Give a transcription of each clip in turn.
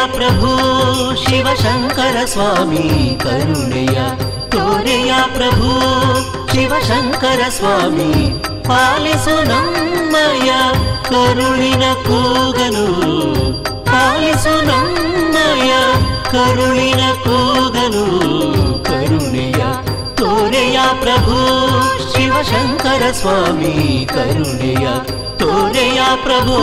ಪ್ರಭು ಶಿವಶಂಕರ ಸ್ವಾಮಿ ಕರುಣೆಯ ತೋರೆಯ ಪ್ರಭು ಶಿವಶಂಕರ ಸ್ವಾಮಿ ಪಾಲಿಸು ನಮ್ಮಯ ಕರುಳಿನ ಕೂಗನು ಪಾಲಿಸು ನಮ್ಮಯ ಕರುಳಿನ ಕೂಗನು ಕರುಣೆಯ ತೋರೆಯ ಪ್ರಭು ಶಿವಶಂಕರ ಸ್ವಾಮಿ ಕರುಣೆಯ ತೋರೆಯ ಪ್ರಭು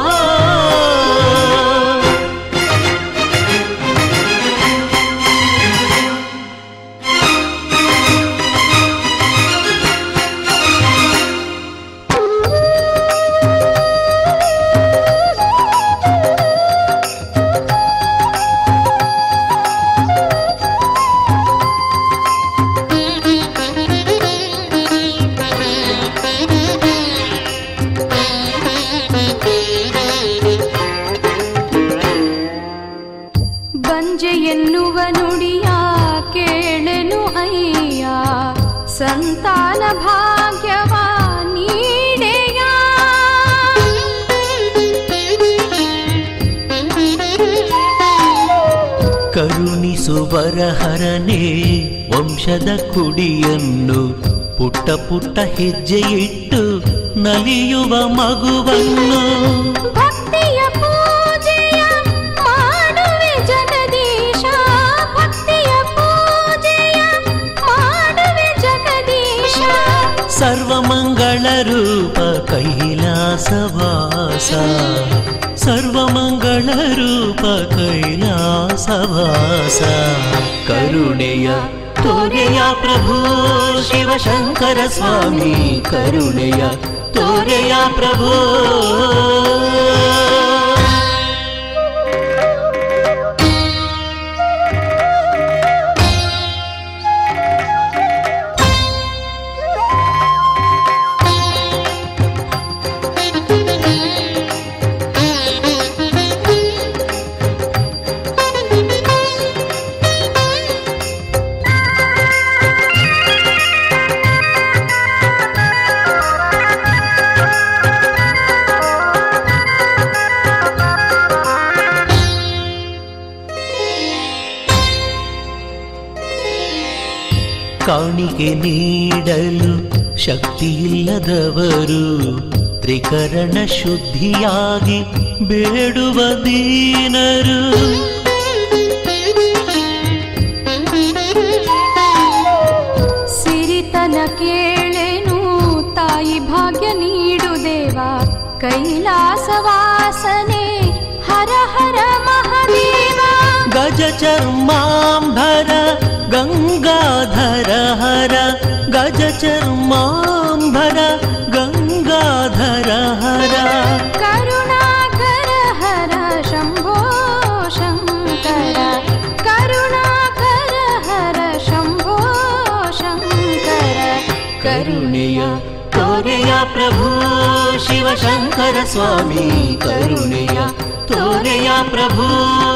ಬಂಜೆ ಎನ್ನುವ ನುಡಿಯ ಕೇಳೆನು ಅಯ್ಯ ಸಂತಾನ ಭಾಗ್ಯವ ನೀಡೆಯ ಕರುಣಿಸುವರಹರನೇ ವಂಶದ ಕುಡಿಯನ್ನು ಪುಟ್ಟ ಪುಟ್ಟ ಹೆಜ್ಜೆಯಿಟ್ಟು ನಲಿಯುವ ಮಗುವನ್ನು ಭಕ್ತಿಯ ಪೂಜೆಯ ಮಾಡುವೆ ಜಗದೀಶ ಭಕ್ತಿಯ ಪೂಜೆಯ ಮಾಡುವೆ ಜಗದೀಶ ಸರ್ವಮಂಗಳ ರೂಪ ಕೈಲಾಸವಾಸ ಸರ್ವಮಂಗಳ ರೂಪ ಕೈಲಾಸವಾಸ ಕರುಣೆಯ ತೋರೆಯ ಪ್ರಭು ಶಿವಶಂಕರ ಸ್ವಾಮಿ ಕರುಣೆಯ ತೋರೆಯ ಪ್ರಭು ಕಾಣಿಕೆ ನೀಡಲು ಶಕ್ತಿಯಿಲ್ಲದವರು ತ್ರಿಕರಣ ಶುದ್ಧಿಯಾಗಿ ಬೇಡುವ ದೀನರು ಸಿರಿತನ ಕೇಳೆನು ತಾಯಿ ಭಾಗ್ಯ ನೀಡು ದೇವ ಕೈಲಾಸವಾಸನೆ ಹರ ಹರ ಮಹಾದೇವ ಗಜ ಚರ್ಮಾಂಬರ ಗಂಗಾಧರ ಹರ ಗಜ ಚರ್ಮಾಂಬರ ಗಂಗಾಧರ ಹರ ಕರುಣಾಕರ ಹರ ಶಂಭೋ ಶಂಕರ ಕರುಣಾಕರ ಹರ ಶಂಭೋ ಶಂಕರ ಕರುಣೆಯ ತೋರೆಯ ಪ್ರಭು ಶಿವಶಂಕರ ಸ್ವಾಮಿ ಕರುಣೆಯ ತೋರೆಯ ಪ್ರಭು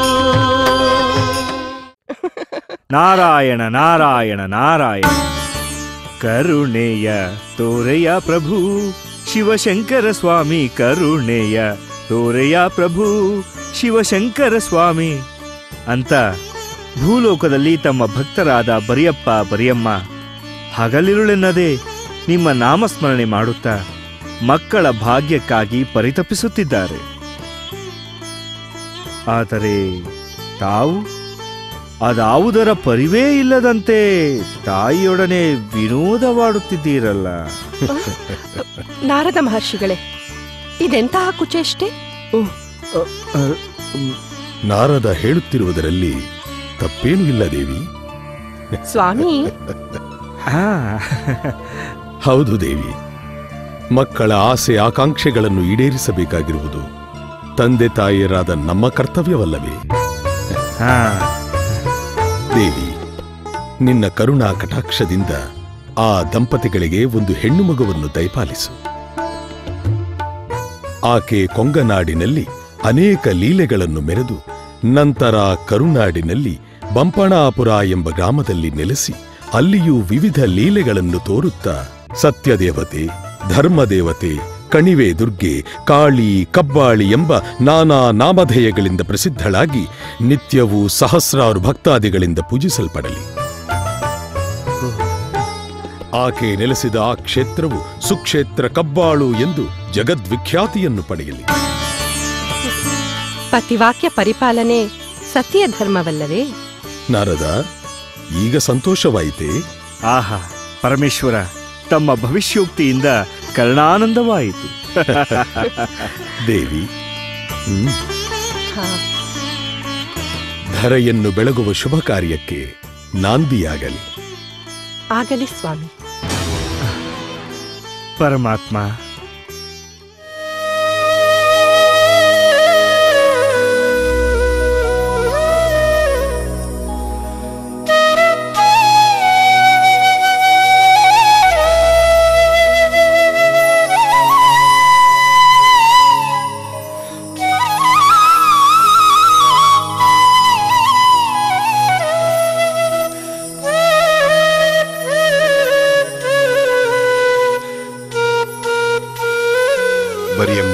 ನಾರಾಯಣ ನಾರಾಯಣ ನಾರಾಯಣ ಕರುಣೆಯ ತೋರೆಯ ಪ್ರಭು ಶಿವಶಂಕರ ಸ್ವಾಮಿ ಕರುಣೆಯ ತೋರೆಯ ಪ್ರಭು ಶಿವಶಂಕರ ಸ್ವಾಮಿ ಅಂತ ಭೂಲೋಕದಲ್ಲಿ ತಮ್ಮ ಭಕ್ತರಾದ ಬರಿಯಪ್ಪ ಬರಿಯಮ್ಮ ಹಗಲಿರುಳೆನ್ನದೆ ನಿಮ್ಮ ನಾಮಸ್ಮರಣೆ ಮಾಡುತ್ತಾ ಮಕ್ಕಳ ಭಾಗ್ಯಕ್ಕಾಗಿ ಪರಿತಪಿಸುತ್ತಿದ್ದಾರೆ ಆದರೆ ತಾವು ಅದಾವುದರ ಪರಿವೇ ಇಲ್ಲದಂತೆ ತಾಯಿಯೊಡನೆ ವಿನೋದವಾಡುತ್ತಿದ್ದೀರಲ್ಲ ನಾರದ ಮಹರ್ಷಿಗಳೇ ಇದೆಂತಹ ಕುಚೇಷ್ಟೆ ನಾರದ ಹೇಳುತ್ತಿರುವುದರಲ್ಲಿ ತಪ್ಪೇನೂ ಇಲ್ಲ ದೇವಿ ಸ್ವಾಮಿ ಹಾ ಹೌದು ದೇವಿ ಮಕ್ಕಳ ಆಸೆ ಆಕಾಂಕ್ಷೆಗಳನ್ನು ಈಡೇರಿಸಬೇಕಾಗಿರುವುದು ತಂದೆ ತಾಯಿಯರಾದ ನಮ್ಮ ಕರ್ತವ್ಯವಲ್ಲವೇ ಹಾ ದೇವಿ ನಿನ್ನ ಕರುಣಾ ಕಟಾಕ್ಷದಿಂದ ಆ ದಂಪತಿಗಳಿಗೆ ಒಂದು ಹೆಣ್ಣು ಮಗುವನ್ನು ದಯಪಾಲಿಸು ಆಕೆ ಕೊಂಗನಾಡಿನಲ್ಲಿ ಅನೇಕ ಲೀಲೆಗಳನ್ನು ಮೆರೆದು ನಂತರ ಕರುನಾಡಿನಲ್ಲಿ ಬಂಪಣಾಪುರ ಎಂಬ ಗ್ರಾಮದಲ್ಲಿ ನೆಲೆಸಿ ಅಲ್ಲಿಯೂ ವಿವಿಧ ಲೀಲೆಗಳನ್ನು ತೋರುತ್ತಾ ಸತ್ಯದೇವತೆ ಧರ್ಮದೇವತೆ ಕಣಿವೆ ದುರ್ಗೆ ಕಾಳಿ ಕಬ್ಬಾಳಿ ಎಂಬ ನಾನಾ ನಾಮಧೇಯಗಳಿಂದ ಪ್ರಸಿದ್ಧಳಾಗಿ ನಿತ್ಯವೂ ಸಹಸ್ರಾರು ಭಕ್ತಾದಿಗಳಿಂದ ಪೂಜಿಸಲ್ಪಡಲಿ ಆಕೆ ನೆಲೆಸಿದ ಆ ಕ್ಷೇತ್ರವು ಸುಕ್ಷೇತ್ರ ಕಬ್ಬಾಳು ಎಂದು ಜಗದ್ವಿಖ್ಯಾತಿಯನ್ನು ಪಡೆಯಲಿ ಪತಿವಾಕ್ಯ ಪರಿಪಾಲನೆ ಸತ್ಯ ಧರ್ಮವಲ್ಲವೇ ನಾರದ ಈಗ ಸಂತೋಷವಾಯಿತೇ ಆಹಾ ಪರಮೇಶ್ವರ ತಮ್ಮ ಭವಿಷ್ಯೋಕ್ತಿಯಿಂದ ಕರ್ಣಾನಂದವಾಯಿತು ದೇವಿ ಹ್ಮ್, ಹಾ ಧರೆಯನ್ನು ಬೆಳಗುವ ಶುಭ ಕಾರ್ಯಕ್ಕೆ ನಾಂದಿಯಾಗಲಿ ಆಗಲಿ ಸ್ವಾಮಿ ಪರಮಾತ್ಮ ಬರಿಯಮ್ಮ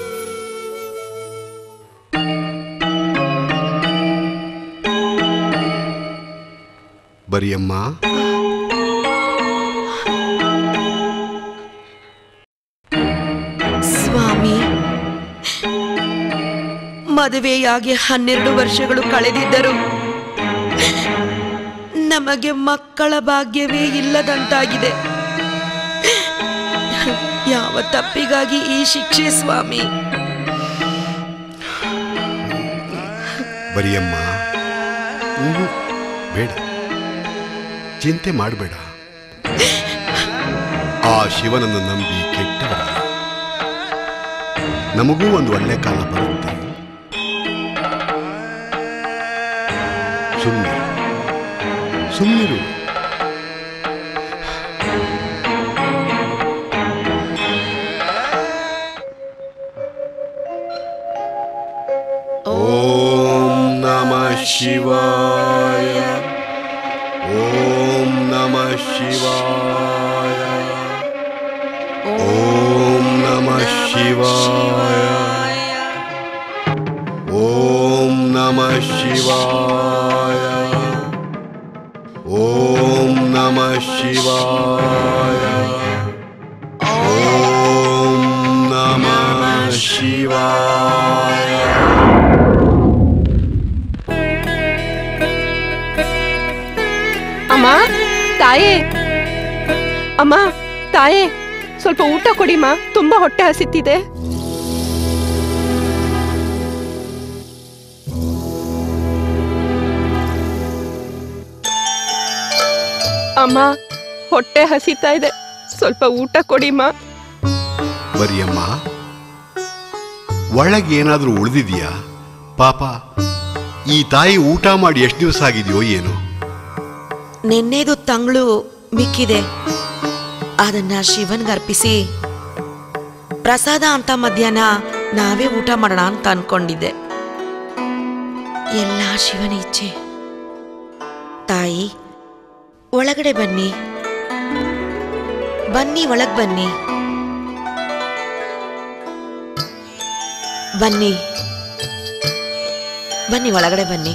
ಬರಿಯಮ್ಮ ಸ್ವಾಮಿ ಮದುವೆಯಾಗಿ ಹನ್ನೆರಡು ವರ್ಷಗಳು ಕಳೆದಿದ್ದರು ನಮಗೆ ಮಕ್ಕಳ ಭಾಗ್ಯವೇ ಇಲ್ಲದಂತಾಗಿದೆ ಯಾವ ತಪ್ಪಿಗಾಗಿ ಈ ಶಿಕ್ಷೆ ಸ್ವಾಮಿ ಬರಿಯಮ್ಮ ಹ್ಞೂ ಬೇಡ ಚಿಂತೆ ಮಾಡಬೇಡ ಆ ಶಿವನನ್ನು ನಂಬಿ ಕೆಟ್ಟವರಲ್ಲ ನಮಗೂ ಒಂದು ಒಳ್ಳೆ ಕಾಲ ಬರುತ್ತೆ ಸುಮ್ಮನೆ ಸುಮ್ಮನಿರು ಓಂ ನಮಃ ಶಿವಾಯ ಓಂ ನಮಃ ಶಿವಾಯ ಓಂ ನಮಃ ಶಿವಾಯ ಓಂ ನಮಃ ಶಿವಾಯ ಓಂ ನಮಃ ಶಿವಾಯ ಓಂ ನಮಃ ಶಿವಾಯ ಅಮ್ಮ ತಾಯೇ ಅಮ್ಮ ತಾಯೇ ಸ್ವಲ್ಪ ಊಟ ಕೊಡಿಮ್ಮ ತುಂಬಾ ಹೊಟ್ಟೆ ಹಸಿತಿದೆ ಅಮ್ಮ ಹೊಟ್ಟೆ ಹಸಿತಾ ಇದೆ ಸ್ವಲ್ಪ ಊಟ ಕೊಡಿಮ್ಮ ಬರಿಯಮ್ಮ ಒಳಗೆ ಏನಾದರೂ ಉಳಿದಿದೆಯಾ ಪಾಪ ಈ ತಾಯಿ ಊಟ ಮಾಡಿ ಎಷ್ಟು ದಿವಸ ಆಗಿದೆಯೋ ಏನೋ ನಿನ್ನೆದು ತಂಗಳು ಮಿಕ್ಕಿದೆ ಅದನ್ನ ಶಿವನ್ಗೆ ಅರ್ಪಿಸಿ ಪ್ರಸಾದ ಅಂತ ಮಧ್ಯಾಹ್ನ ನಾವೇ ಊಟ ಮಾಡೋಣ ಅಂತ ಅನ್ಕೊಂಡಿದ್ದೆ ಎಲ್ಲ ಶಿವನ ಇಚ್ಛೆ ತಾಯಿ ಒಳಗಡೆ ಬನ್ನಿ ಬನ್ನಿ ಒಳಗ್ ಬನ್ನಿ ಬನ್ನಿ ಬನ್ನಿ ಒಳಗಡೆ ಬನ್ನಿ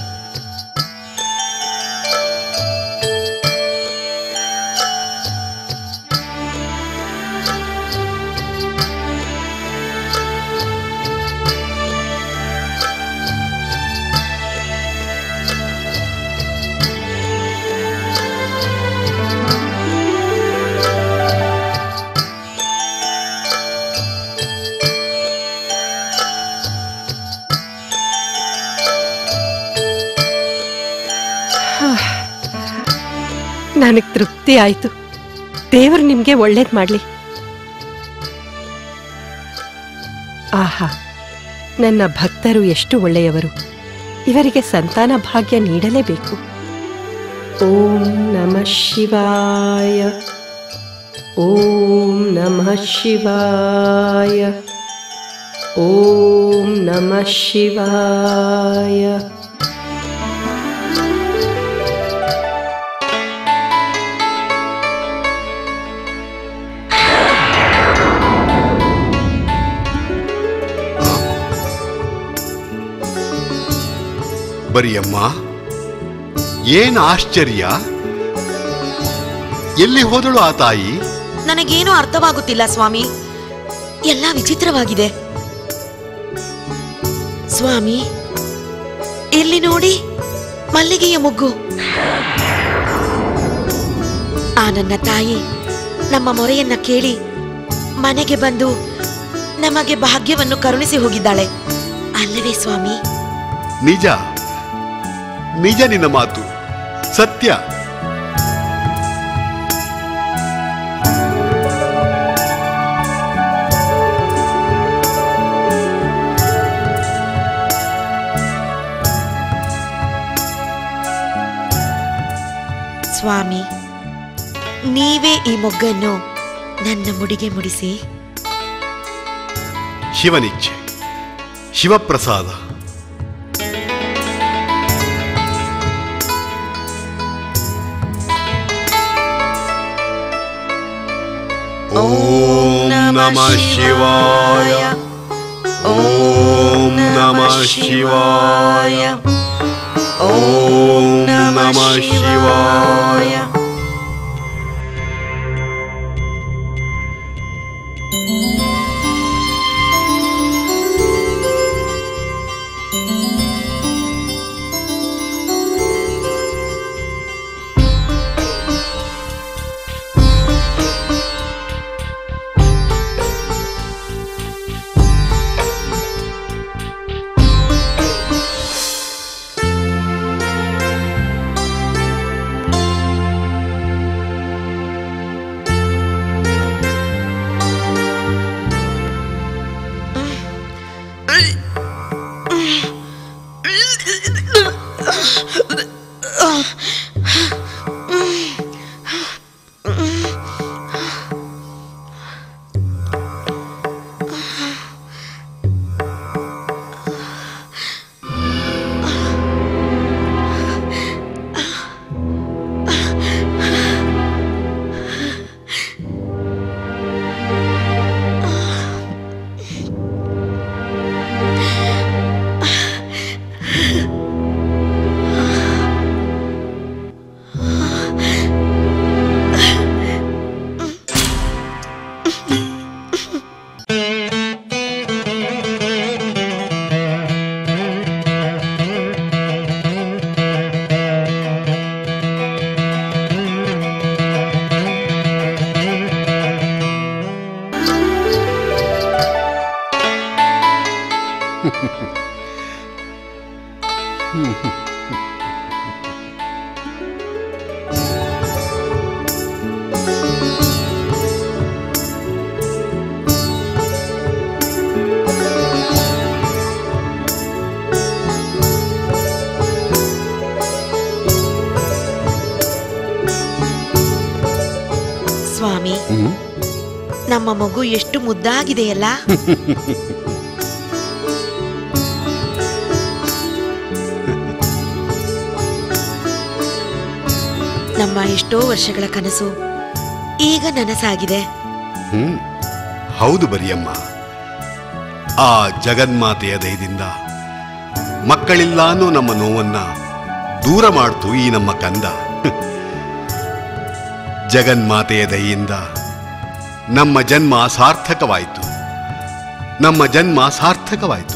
ನನಗ್ ತೃಪ್ತಿ ಆಯ್ತು ದೇವರು ನಿಮ್ಗೆ ಒಳ್ಳೇದ್ ಮಾಡ್ಲಿ ಆಹಾ ನನ್ನ ಭಕ್ತರು ಎಷ್ಟು ಒಳ್ಳೆಯವರು ಇವರಿಗೆ ಸಂತಾನ ಭಾಗ್ಯ ನೀಡಲೇಬೇಕು ಓಂ ನಮಃ ಶಿವಾಯ ಓಂ ನಮಃ ಶಿವಾಯ ಓಂ ನಮಃ ಶಿವಾಯ ಬರಿಯಮ್ಮ ಏನ್ ಆಶ್ಚರ್ಯ ಎಲ್ಲಿ ಹೋದಳು ಆ ತಾಯಿ ನನಗೇನೂ ಅರ್ಥವಾಗುತ್ತಿಲ್ಲ ಸ್ವಾಮಿ ಎಲ್ಲ ವಿಚಿತ್ರವಾಗಿದೆ ಸ್ವಾಮಿ ಇಲ್ಲಿ ನೋಡಿ ಮಲ್ಲಿಗೆಯ ಮುಗ್ಗು ಆ ನನ್ನ ತಾಯಿ ನಮ್ಮ ಮೊರೆಯನ್ನ ಕೇಳಿ ಮನೆಗೆ ಬಂದು ನಮಗೆ ಭಾಗ್ಯವನ್ನು ಕರುಣಿಸಿ ಹೋಗಿದ್ದಾಳೆ ಅಲ್ಲವೇ ಸ್ವಾಮಿ ನಿಜ ನಿಜ ನಿನ್ನ ಮಾತು ಸತ್ಯ ಸ್ವಾಮಿ ನೀವೇ ಈ ಮೊಗ್ಗನ್ನು ನನ್ನ ಮುಡಿಗೆ ಮುಡಿಸಿ ಶಿವನಿಚ್ಛೆ ಶಿವಪ್ರಸಾದ ಓಂ ನಮಃ ಶಿವಾಯ ಓಂ ನಮಃ ಶಿವಾಯ ಓಂ ನಮಃ ಶಿವಾಯ ಸ್ವಾಮಿ ನಮ್ಮ ಮಗು ಎಷ್ಟು ಮುದ್ದಾಗಿದೆಯಲ್ಲ ನಮ್ಮ ಎಷ್ಟೋ ವರ್ಷಗಳ ಕನಸು ಈಗ ನನಸಾಗಿದೆ ಹ್ಮ್ ಹೌದು ಬರಿಯಮ್ಮ ಆ ಜಗನ್ಮಾತೆಯ ದಯದಿಂದ ಮಕ್ಕಳಿಲ್ಲ ಅನ್ನೋ ನಮ್ಮ ನೋವನ್ನ ದೂರ ಮಾಡ್ತು ಈ ನಮ್ಮ ಕಂದ ಜಗನ್ಮಾತೆಯ ದಯೆಯಿಂದ ನಮ್ಮ ಜನ್ಮ ಸಾರ್ಥಕವಾಯಿತು ನಮ್ಮ ಜನ್ಮ ಸಾರ್ಥಕವಾಯಿತು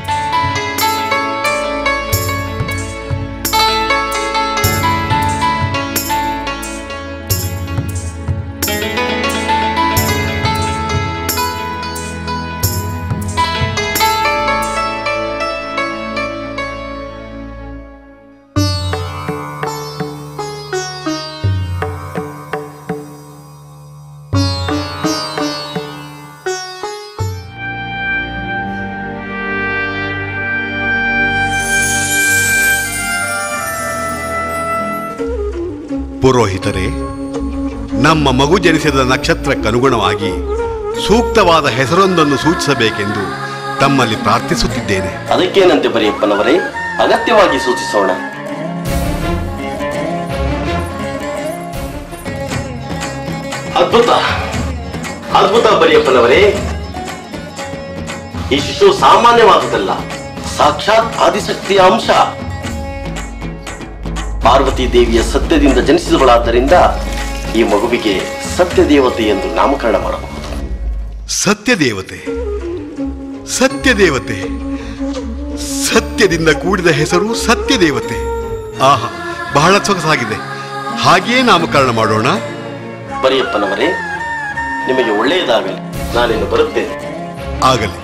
ಪುರೋಹಿತರೇ ನಮ್ಮ ಮಗು ಜನಿಸಿದ ನಕ್ಷತ್ರಕ್ಕನುಗುಣವಾಗಿ ಸೂಕ್ತವಾದ ಹೆಸರೊಂದನ್ನು ಸೂಚಿಸಬೇಕೆಂದು ತಮ್ಮಲ್ಲಿ ಪ್ರಾರ್ಥಿಸುತ್ತಿದ್ದೇನೆ ಅದಕ್ಕೇನಂತೆ ಬರೆಯಪ್ಪನವರೇ ಅಗತ್ಯವಾಗಿ ಸೂಚಿಸೋಣ ಅದ್ಭುತ ಅದ್ಭುತ ಬರೆಯಪ್ಪನವರೇ ಈ ಶಿಶು ಸಾಮಾನ್ಯವಾದುದಲ್ಲ ಸಾಕ್ಷಾತ್ ಆದಿಶಕ್ತಿಯ ಅಂಶ ಪಾರ್ವತಿ ದೇವಿಯ ಸತ್ಯದಿಂದ ಜನಿಸಿದವಳಾದ್ದರಿಂದ ಈ ಮಗುವಿಗೆ ಸತ್ಯದೇವತೆ ಎಂದು ನಾಮಕರಣ ಮಾಡಬಹುದು ಸತ್ಯದೇವತೆ ಸತ್ಯದೇವತೆ ಸತ್ಯದಿಂದ ಕೂಡಿದ ಹೆಸರು ಸತ್ಯದೇವತೆ ಆಹಾ ಬಹಳ ಸೊಗಸಾಗಿದೆ ಹಾಗೆಯೇ ನಾಮಕರಣ ಮಾಡೋಣ ಬರಿಯಪ್ಪನವರೇ ನಿಮಗೆ ಒಳ್ಳೆಯದಾಗಲಿ ನಾನಿನ್ನು ಬರುತ್ತೇನೆ ಆಗಲಿ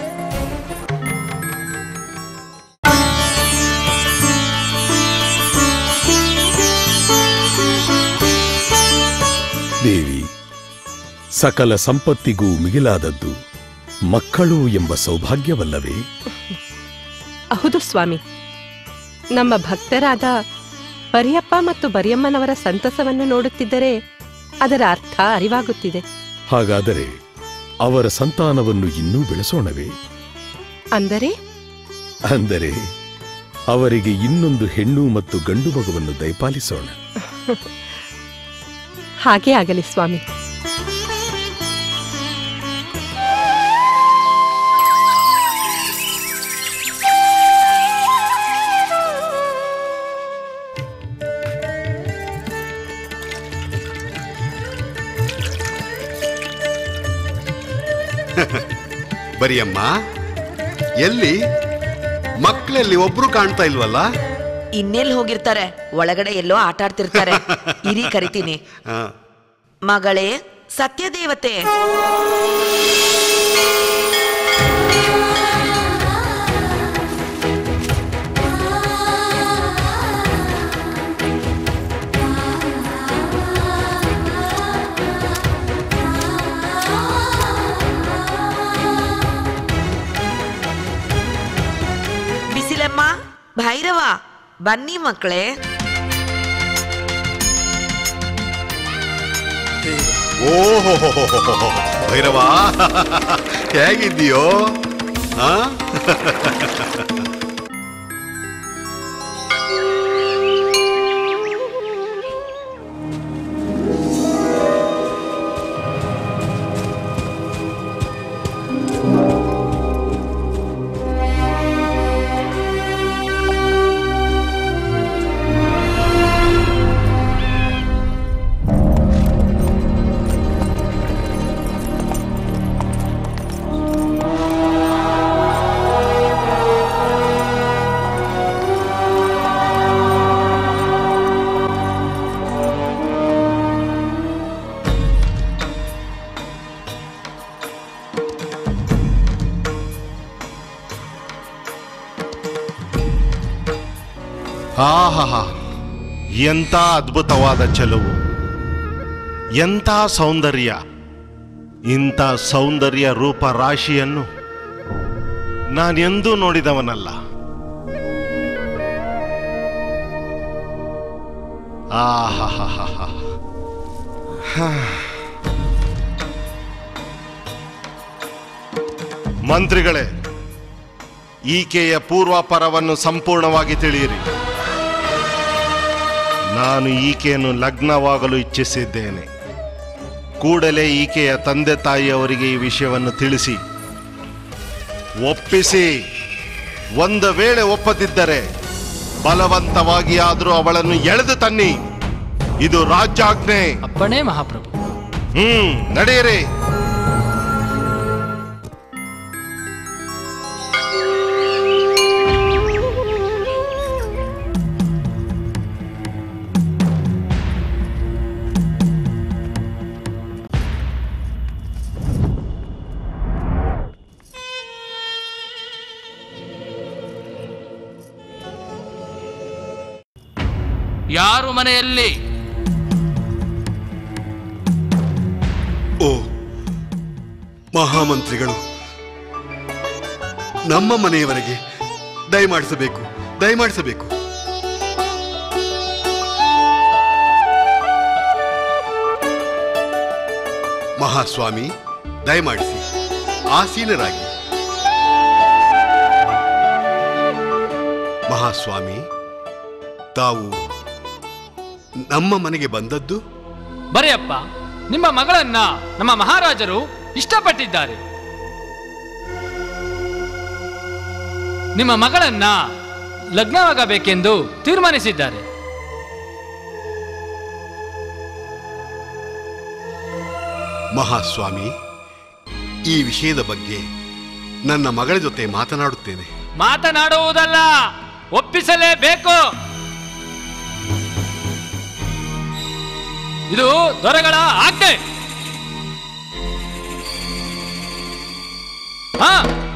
ದೇವಿ ಸಕಲ ಸಂಪತ್ತಿಗೂ ಮಿಗಿಲಾದದ್ದು ಮಕ್ಕಳು ಎಂಬ ಸೌಭಾಗ್ಯವಲ್ಲವೇ ಹೌದು ಸ್ವಾಮಿ ನಮ್ಮ ಭಕ್ತರಾದ ಬರಿಯಪ್ಪ ಮತ್ತು ಬರಿಯಮ್ಮನವರ ಸಂತಸವನ್ನು ನೋಡುತ್ತಿದ್ದರೆ ಅದರ ಅರ್ಥ ಅರಿವಾಗುತ್ತಿದೆ ಹಾಗಾದರೆ ಅವರ ಸಂತಾನವನ್ನು ಇನ್ನೂ ಬೆಳೆಸೋಣವೇ ಅಂದರೆ ಅಂದರೆ ಅವರಿಗೆ ಇನ್ನೊಂದು ಹೆಣ್ಣು ಮತ್ತು ಗಂಡು ಮಗುವನ್ನು ದಯಪಾಲಿಸೋಣ ಹಾಗೇ ಆಗಲಿ ಸ್ವಾಮಿ ಬರಿಯಮ್ಮ ಎಲ್ಲಿ ಮಕ್ಕಳಲ್ಲಿ ಒಬ್ರು ಕಾಣ್ತಾ ಇಲ್ವಲ್ಲ ಇನ್ನೆಲ್ಲಿ ಹೋಗಿರ್ತಾರೆ ಒಳಗಡೆ ಎಲ್ಲೋ ಆಟ ಆಡ್ತಿರ್ತಾರೆ ಇರಿ ಕರಿತೀನಿ ಆ, ಮಗಳೇ ಸತ್ಯದೇವತೆ ಬಿಸಿಲಮ್ಮ ಭೈರವ ಬನ್ನಿ ಮಕ್ಕಳೇ ಓಹೋ ಭೈರವ ಹೇಗಿದ್ದೀಯೋ ಆ ಆಹಾ ಎಂಥ ಅದ್ಭುತವಾದ ಚೆಲುವು ಎಂಥ ಸೌಂದರ್ಯ ಇಂಥ ಸೌಂದರ್ಯ ರೂಪ ರಾಶಿಯನ್ನು ನಾನೆಂದೂ ನೋಡಿದವನಲ್ಲ ಆಹಾಹಾಹಾ ಮಂತ್ರಿಗಳೇ ಈಕೆಯ ಪೂರ್ವಾಪರವನ್ನು ಸಂಪೂರ್ಣವಾಗಿ ತಿಳಿಯಿರಿ ನಾನು ಈಕೆಯನ್ನು ಲಗ್ನವಾಗಲು ಇಚ್ಛಿಸಿದ್ದೇನೆ ಕೂಡಲೇ ಈಕೆಯ ತಂದೆ ತಾಯಿಯವರಿಗೆ ಈ ವಿಷಯವನ್ನು ತಿಳಿಸಿ ಒಪ್ಪಿಸಿ ಒಂದು ವೇಳೆ ಒಪ್ಪದಿದ್ದರೆ ಬಲವಂತವಾಗಿ ಆದರೂ ಅವಳನ್ನು ಎಳೆದು ತನ್ನಿ ಇದು ರಾಜ್ಯಾಜ್ಞೆ ಅಪ್ಪಣೆ ಮಹಾಪ್ರಭು ಹ್ಮ್ ನಡೆಯಿರಿ ಯಾರು ಮನೆಯಲ್ಲಿ ಓ ಮಹಾಮಂತ್ರಿಗಳು ನಮ್ಮ ಮನೆಯವರೆಗೆ ದಯಮಾಡಿಸಬೇಕು ದಯಮಾಡಿಸಬೇಕು ಮಹಾಸ್ವಾಮಿ ದಯಮಾಡಿಸಿ ಆಸೀನರಾಗಿ ಮಹಾಸ್ವಾಮಿ ತಾವು ನಮ್ಮ ಮನೆಗೆ ಬಂದದ್ದು ಬರೆಯಪ್ಪ ನಿಮ್ಮ ಮಗಳನ್ನ ನಮ್ಮ ಮಹಾರಾಜರು ಇಷ್ಟಪಟ್ಟಿದ್ದಾರೆ ನಿಮ್ಮ ಮಗಳನ್ನ ಲಗ್ನವಾಗಬೇಕೆಂದು ತೀರ್ಮಾನಿಸಿದ್ದಾರೆ ಮಹಾಸ್ವಾಮಿ ಈ ವಿಷಯದ ಬಗ್ಗೆ ನನ್ನ ಮಗಳ ಜೊತೆ ಮಾತನಾಡುತ್ತೇನೆ ಮಾತನಾಡುವುದಲ್ಲ ಒಪ್ಪಿಸಲೇಬೇಕು ಇದು ದೊರೆಗಳ ಆಜ್ಞೆ ಹಾ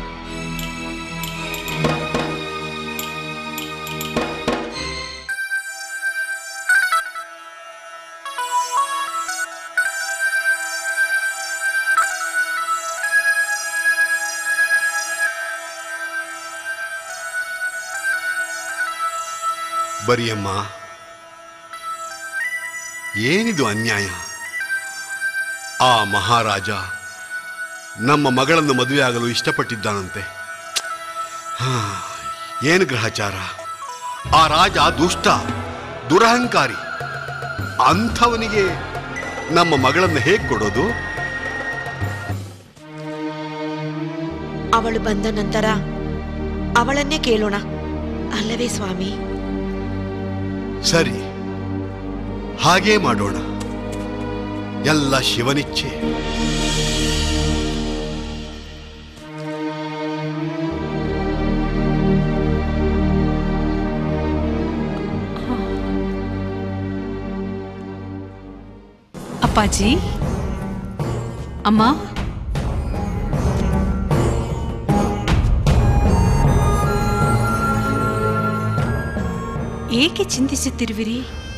ಬರಿಯಮ್ಮ ಏನಿದು ಅನ್ಯಾಯ ಆ ಮಹಾರಾಜ ನಮ್ಮ ಮಗಳನ್ನು ಮದುವೆಯಾಗಲು ಇಷ್ಟಪಟ್ಟಿದ್ದಾನಂತೆ ಹಾ, ಏನು ಗ್ರಹಚಾರ ಆ ರಾಜ ದುಷ್ಟ ದುರಹಂಕಾರಿ ಅಂಥವನಿಗೆ ನಮ್ಮ ಮಗಳನ್ನು ಹೇಗೆ ಕೊಡೋದು ಅವಳು ಬಂದ ನಂತರ ಅವಳನ್ನೇ ಕೇಳೋಣ ಅಲ್ಲವೇ ಸ್ವಾಮಿ ಸರಿ ಹಾಗೇ ಮಾಡೋಣ ಎಲ್ಲ ಶಿವನಿಚ್ಛೆ ಅಪ್ಪಾಜಿ ಅಮ್ಮ ಏಕೆ ಚಿಂತಿಸುತ್ತಿರುವಿರಿ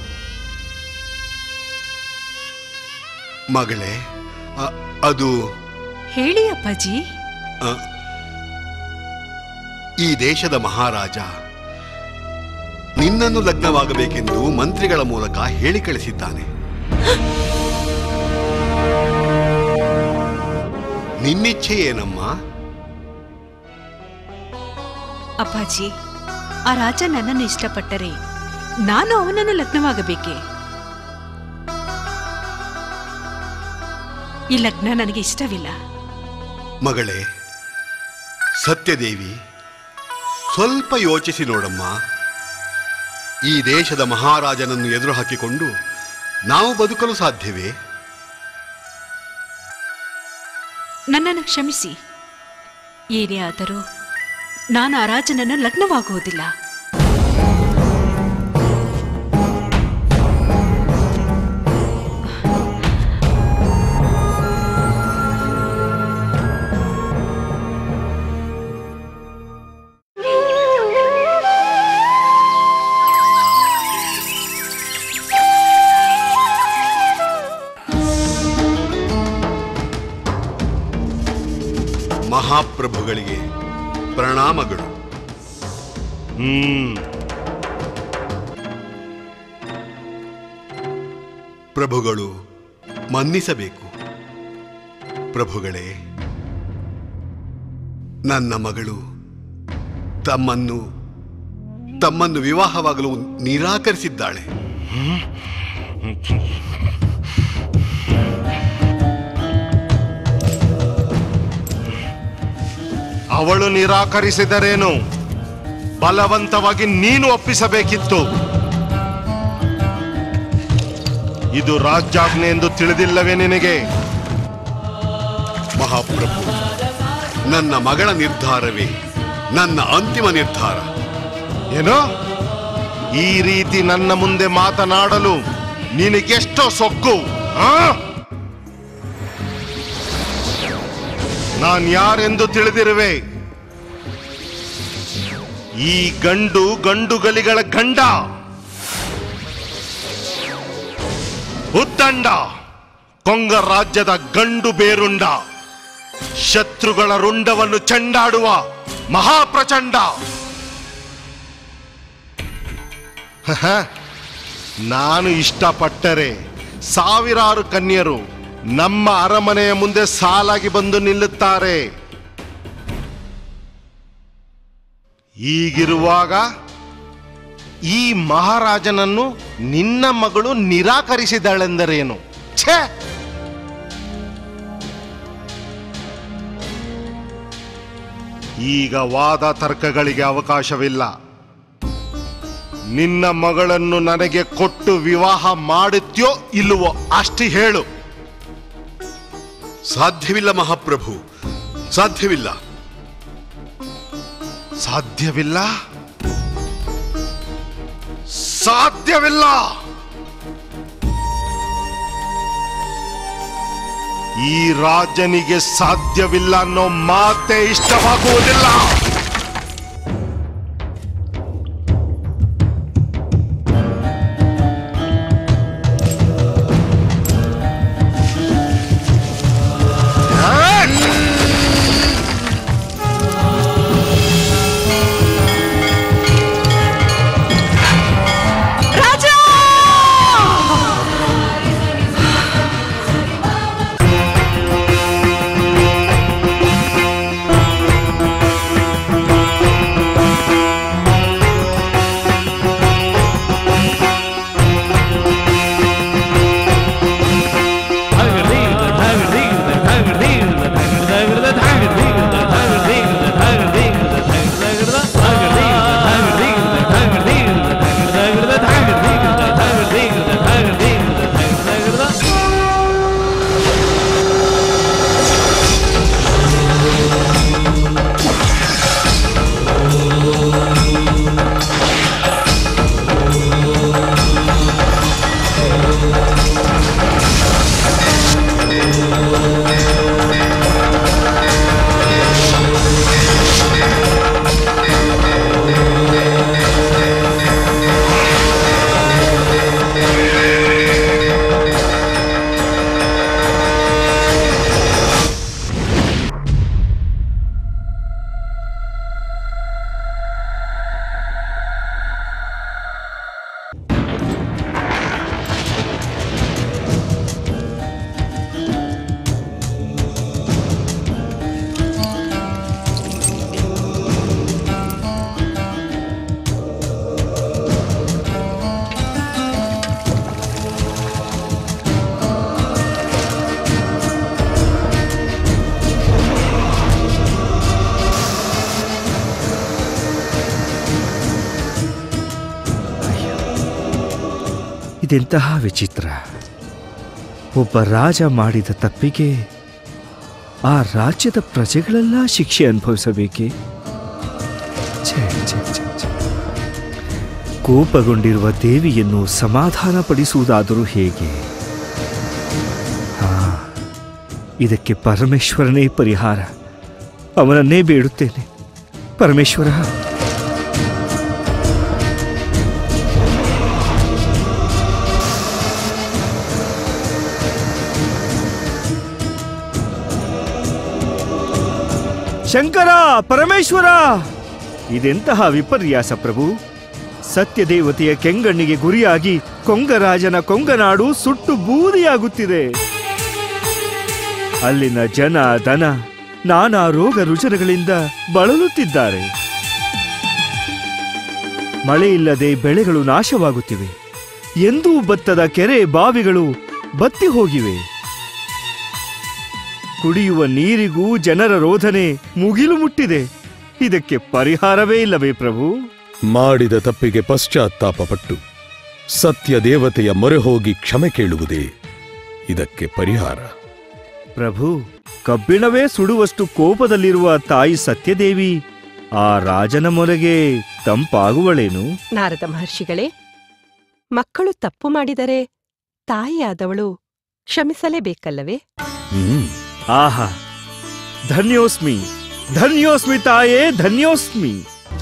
ಮಗಳೇ ಅ- ಅದು ಹೇಳಿ ಅಪ್ಪಾಜಿ ಅ, ಈ ದೇಶದ ಮಹಾರಾಜ ನಿನ್ನನ್ನು ಲಗ್ನವಾಗಬೇಕೆಂದು ಮಂತ್ರಿಗಳ ಮೂಲಕ ಹೇಳಿ ಕಳಿಸಿದ್ದಾನೆ ನಿನ್ನಿಚ್ಛೆ ಏನಮ್ಮ ಅಪ್ಪಾಜಿ ಆ ರಾಜ ನನ್ನನ್ನು ಇಷ್ಟಪಟ್ಟರೆ ನಾನು ಅವನನ್ನು ಲಗ್ನವಾಗಬೇಕೆ ಈ ಲಗ್ನ ನನಗೆ ಇಷ್ಟವಿಲ್ಲ ಮಗಳೇ ಸತ್ಯದೇವಿ ಸ್ವಲ್ಪ ಯೋಚಿಸಿ ನೋಡಮ್ಮ ಈ ದೇಶದ ಮಹಾರಾಜನನ್ನು ಎದುರು ಹಾಕಿಕೊಂಡು ನಾವು ಬದುಕಲು ಸಾಧ್ಯವೇ ನನ್ನನ್ನು ಕ್ಷಮಿಸಿ ಏನೇ ಆದರೂ ನಾನು ಆ ರಾಜನನ್ನು ಲಗ್ನವಾಗುವುದಿಲ್ಲ ಮಹಾಪ್ರಭುಗಳಿಗೆ ಪ್ರಣಾಮಗಳು ಹ್ಮ್ ಪ್ರಭುಗಳು ಮನ್ನಿಸಬೇಕು ಪ್ರಭುಗಳೇ ನನ್ನ ಮಗಳು ತಮ್ಮನ್ನು ತಮ್ಮನ್ನು ವಿವಾಹವಾಗಲು ನಿರಾಕರಿಸಿದ್ದಾಳೆ ಅವಳು ನಿರಾಕರಿಸಿದರೇನು ಬಲವಂತವಾಗಿ ನೀನು ಒಪ್ಪಿಸಬೇಕಿತ್ತು ಇದು ರಾಜ್ಯಾಜ್ಞೆ ಎಂದು ತಿಳಿದಿಲ್ಲವೇ ನಿನಗೆ ಮಹಾಪ್ರಭು ನನ್ನ ಮಗಳ ನಿರ್ಧಾರವೇ ನನ್ನ ಅಂತಿಮ ನಿರ್ಧಾರ ಏನೋ ಈ ರೀತಿ ನನ್ನ ಮುಂದೆ ಮಾತನಾಡಲು ನಿನಗೆಷ್ಟೋ ಸೊಕ್ಕು ಆ? ನಾನ್ ಯಾರೆಂದು ತಿಳಿದಿರುವೆ ಈ ಗಂಡು ಗಂಡುಗಲಿಗಳ ಗಂಡ ಉದ್ದಂಡ ಕೊಂಗ ರಾಜ್ಯದ ಗಂಡು ಬೇರುಂಡ ಶತ್ರುಗಳ ರುಂಡವನ್ನು ಚೆಂಡಾಡುವ ಮಹಾಪ್ರಚಂಡ ಹಹ, ನಾನು ಇಷ್ಟಪಟ್ಟರೆ ಸಾವಿರಾರು ಕನ್ಯರು ನಮ್ಮ ಅರಮನೆಯ ಮುಂದೆ ಸಾಲಾಗಿ ಬಂದು ನಿಲ್ಲುತ್ತಾರೆ ಈಗಿರುವಾಗ ಈ ಮಹಾರಾಜನನ್ನು ನಿನ್ನ ಮಗಳು ನಿರಾಕರಿಸಿದಳೆಂದರೇನು ಛೇ ಈಗ ವಾದ ತರ್ಕಗಳಿಗೆ ಅವಕಾಶವಿಲ್ಲ ನಿನ್ನ ಮಗಳನ್ನು ನನಗೆ ಕೊಟ್ಟು ವಿವಾಹ ಮಾಡುತ್ಯೋ ಇಲ್ಲವೋ ಅಷ್ಟು ಹೇಳು ಸಾಧ್ಯವಿಲ್ಲ ಮಹಾಪ್ರಭು ಸಾಧ್ಯವಿಲ್ಲ ಸಾಧ್ಯವಿಲ್ಲ ಸಾಧ್ಯವಿಲ್ಲ ಈ ರಾಜನಿಗೆ ಸಾಧ್ಯವಿಲ್ಲ ಅನ್ನೋ ಮಾತೆ ಇಷ್ಟವಾಗುವುದಿಲ್ಲ ರಾಜ ಇದೆಂತಹ ವಿಚಿತ್ರ ಒಬ್ಬ ರಾಜ ಮಾಡಿದ ತಪ್ಪಿಗೆ ಆ ರಾಜ್ಯದ ಪ್ರಜೆಗಳೆಲ್ಲ ಶಿಕ್ಷೆ ಅನುಭವಿಸಬೇಕೆ ಛೇ, ಛೇ, ಛೇ, ಛೇ. ಕೋಪಗೊಂಡಿರುವ ದೇವಿಯನ್ನು ಸಮಾಧಾನಪಡಿಸುವುದಾದರೂ ಹೇಗೆ ಹಾ ಇದಕ್ಕೆ ಪರಮೇಶ್ವರನೇ ಪರಿಹಾರ ಅವನನ್ನೇ ಬೇಡುತ್ತೇನೆ ಪರಮೇಶ್ವರ ಶಂಕರ ಪರಮೇಶ್ವರ ಇದೆಂತಹ ವಿಪರ್ಯಾಸ ಪ್ರಭು ಸತ್ಯದೇವತೆಯ ಕೆಂಗಣ್ಣಿಗೆ ಗುರಿಯಾಗಿ ಕೊಂಗರಾಜನ ಕೊಂಗನಾಡು ಸುಟ್ಟು ಬೂದಿಯಾಗುತ್ತಿದೆ ಅಲ್ಲಿನ ಜನ ದನ ನಾನಾ ರೋಗ ರುಜಿನಗಳಿಂದ ಬಳಲುತ್ತಿದ್ದಾರೆ ಮಳೆಯಿಲ್ಲದೆ ಬೆಳೆಗಳು ನಾಶವಾಗುತ್ತಿವೆ ಎಂದೂ ಬತ್ತದ ಕೆರೆ ಬಾವಿಗಳು ಬತ್ತಿ ಹೋಗಿವೆ ಕುಡಿಯುವ ನೀರಿಗೂ ಜನರ ರೋಧನೆ ಮುಗಿಲು ಮುಟ್ಟಿದೆ ಇದಕ್ಕೆ ಪರಿಹಾರವೇ ಇಲ್ಲವೇ ಪ್ರಭು ಮಾಡಿದ ತಪ್ಪಿಗೆ ಪಶ್ಚಾತ್ತಾಪಪಟ್ಟು ಸತ್ಯ ದೇವತೆಯ ಮೊರೆ ಹೋಗಿ ಕ್ಷಮೆ ಕೇಳುವುದೇ ಇದಕ್ಕೆ ಪರಿಹಾರ ಪ್ರಭು ಕಬ್ಬಿಣವೇ ಸುಡುವಷ್ಟು ಕೋಪದಲ್ಲಿರುವ ತಾಯಿ ಸತ್ಯದೇವಿ ಆ ರಾಜನ ಮೊರೆಗೆ ತಂಪಾಗುವಳೇನು ನಾರದ ಮಹರ್ಷಿಗಳೇ ಮಕ್ಕಳು ತಪ್ಪು ಮಾಡಿದರೆ ತಾಯಿಯಾದವಳು ಕ್ಷಮಿಸಲೇಬೇಕಲ್ಲವೇ ಹ್ಮ್ ಆಹಾ ಧನ್ಯೋಸ್ಮಿ ಧನ್ಯೋಸ್ಮಿ ತಾಯೇ ಧನ್ಯೋಸ್ಮಿ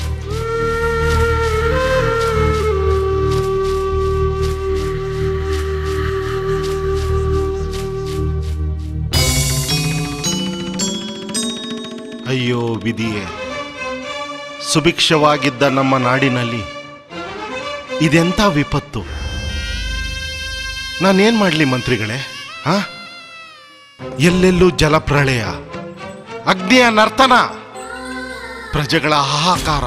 ಅಯ್ಯೋ ವಿಧಿಯೇ ಸುಭಿಕ್ಷವಾಗಿದ್ದ ನಮ್ಮ ನಾಡಿನಲ್ಲಿ ಇದೆಂಥ ವಿಪತ್ತು ನಾನೇನ್ ಮಾಡ್ಲಿ ಮಂತ್ರಿಗಳೇ ಹಾ ಎಲ್ಲೆಲ್ಲೂ ಜಲಪ್ರಳಯ ಅಗ್ನಿಯ ನರ್ತನ ಪ್ರಜೆಗಳ ಹಾಹಾಕಾರ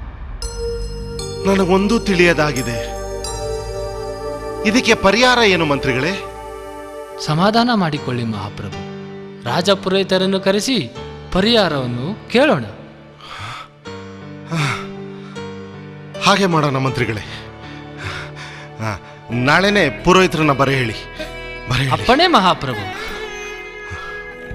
ನನಗೊಂದೂ ತಿಳಿಯದಾಗಿದೆ ಇದಕ್ಕೆ ಪರಿಹಾರ ಏನು ಮಂತ್ರಿಗಳೇ ಸಮಾಧಾನ ಮಾಡಿಕೊಳ್ಳಿ ಮಹಾಪ್ರಭು ರಾಜ ಪುರೋಹಿತರನ್ನು ಕರೆಸಿ ಪರಿಹಾರವನ್ನು ಕೇಳೋಣ ಹಾಗೆ ಮಾಡೋಣ ಮಂತ್ರಿಗಳೇ ಆ, ನಾಳೆನೆ ಪುರೋಹಿತರನ್ನ ಬರೆ ಹೇಳಿ ಬರೆ ಹೇಳಿ. ಅಪ್ಪಣೆ ಮಹಾಪ್ರಭು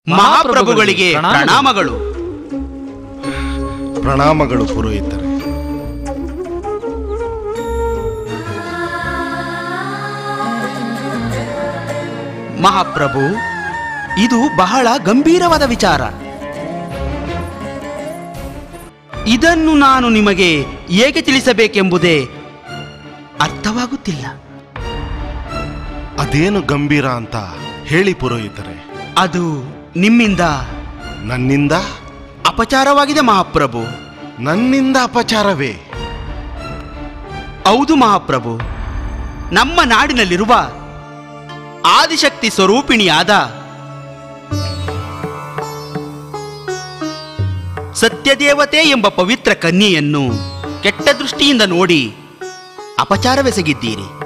ಮಹಾಪ್ರಭುಗಳಿಗೆ ಪ್ರಣಾಮಗಳು ಪ್ರಣಾಮಗಳು ಪುರೋಹಿತರೆ ಮಹಾಪ್ರಭು ಇದು ಬಹಳ ಗಂಭೀರವಾದ ವಿಚಾರ ಇದನ್ನು ನಾನು ನಿಮಗೆ ಹೇಗೆ ತಿಳಿಸಬೇಕೆಂಬುದೇ ಅರ್ಥವಾಗುತ್ತಿಲ್ಲ ಅದೇನು ಗಂಭೀರ ಅಂತ ಹೇಳಿ ಪುರೋಹಿತರೆ ಅದು ನಿಮ್ಮಿಂದ ನನ್ನಿಂದ ಅಪಚಾರವಾಗಿದೆ ಮಹಾಪ್ರಭು ನನ್ನಿಂದ ಅಪಚಾರವೇ ಹೌದು ಮಹಾಪ್ರಭು ನಮ್ಮ ನಾಡಿನಲ್ಲಿರುವ ಆದಿಶಕ್ತಿ ಸ್ವರೂಪಿಣಿಯಾದ ಸತ್ಯದೇವತೆ ಎಂಬ ಪವಿತ್ರ ಕನ್ಯೆಯನ್ನು ಕೆಟ್ಟ ದೃಷ್ಟಿಯಿಂದ ನೋಡಿ ಅಪಚಾರವೆಸಗಿದ್ದೀರಿ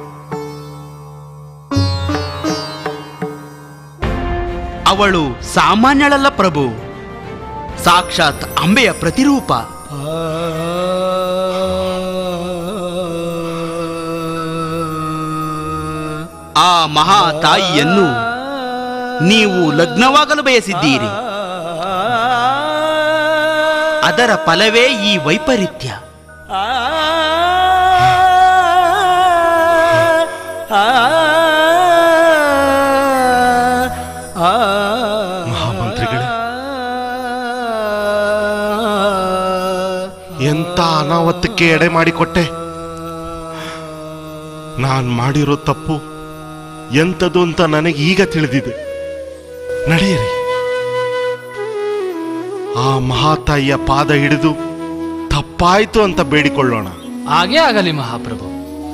ಅವಳು ಸಾಮಾನ್ಯಳಲ್ಲ ಪ್ರಭು ಸಾಕ್ಷಾತ್ ಅಂಬೆಯ ಪ್ರತಿರೂಪ ಆ ಮಹಾ ತಾಯಿಯನ್ನು ನೀವು ಲಗ್ನವಾಗಲು ಬಯಸಿದ್ದೀರಿ ಅದರ ಫಲವೇ ಈ ವೈಪರೀತ್ಯ ಮಹಾಮಂತ್ರಿಗಳೇ ಎಂತ ಅನಾವತ್ತಕ್ಕೆ ಎಡೆ ಮಾಡಿಕೊಟ್ಟೆ ನಾನ್ ಮಾಡಿರೋ ತಪ್ಪು ಎಂಥದ್ದು ಅಂತ ನನಗೆ ಈಗ ತಿಳಿದಿದೆ ನಡೆಯಿರಿ ಆ ಮಹಾತಾಯಿಯ ಪಾದ ಹಿಡಿದು ತಪ್ಪಾಯ್ತು ಅಂತ ಬೇಡಿಕೊಳ್ಳೋಣ ಹಾಗೇ ಆಗಲಿ ಮಹಾಪ್ರಭು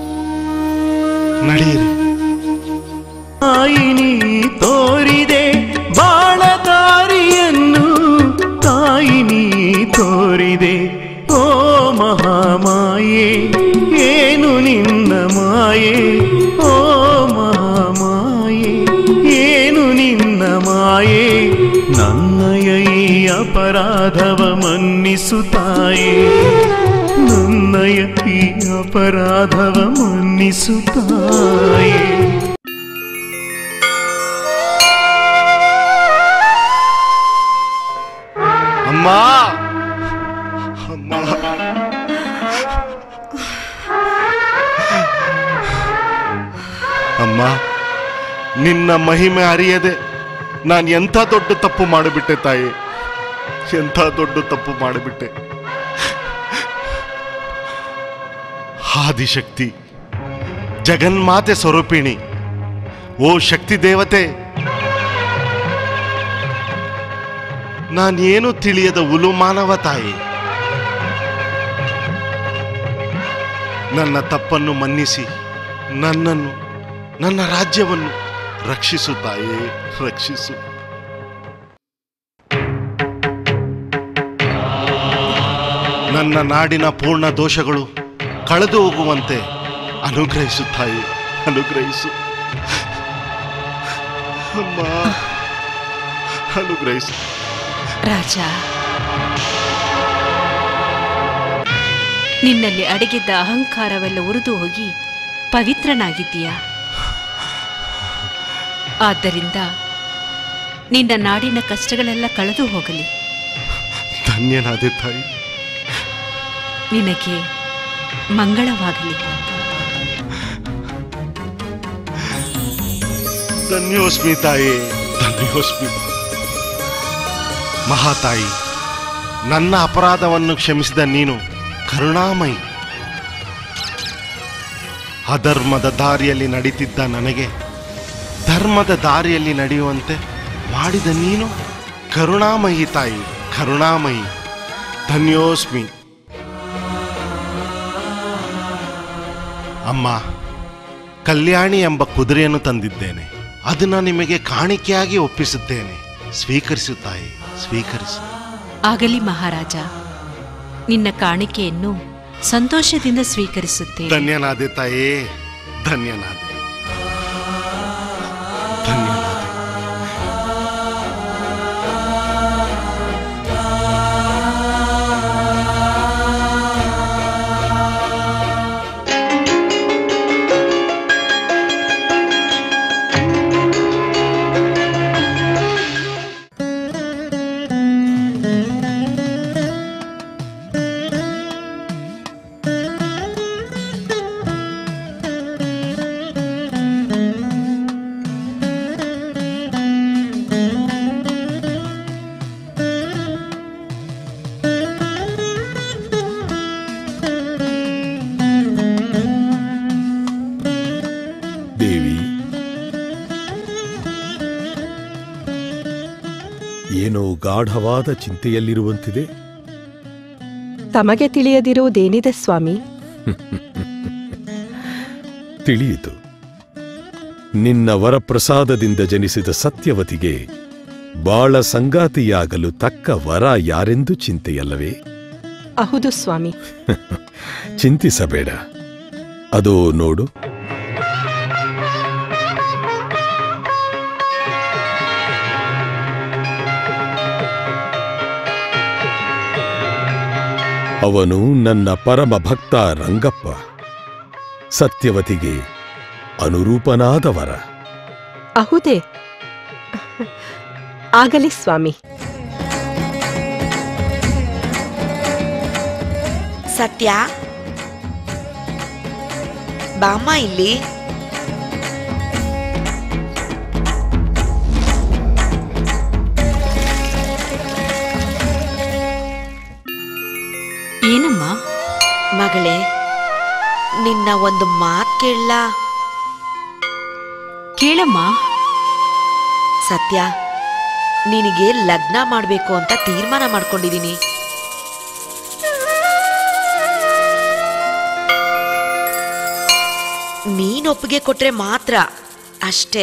ನಡೆಯಿರಿ ತಾಯಿನಿ ತೋರಿದೆ ಬಾಳ ದಾರಿಯನ್ನು ತಾಯಿನಿ ತೋರಿದೆ ಓ ಮಹಾಮಾಯೆ ಏನು ನಿನ್ನ ಮಾಯೆ ಓ ಮಹಾಮಾಯೆ ಏನು ನಿನ್ನ ಮಾಯೆ ನನ್ನಯ ಈ ಅಪರಾಧವ ಮನ್ನಿಸು ತಾಯೇ ನನ್ನಯ ಈ ಅಪರಾಧವ ಮನ್ನಿಸು ತಾಯೇ ಅಮ್ಮ ಅಮ್ಮ ಅಮ್ಮ ನಿನ್ನ ಮಹಿಮೆ ಅರಿಯದೆ ನಾನು ಎಂಥ ದೊಡ್ಡ ತಪ್ಪು ಮಾಡಿಬಿಟ್ಟೆ ತಾಯಿ ಎಂಥ ದೊಡ್ಡ ತಪ್ಪು ಮಾಡಿಬಿಟ್ಟೆ ಆದಿಶಕ್ತಿ ಜಗನ್ಮಾತೆ ಸ್ವರೂಪಿಣಿ ಓ ಶಕ್ತಿ ದೇವತೆ ನಾನೇನು ತಿಳಿಯದ ಉಲು ಮಾನವ ತಾಯಿ ನನ್ನ ತಪ್ಪನ್ನು ಮನ್ನಿಸಿ ನನ್ನನ್ನು ನನ್ನ ರಾಜ್ಯವನ್ನು ರಕ್ಷಿಸು ತಾಯೇ ರಕ್ಷಿಸು ನನ್ನ ನಾಡಿನ ಪೂರ್ಣ ದೋಷಗಳು ಕಳೆದು ಹೋಗುವಂತೆ ಅನುಗ್ರಹಿಸು ತಾಯಿ ಅನುಗ್ರಹಿಸು ಅಮ್ಮ ಅನುಗ್ರಹಿಸು ರಾಜ ನಿನ್ನಲ್ಲಿ ಅಡಗಿದ್ದ ಅಹಂಕಾರವೆಲ್ಲ ಉರಿದು ಹೋಗಿ ಪವಿತ್ರನಾಗಿದ್ದೀಯ ಆದ್ದರಿಂದ ನಿನ್ನ ನಾಡಿನ ಕಷ್ಟಗಳೆಲ್ಲ ಕಳೆದು ಹೋಗಲಿ ಧನ್ಯನಾದೆ ತಾಯಿ ನಿನಗೆ ಮಂಗಳವಾಗಲಿ ಧನ್ಯೋಸ್ಮಿ ತಾಯಿ ಧನ್ಯೋಸ್ಮಿ ಮಹಾತಾಯಿ ನನ್ನ ಅಪರಾಧವನ್ನು ಕ್ಷಮಿಸಿದ ನೀನು ಕರುಣಾಮಯಿ ಅಧರ್ಮದ ದಾರಿಯಲ್ಲಿ ನಡೀತಿದ್ದ ನನಗೆ ಧರ್ಮದ ದಾರಿಯಲ್ಲಿ ನಡೆಯುವಂತೆ ಮಾಡಿದ ನೀನು ಕರುಣಾಮಯಿ ತಾಯಿ ಕರುಣಾಮಯಿ ಧನ್ಯೋಸ್ಮಿ ಅಮ್ಮ ಕಲ್ಯಾಣಿ ಎಂಬ ಕುದುರೆಯನ್ನು ತಂದಿದ್ದೇನೆ ಅದನ್ನು ನಿಮಗೆ ಕಾಣಿಕೆಯಾಗಿ ಒಪ್ಪಿಸುತ್ತೇನೆ ಸ್ವೀಕರಿಸು ತಾಯಿ ಸ್ವೀಕರಿಸು ಆಗಲಿ ಮಹಾರಾಜ ನಿನ್ನ ಕಾಣಿಕೆಯನ್ನು ಸಂತೋಷದಿಂದ ಸ್ವೀಕರಿಸುತ್ತೇನೆ ಧನ್ಯನಾದೆ ತಾಯೇ ಧನ್ಯನಾದೆ ಧನ್ಯನಾದೆ ಏನೋ ಗಾಢವಾದ ಚಿಂತೆಯಲ್ಲಿರುವಂತಿದೆ ತಮಗೆ ತಿಳಿಯದಿರುವುದೇನಿದೆ ಸ್ವಾಮಿ ತಿಳಿಯಿತು ನಿನ್ನ ವರಪ್ರಸಾದದಿಂದ ಜನಿಸಿದ ಸತ್ಯವತಿಗೆ ಬಾಳ ಸಂಗಾತಿಯಾಗಲು ತಕ್ಕ ವರ ಯಾರೆಂದು ಚಿಂತೆಯಲ್ಲವೇ ಹೌದು ಸ್ವಾಮಿ ಚಿಂತಿಸಬೇಡ ಅದೋ ನೋಡು ಅವನು ನನ್ನ ಪರಮ ಭಕ್ತ ರಂಗಪ್ಪ ಸತ್ಯವತಿಗೆ ಅನುರೂಪನಾದ ವರ ಅಹುದೇ ಆಗಲಿ ಸ್ವಾಮಿ ಸತ್ಯ ಬಾಮ್ಮ ಇಲ್ಲಿ ಏನಮ್ಮ ಮಗಳೇ ನಿನ್ನ ಒಂದು ಮಾತ್ ಕೇಳಲ್ಲ ಕೇಳಮ್ಮ ಸತ್ಯ ನಿನಗೆ ಲಗ್ನ ಮಾಡ್ಬೇಕು ಅಂತ ತೀರ್ಮಾನ ಮಾಡ್ಕೊಂಡಿದೀನಿ ನೀನ್ ಒಪ್ಪಿಗೆ ಕೊಟ್ರೆ ಮಾತ್ರ ಅಷ್ಟೇ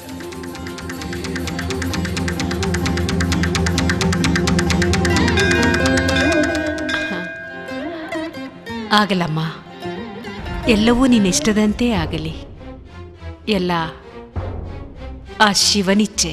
ಆಗಲಮ್ಮ ಎಲ್ಲವೂ ನಿನ್ನಿಷ್ಟದಂತೆ ಆಗಲಿ ಎಲ್ಲ ಆ ಶಿವನಿಚ್ಛೆ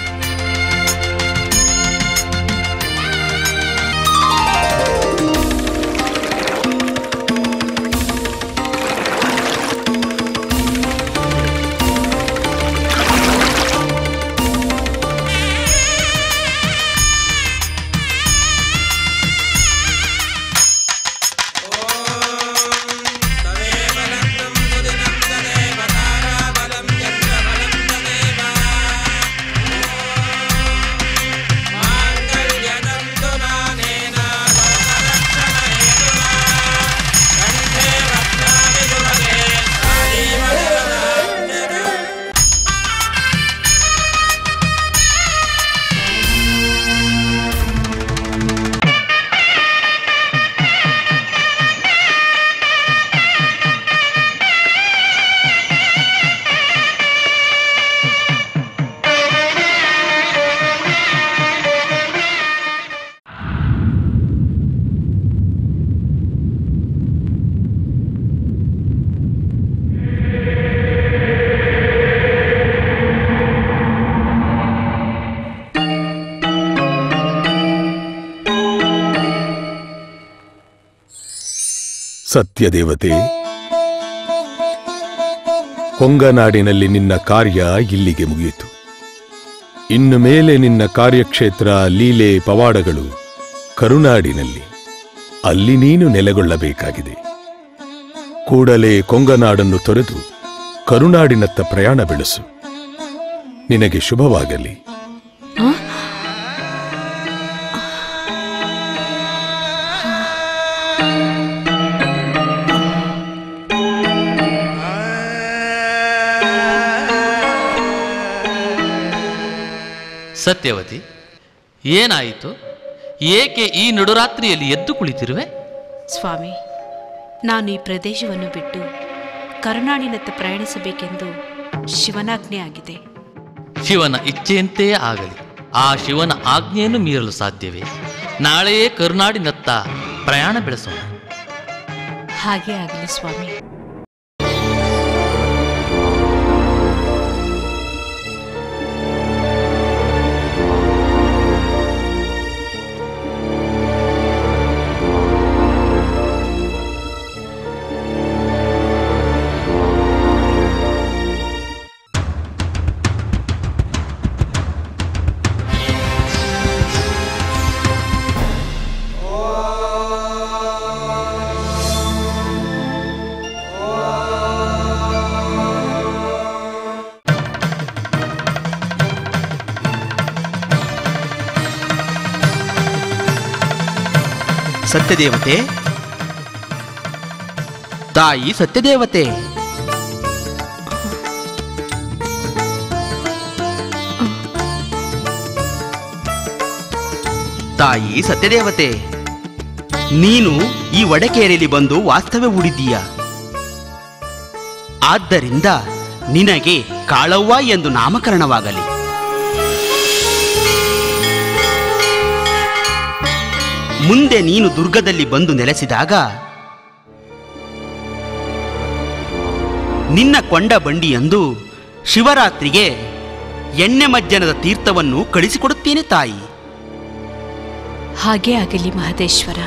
ಸತ್ಯದೇವತೆ ಕೊಂಗನಾಡಿನಲ್ಲಿ ನಿನ್ನ ಕಾರ್ಯ ಇಲ್ಲಿಗೆ ಮುಗಿಯಿತು ಇನ್ನು ಮೇಲೆ ನಿನ್ನ ಕಾರ್ಯಕ್ಷೇತ್ರ ಲೀಲೆ ಪವಾಡಗಳು ಕರುನಾಡಿನಲ್ಲಿ ಅಲ್ಲಿ ನೀನು ನೆಲೆಗೊಳ್ಳಬೇಕಾಗಿದೆ ಕೂಡಲೇ ಕೊಂಗನಾಡನ್ನು ತೊರೆದು ಕರುನಾಡಿನತ್ತ ಪ್ರಯಾಣ ಬೆಳೆಸು ನಿನಗೆ ಶುಭವಾಗಲಿ ಸತ್ಯವತಿ ಏನಾಯಿತು ಏಕೆ ಈ ನಡುರಾತ್ರಿಯಲ್ಲಿ ಎದ್ದು ಕುಳಿತಿರುವೆ ಸ್ವಾಮಿ ನಾನು ಈ ಪ್ರದೇಶವನ್ನು ಬಿಟ್ಟು ಕರುನಾಡಿನತ್ತ ಪ್ರಯಾಣಿಸಬೇಕೆಂದು ಶಿವನಾಜ್ಞೆ ಆಗಿದೆ ಶಿವನ ಇಚ್ಛೆಯಂತೆಯೇ ಆಗಲಿ ಆ ಶಿವನ ಆಜ್ಞೆಯನ್ನು ಮೀರಲು ಸಾಧ್ಯವೇ ನಾಳೆಯೇ ಕರುನಾಡಿನತ್ತ ಪ್ರಯಾಣ ಬೆಳೆಸೋಣ ಹಾಗೆ ಆಗಲಿ ಸ್ವಾಮಿ ಸತ್ಯದೇವತೆ ತಾಯಿ ಸತ್ಯದೇವತೆ ತಾಯಿ ಸತ್ಯದೇವತೆ ನೀನು ಈ ವಡಕೇರಿಯಲ್ಲಿ ಬಂದು ವಾಸ್ತವ್ಯ ಹೂಡಿದ್ದೀಯ ಆದ್ದರಿಂದ ನಿನಗೆ ಕಾಳವ್ವ ಎಂದು ನಾಮಕರಣವಾಗಲಿ ಮುಂದೆ ನೀನು ದುರ್ಗದಲ್ಲಿ ಬಂದು ನೆಲೆಸಿದಾಗ ನಿನ್ನ ಕೊಂಡ ಬಂಡಿಯಂದು ಶಿವರಾತ್ರಿಗೆ ಎಣ್ಣೆ ಮಜ್ಜನದ ತೀರ್ಥವನ್ನು ಕಳಿಸಿಕೊಡುತ್ತೇನೆ ತಾಯಿ ಹಾಗೇ ಆಗಲಿ ಮಹದೇಶ್ವರ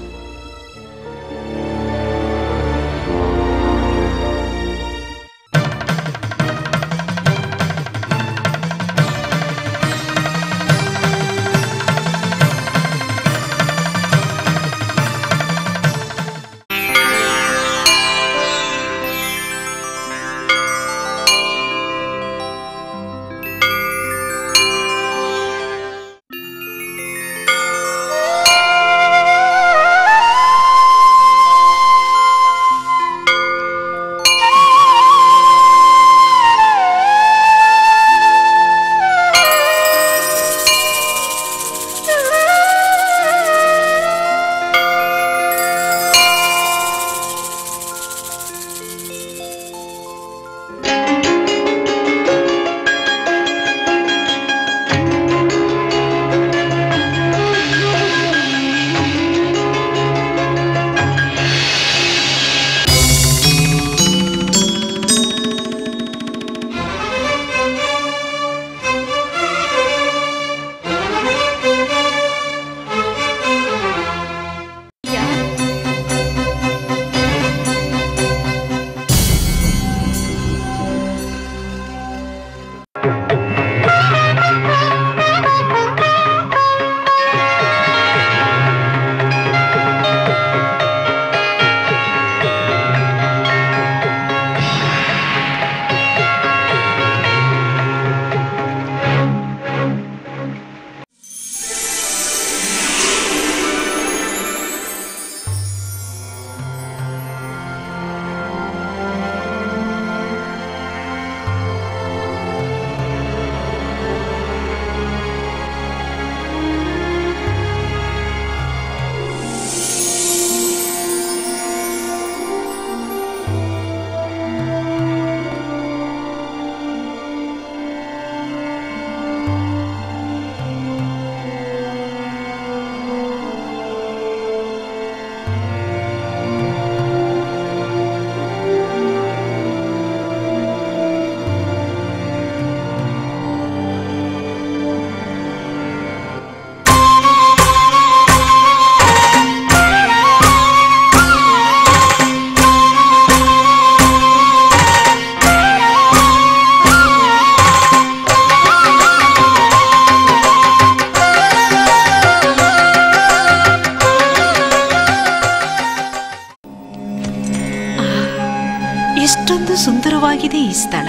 ಎಷ್ಟೊಂದು ಸುಂದರವಾಗಿದೆ ಈ ಸ್ಥಳ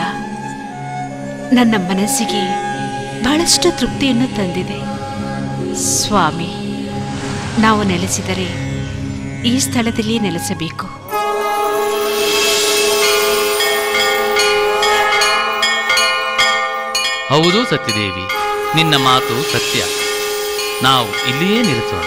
ನನ್ನ ಮನಸ್ಸಿಗೆ ಬಹಳಷ್ಟು ತೃಪ್ತಿಯನ್ನು ತಂದಿದೆ ಸ್ವಾಮಿ ನಾವು ನೆಲೆಸಿದರೆ ಈ ಸ್ಥಳದಲ್ಲಿಯೇ ನೆಲೆಸಬೇಕು ಹೌದು ಸತ್ಯದೇವಿ ನಿನ್ನ ಮಾತು ಸತ್ಯ ನಾವು ಇಲ್ಲಿಯೇ ನಿಲ್ಲಿಸೋಣ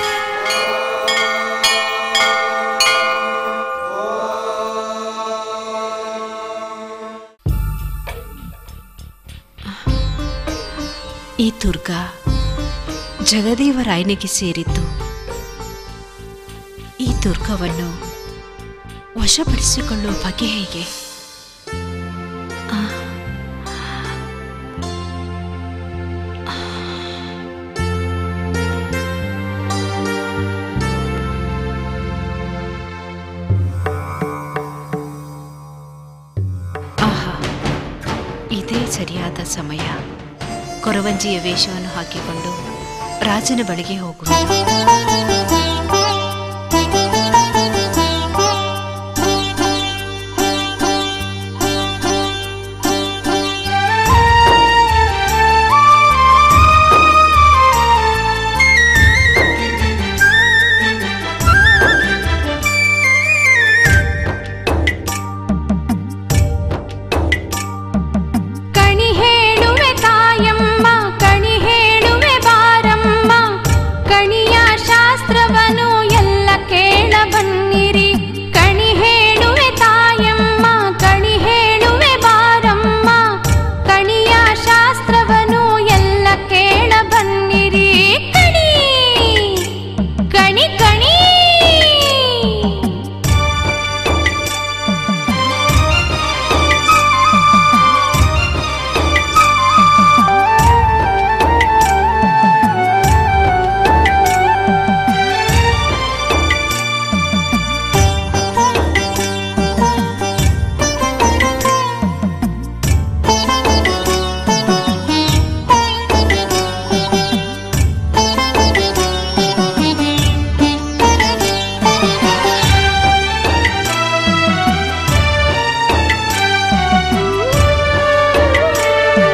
ಈ ದುರ್ಗ ಜಗದೇವರಾಯನಿಗೆ ಸೇರಿದ್ದು ಈ ದುರ್ಗವನ್ನು ವಶಪಡಿಸಿಕೊಳ್ಳುವ ಬಗೆ ಹೇಗೆ ಆ, ಆಹಾ ಇದೇ ಸರಿಯಾದ ಸಮಯ ಕೊರವಂಜಿಯ ವೇಷವನ್ನು ಹಾಕಿಕೊಂಡು ರಾಜನ ಬಳಿಗೆ ಹೋಗುವುದು ಕಣಿ ಹೇಳುವೆ ತಾಯಮ್ಮ ಕಣಿ ಹೇಳುವೆ ಬಾರಮ್ಮ ಕಣಿಯ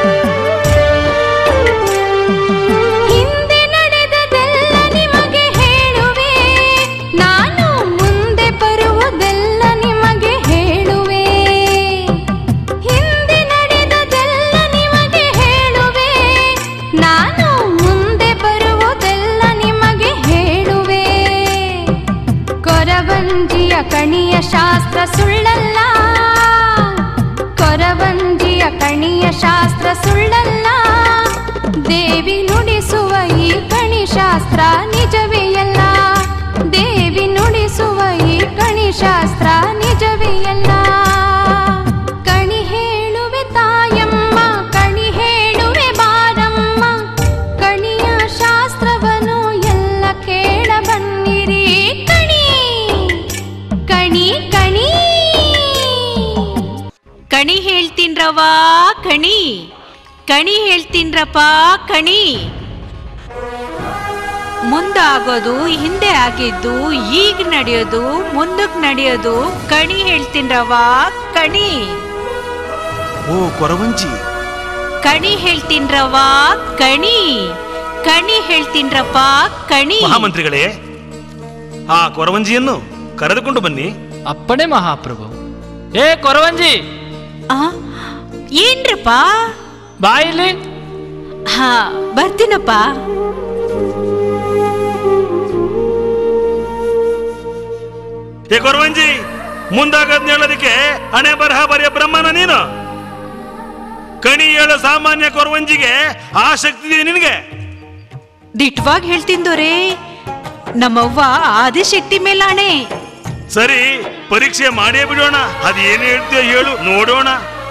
ಹಿಂದೆ ನಡೆದದೆಲ್ಲ ನಿಮಗೆ ಹೇಳುವೆ ನಾನು ಮುಂದೆ ಬರುವುದೆಲ್ಲ ನಿಮಗೆ ಹೇಳುವೆ ಹಿಂದೆ ನಡೆದದೆಲ್ಲ ನಿಮಗೆ ಹೇಳುವೆ ನಾನು ಮುಂದೆ ಬರುವುದೆಲ್ಲ ನಿಮಗೆ ಹೇಳುವೆ ಕೊರವಂಜಿಯ ಕಣಿಯ ಶಾಸ್ತ್ರ ಸುಳ್ಳಲ್ಲ ಕೊರವಂಜಿಯ ಕಣಿಯ ಶಾಸ್ತ್ರ ಸುಳ್ಳಲ್ಲ ದೇವಿ ನುಡಿಸುವ ಈ ಕಣಿ ಶಾಸ್ತ್ರ ನಿಜವೇ ಅಲ್ಲ ದೇವಿ ನುಡಿಸುವ ಈ ಕಣಿ ಶಾಸ್ತ್ರ ನಿಜವೇ ಅಲ್ಲ ಕಣಿ ಹೇಳುವೆ ತಾಯಮ್ಮ ಕಣಿ ಹೇಳುವೆ ಬಾರಮ್ಮ ಕಣಿಯ ಶಾಸ್ತ್ರವನ್ನು ಎಲ್ಲ ಕೇಳ ಬನ್ನಿರಿ ಕಣಿ ಕಣಿ ಕಣಿ ಕಣಿ ಹೇಳ್ತೀನ್ರವಾ ಕಣಿ ಕಣಿ ಹೇಳ್ತೀನ್ರಪ್ಪ ಕಣಿ ಮುಂದಾಗೋದು ಹಿಂದೆ ಆಗಿದ್ದು ಈಗ ನಡೆಯೋದು ಮುಂದಕ್ಕೆ ನಡೆಯೋದು ಕಣಿ ಹೇಳ್ತೀನ್ರವಾ ಕಣಿ ಓ ಕೊರವಂಜಿ ಕಣಿ ಹೇಳ್ತೀನ್ರವಾ ಕಣಿ ಕಣಿ ಹೇಳ್ತೀನ್ರಪ್ಪ ಕಣಿ ಮಹಾಮಂತ್ರಿಗಳೇ ಆ ಕೊರವಂಜಿಯನ್ನು ಕರೆದುಕೊಂಡು ಬನ್ನಿ ಅಪ್ಪಣೆ ಮಹಾಪ್ರಭು ಏ ಕೊರವಂಜಿ ಆ ಏನ್ರಪ್ಪ ಬಾಯಿಲಿ ಹಾ ಬರ್ತೀನಪ್ಪ ಏ ಕೊರವಂಜಿ ಮುಂದಾಗದ್ನ ಹೇಳೋದಕ್ಕೆ ಹಣೆ ಬರಹ ಬರೆಯ ಬ್ರಹ್ಮನ ನೀನು ಕಣಿ ಹೇಳೋ ಸಾಮಾನ್ಯ ಕೊರವಂಜಿಗೆ ಆ ಶಕ್ತಿ ಇದೆ ನಿನಗೆ ದಿಟ್ವಾಗಿ ಹೇಳ್ತಿಂದೋರೇ ನಮ್ಮವ್ವ ಆದಿಶಕ್ತಿ ಮೇಲಾಣೆ ಸರಿ ಪರೀಕ್ಷೆ ಮಾಡೇ ಬಿಡೋಣ ಅದೇನು ಹೇಳ್ತೀಯೋ ಹೇಳು ನೋಡೋಣ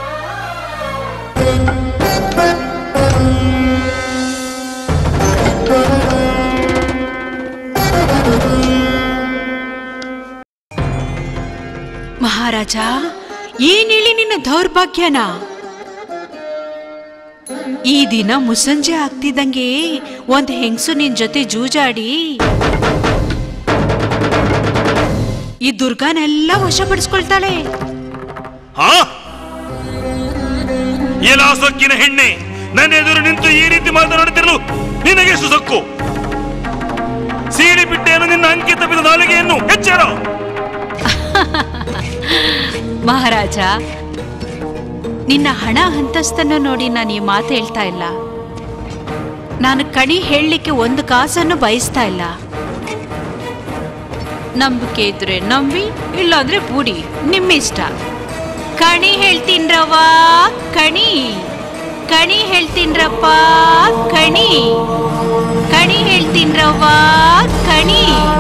ಮಹಾರಾಜ ಏನ್ ಹೇಳಿ ನಿನ್ನ ದೌರ್ಭಾಗ್ಯನ ಈ ದಿನ ಮುಸ್ಸಂಜೆ ಆಗ್ತಿದ್ದಂಗೆ ಒಂದ್ ಹೆಂಗಸು ನಿನ್ ಜೊತೆ ಜೂಜಾಡಿ ಈ ದುರ್ಗಾನೆಲ್ಲ ವಶಪಡಿಸ್ಕೊಳ್ತಾಳೆ ಹಾ ಎಲ್ಲ ಸೊಕ್ಕಿನ ಹೆಣ್ಣೆ ನನ್ನ ಎದುರು ನಿಂತು ಈ ರೀತಿ ಮಾತನಾಡುತ್ತಿರಲು ನಿನಗೆ ಸುಸಕ್ಕು ಸೀಳಿ ಬಿಟ್ಟೇನು ನಿನ್ನ ಅಂಕಿತ ಬಿದ್ದ ನಾಲಿಗೆಯನ್ನು ಎಚ್ಚರ ಮಹಾರಾಜ ನಿನ್ನ ಹಣ ಅಂತಸ್ತನ್ನು ನೋಡಿ ನಾನು ಈ ಮಾತು ಹೇಳ್ತಾ ಇಲ್ಲ ನಾನು ಕಣಿ ಹೇಳಲಿಕ್ಕೆ ಒಂದು ಕಾಸನ್ನು ಬಯಸ್ತಾ ಇಲ್ಲ ನಂಬಿಕೆ ಇದ್ರೆ ನಂಬಿ ಇಲ್ಲಾಂದ್ರೆ ಬೂಡಿ ನಿಮ್ಮಿಷ್ಟ ಕಣಿ ಹೇಳ್ತೀನ್ರವ್ವ ಕಣಿ ಕಣಿ ಹೇಳ್ತೀನ್ರಪ್ಪ ಕಣಿ ಕಣಿ ಹೇಳ್ತೀನ್ರವ್ವ ಕಣಿ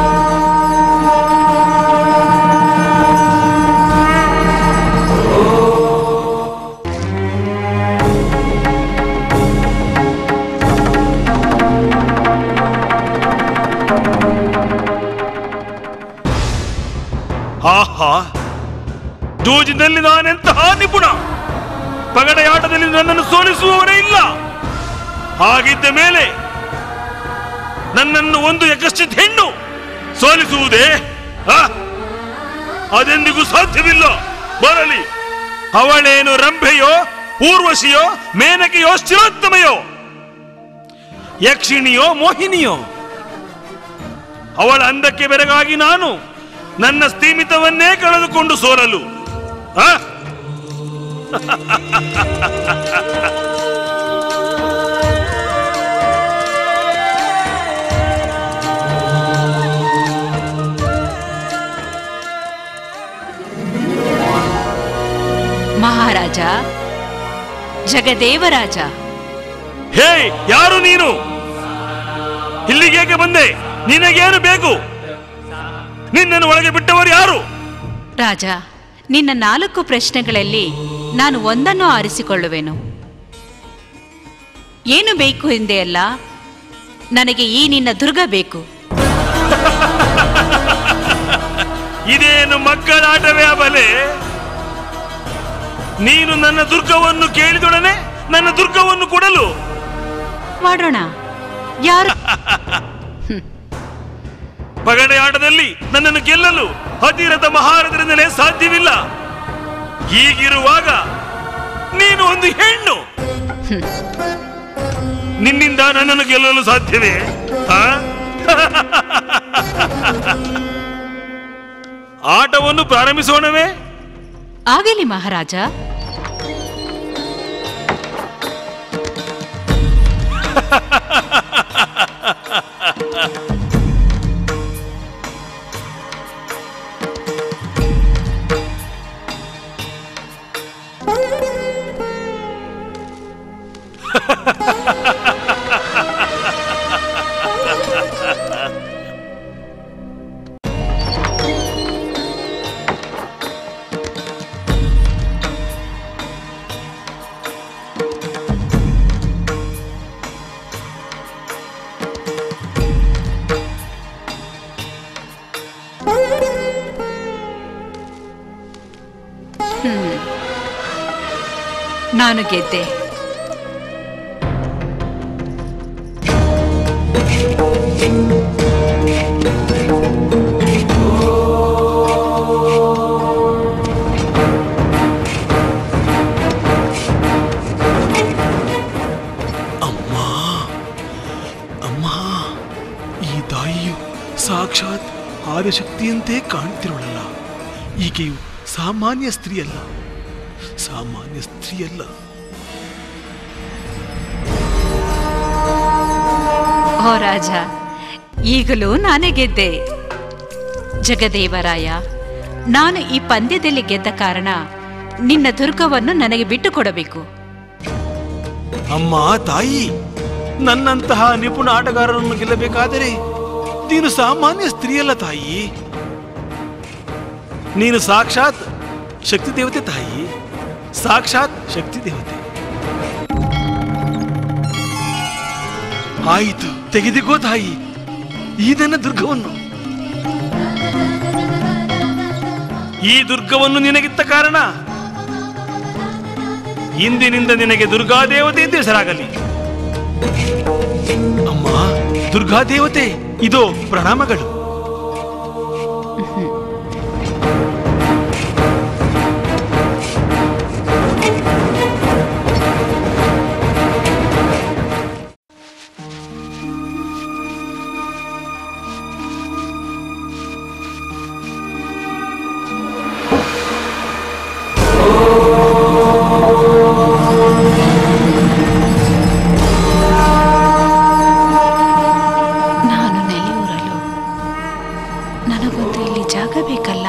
ಆಹಾ ಜೂಜಿನಲ್ಲಿ ನಾನೆಂತಹ ನಿಪುಣ ಪಗಡೆಯಾಟದಲ್ಲಿ ನನ್ನನ್ನು ಸೋಲಿಸುವವರೇ ಇಲ್ಲ ಹಾಗಿದ್ದ ಮೇಲೆ ನನ್ನನ್ನು ಒಂದು ಯಕಶ್ಚಿತ್ ಹೆಣ್ಣು ಸೋಲಿಸುವುದೇ ಆ? ಅದೆಂದಿಗೂ ಸಾಧ್ಯವಿಲ್ಲ ಬರಲಿ ಅವಳೇನು ರಂಭೆಯೋ ಊರ್ವಶಿಯೋ ಮೇನಕೆಯೋ ಸ್ಥಿರೋತ್ತಮೆಯೋ ಯಕ್ಷಿಣಿಯೋ ಮೋಹಿನಿಯೋ ಅವಳ ಅಂದಕ್ಕೆ ಬೆರಗಾಗಿ ನಾನು ನನ್ನ ಸ್ಥೀಮಿತವನ್ನೇ ಕಳೆದುಕೊಂಡು ಸೋರಲು ಆ? ಮಹಾರಾಜ ಜಗದೇವರಾಜ ಹೇ ಯಾರು ನೀನು ಇಲ್ಲಿಗೇಕೆ ಬಂದೆ ನಿನಗೇನು ಬೇಕು ನಿನ್ನನ್ನು ಒಳಗೆ ಬಿಟ್ಟವರು ಯಾರು ರಾಜ ನಿನ್ನ ನಾಲ್ಕು ಪ್ರಶ್ನೆಗಳಲ್ಲಿ ನಾನು ಒಂದನ್ನು ಆರಿಸಿಕೊಳ್ಳುವೆನು ಏನು ಬೇಕು ಎಂದೇ ಅಲ್ಲ ನನಗೆ ಈ ನಿನ್ನ ದುರ್ಗ ಬೇಕು ಇದೇನು ಮಕ್ಕಳಾಟವೇ ಅಬಲೆ ನೀನು ನನ್ನ ದುರ್ಗವನ್ನು ಕೇಳಿದೊಡನೆ ನನ್ನ ದುರ್ಗವನ್ನು ಕೊಡಲು ಮಾಡೋಣ ಯಾರು ಪಗಡೆ ಆಟದಲ್ಲಿ ನನ್ನನ್ನು ಗೆಲ್ಲಲು ಅತಿರಥ ಮಹಾರಥರಿಂದಲೇ ಸಾಧ್ಯವಿಲ್ಲ ಹೀಗಿರುವಾಗ ನೀನು ಒಂದು ಹೆಣ್ಣು ನಿನ್ನಿಂದ ನನ್ನನ್ನು ಗೆಲ್ಲಲು ಸಾಧ್ಯವೇ ಆ? ಆಟವನ್ನು ಪ್ರಾರಂಭಿಸೋಣವೇ ಆಗಲಿ ಮಹಾರಾಜ ಹ್ಮ್. ನಾನು ಗೆದ್ದೆ ಅಮ್ಮ ಅಮ್ಮ ಈ ತಾಯಿಯು ಸಾಕ್ಷಾತ್ ಆದಿಶಕ್ತಿಯಂತೆ ಕಾಣ್ತಿರೋಳಲ್ಲ ಈಕೆಯು ಸಾಮಾನ್ಯ ಸ್ತ್ರೀಯಲ್ಲ ಸಾಮಾನ್ಯ ಸ್ತ್ರೀಯಲ್ಲ ಓ ರಾಜ ಈಗಲೂ ನಾನೇ ಗೆದ್ದೆ ಜಗದೇವರಾಯ ನಾನು ಈ ಪಂದ್ಯದಲ್ಲಿ ಗೆದ್ದ ಕಾರಣ ನಿನ್ನ ದುರ್ಗವನ್ನು ನನಗೆ ಬಿಟ್ಟು ಕೊಡಬೇಕು ಅಮ್ಮ ತಾಯಿ ನನ್ನಂತಹ ನಿಪುಣ ಆಟಗಾರರನ್ನು ಗೆಲ್ಲಬೇಕಾದರೆ ನೀನು ಸಾಮಾನ್ಯ ಸ್ತ್ರೀಯಲ್ಲ ತಾಯಿ ನೀನು ಸಾಕ್ಷಾತ್ ಶಕ್ತಿ ದೇವತೆ ತಾಯಿ ಸಾಕ್ಷಾತ್ ಶಕ್ತಿ ದೇವತೆ ಆಯಿತು ತೆಗೆದುಕೋ ತಾಯಿ ಈ ನನ್ನ ದುರ್ಗವನ್ನು ಈ ದುರ್ಗವನ್ನು ನಿನಗಿತ್ತ ಕಾರಣ ಇಂದಿನಿಂದ ನಿನಗೆ ದುರ್ಗಾದೇವತೆ ಎಂದು ಹೆಸರಾಗಲಿ ಅಮ್ಮ ದುರ್ಗಾದೇವತೆ ಇದೋ ಪ್ರಣಾಮಗಳು ನಾನು ನೆಲೆಯೂರಲು ನನಗೊಂದು ಇಲ್ಲಿ ಜಾಗ ಬೇಕಲ್ಲ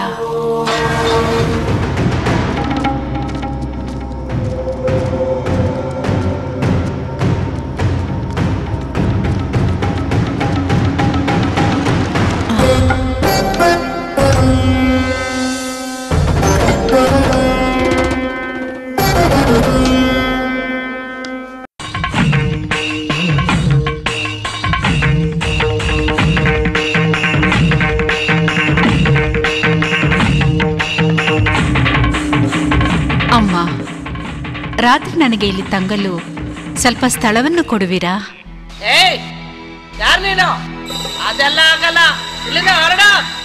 ಅಮ್ಮ ರಾತ್ರಿ ನನಗೆ ಇಲ್ಲಿ ತಂಗಲು ಸ್ವಲ್ಪ ಸ್ಥಳವನ್ನು ಕೊಡುವಿರಾ ಏಯ್ ಯಾರು ನೀನು ಅದೆಲ್ಲ ಆಗಲ್ಲ ಇಲ್ಲಿಂದ ಹೊರಡ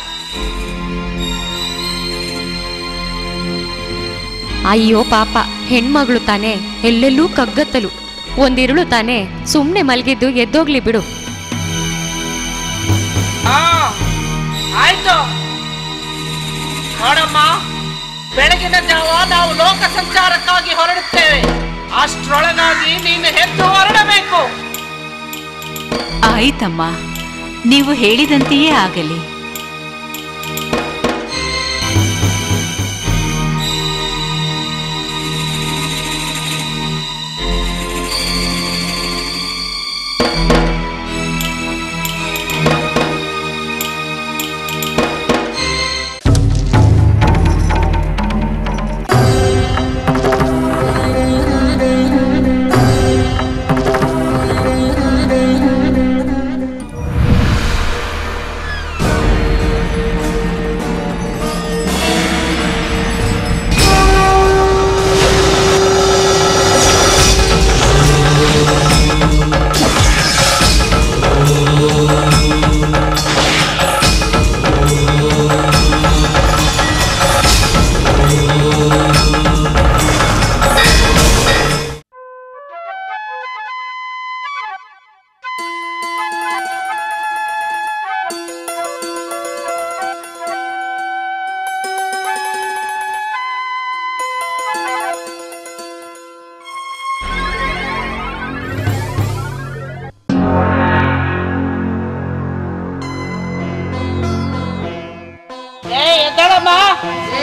ಅಯ್ಯೋ ಪಾಪ ಹೆಣ್ಮಗಳು ತಾನೆ ಎಲ್ಲೆಲ್ಲೂ ಕಗ್ಗತ್ತಲು ಒಂದಿರುಳು ತಾನೆ ಸುಮ್ನೆ ಮಲಗಿದ್ದು ಎದ್ದೋಗ್ಲಿ ಬಿಡು ಆ, ಆಯ್ತು ನೋಡಮ್ಮ ಬೆಳಗಿನ ಜಾವ ನಾವು ಲೋಕ ಸಂಚಾರಕ್ಕಾಗಿ ಹೊರಡುತ್ತೇವೆ ಅಷ್ಟರೊಳಗಾಗಿ ನೀನು ಹೆದ್ದು ಹೊರಡಬೇಕು ಆಯ್ತಮ್ಮ ನೀವು ಹೇಳಿದಂತೆಯೇ ಆಗಲಿ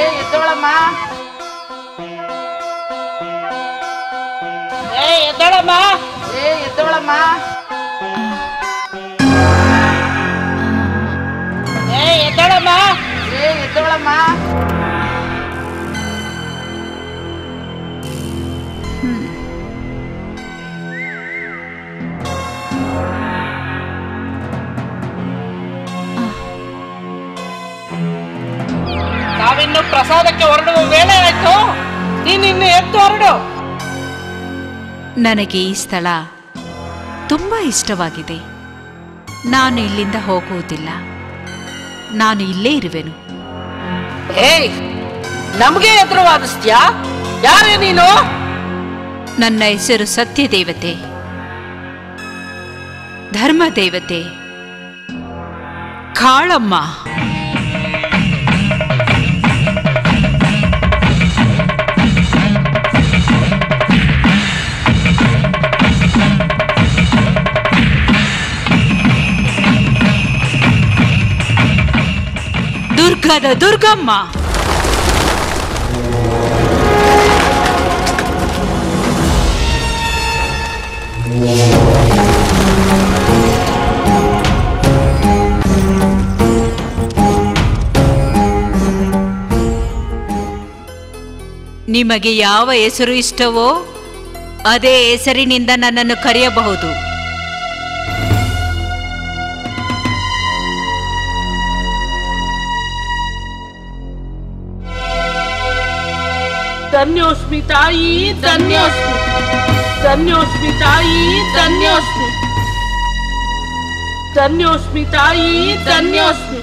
ಎದ್ದೋಳಮ್ಮ ಏ ಎದ್ದೋಳಮ್ಮ ಏ ಎದ್ದೋಳಮ್ಮ ಏ ಎದ್ದೋಳಮ್ಮ ಏ ಎದ್ದೋಳಮ್ಮ ನಾವಿನ್ನು ಪ್ರಸಾದಕ್ಕೆ ಹೊರಡುವ ವೇಳೆ ಆಯ್ತು ನೀನ್ ಇನ್ನು ಎದ್ದು ಹೊರಡು ನನಗೆ ಈ ಸ್ಥಳ ತುಂಬ ಇಷ್ಟವಾಗಿದೆ ನಾನು ಇಲ್ಲಿಂದ ಹೋಗುವುದಿಲ್ಲ ನಾನು ಇಲ್ಲೇ ಇರುವೆನು ಏಯ್ ನಮ್ಗೆ ಎದುರು ವಾದಿಸ್ತ್ಯಾ ಯಾರೇ ನೀನು ನನ್ನ ಹೆಸರು ಸತ್ಯ ದೇವತೆ ಧರ್ಮ ದೇವತೆ ಕಾಳಮ್ಮ ದುರ್ಗದ ದುರ್ಗಮ್ಮ ನಿಮಗೆ ಯಾವ ಹೆಸರು ಇಷ್ಟವೋ ಅದೇ ಹೆಸರಿನಿಂದ ನನ್ನನ್ನು ಕರೆಯಬಹುದು ಧನ್ಯೋಸ್ಮಿ ತಾಯಿ ಧನ್ಯೋಸ್ಮಿ ಧನ್ಯೋಸ್ಮಿ ತಾಯಿ ಧನ್ಯೋಸ್ಮಿ ಧನ್ಯೋಸ್ಮಿ ತಾಯಿ ಧನ್ಯೋಸ್ಮಿ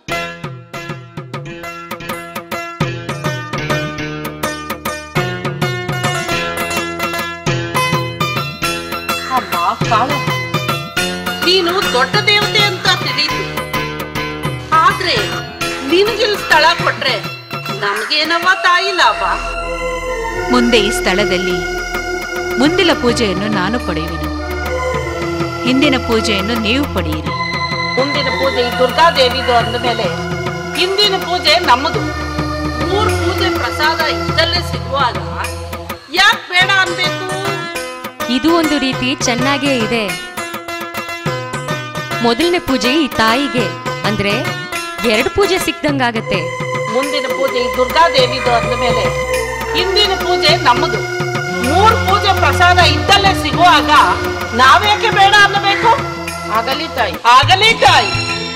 ಅಮ್ಮ ಕಾಳು ನೀನು ದೊಡ್ಡ ದೇವತೆ ಅಂತ ತಿಳಿತು ಆದ್ರೆ ನಿನಗಿಲ್ ಸ್ಥಳ ಕೊಟ್ರೆ ನಮ್ಗೇನವ್ವ ತಾಯಿ ಲಾಭ ಮುಂದೆ ಈ ಸ್ಥಳದಲ್ಲಿ ಮುಂದಿನ ಪೂಜೆಯನ್ನು ನಾನು ಪಡೆಯುವೆನು ಹಿಂದಿನ ಪೂಜೆಯನ್ನು ನೀವು ಪಡೆಯಿರಿ ಮುಂದಿನ ಪೂಜೆ ಈ ದುರ್ಗಾದೇವಿದು ಅಂದ ಮೇಲೆ ಹಿಂದಿನ ಪೂಜೆ ನಮ್ಮದು ಮೂರ್ ಪೂಜೆ ಪ್ರಸಾದ ಇದ್ದಲ್ಲೇ ಸಿಗುವಾಗ ಯಾಕೆ ಬೇಡ ಅನ್ಬೇಕು ಇದು ಒಂದು ರೀತಿ ಚೆನ್ನಾಗೇ ಇದೆ ಮೊದಲನೇ ಪೂಜೆ ಈ ತಾಯಿಗೆ ಅಂದ್ರೆ ಎರಡು ಪೂಜೆ ಸಿಕ್ದಂಗಾಗತ್ತೆ ಮುಂದಿನ ಪೂಜೆ ಈ ದುರ್ಗಾದೇವಿದು ಅಂದ ಮೇಲೆ ಹಿಂದಿನ ಪೂಜೆ ನಮ್ಮದು ಮೂರ್ ಪೂಜೆ ಪ್ರಸಾದ ಇದ್ದಲ್ಲೇ ಸಿಗುವಾಗ ನಾವೇಕೆ ಬೇಡ ಅನ್ನಬೇಕು ಆಗಲಿ ತಾಯಿ ಆಗಲಿ ತಾಯಿ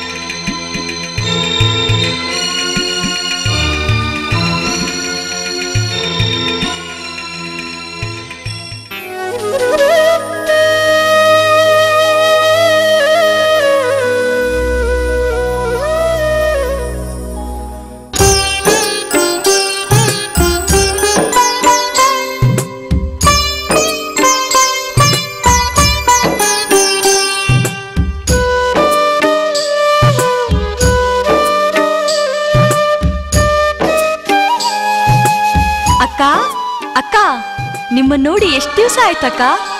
ಅಕ್ಕ ಅಕ್ಕ ನಿಮ್ಮ ನೋಡಿ ಎಷ್ಟು ದಿವಸ ಆಯ್ತಕ್ಕ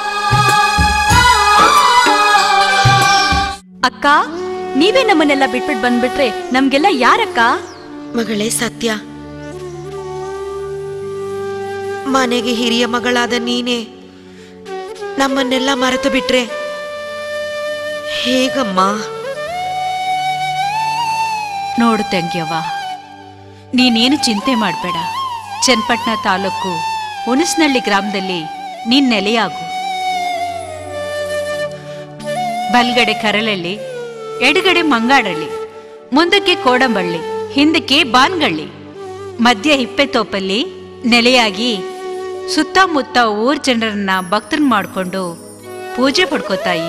ಅಕ್ಕ ನೀವೇ ನಮ್ಮನ್ನೆಲ್ಲ ಬಿಟ್ಬಿಟ್ಟು ಬಂದ್ಬಿಟ್ರೆ ನಮ್ಗೆಲ್ಲ ಯಾರಕ್ಕ ಮಗಳೇ ಸತ್ಯ ಮನೆಗೆ ಹಿರಿಯ ಮಗಳಾದ ನೀನೇ ನಮ್ಮನ್ನೆಲ್ಲ ಮರೆತು ಬಿಟ್ರೆ ಹೇಗಮ್ಮ ನೋಡು ತಂಗ್ಯವ್ವ ನೀನೇನು ಚಿಂತೆ ಮಾಡಬೇಡ ಚನ್ನಪಟ್ಟಣ ತಾಲೂಕು ಹುಣಸ್ನಳ್ಳಿ ಗ್ರಾಮದಲ್ಲಿ ನೀನ್ ನೆಲೆಯಾಗು ಬಲ್ಗಡೆ ಕರಲಳ್ಳಿ ಎಡಗಡೆ ಮಂಗಾಡಳ್ಳಿ ಮುಂದಕ್ಕೆ ಕೋಡಂಬಳ್ಳಿ ಹಿಂದಕ್ಕೆ ಬಾನ್ಗಳ್ಳಿ ಮಧ್ಯ ಹಿಪ್ಪೆತೋಪಲ್ಲಿ ನೆಲೆಯಾಗಿ ಸುತ್ತಮುತ್ತ ಊರ್ ಜನರನ್ನ ಭಕ್ತರನ್ನ ಮಾಡ್ಕೊಂಡು ಪೂಜೆ ಪಡ್ಕೋತಾಯಿ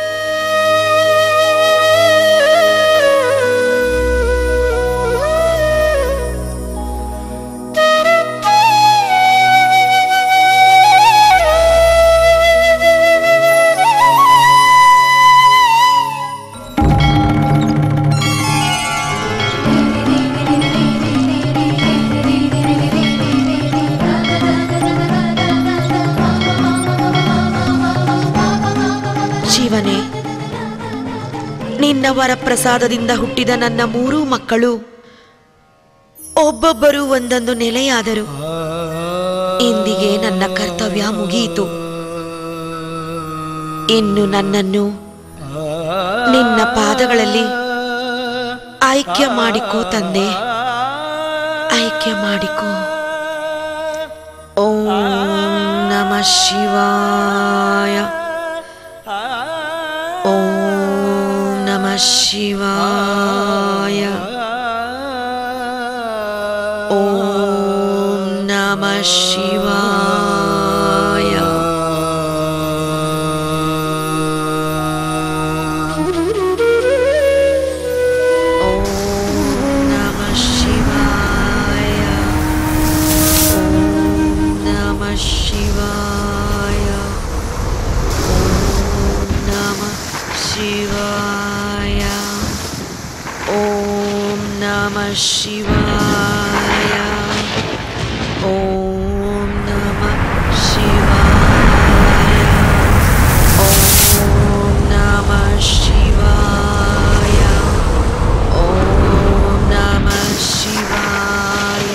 ಶಿವನೇ ನಿನ್ನ ವರ ಪ್ರಸಾದದಿಂದ ಹುಟ್ಟಿದ ನನ್ನ ಮೂರೂ ಮಕ್ಕಳು ಒಬ್ಬೊಬ್ಬರು ಒಂದೊಂದು ನೆಲೆಯಾದರು ಇಂದಿಗೆ ನನ್ನ ಕರ್ತವ್ಯ ಮುಗಿಯಿತು ಇನ್ನು ನನ್ನನ್ನು ನಿನ್ನ ಪಾದಗಳಲ್ಲಿ ಐಕ್ಯ ಮಾಡಿಕೋ ತಂದೆ ಐಕ್ಯ ಮಾಡಿಕೋ ಓಂ ನಮ ಶಿವಾಯ ಓಂ ನಮ ಶಿವಾಯ ಓಂ ನಮ ಶಿವಾಯ ಓಂ ನಮ ಶಿವಾಯ ಓಂ ನಮ ಶಿವಾಯ ಓಂ ನಮ ಶಿವಾಯ ಓಂ ನಮ ಶಿವಾಯ ಓಂ ನಮ ಶಿವಾಯ ಓಂ ನಮ ಶಿವಾಯ ಓಂ ನಮ ಶಿವಾಯ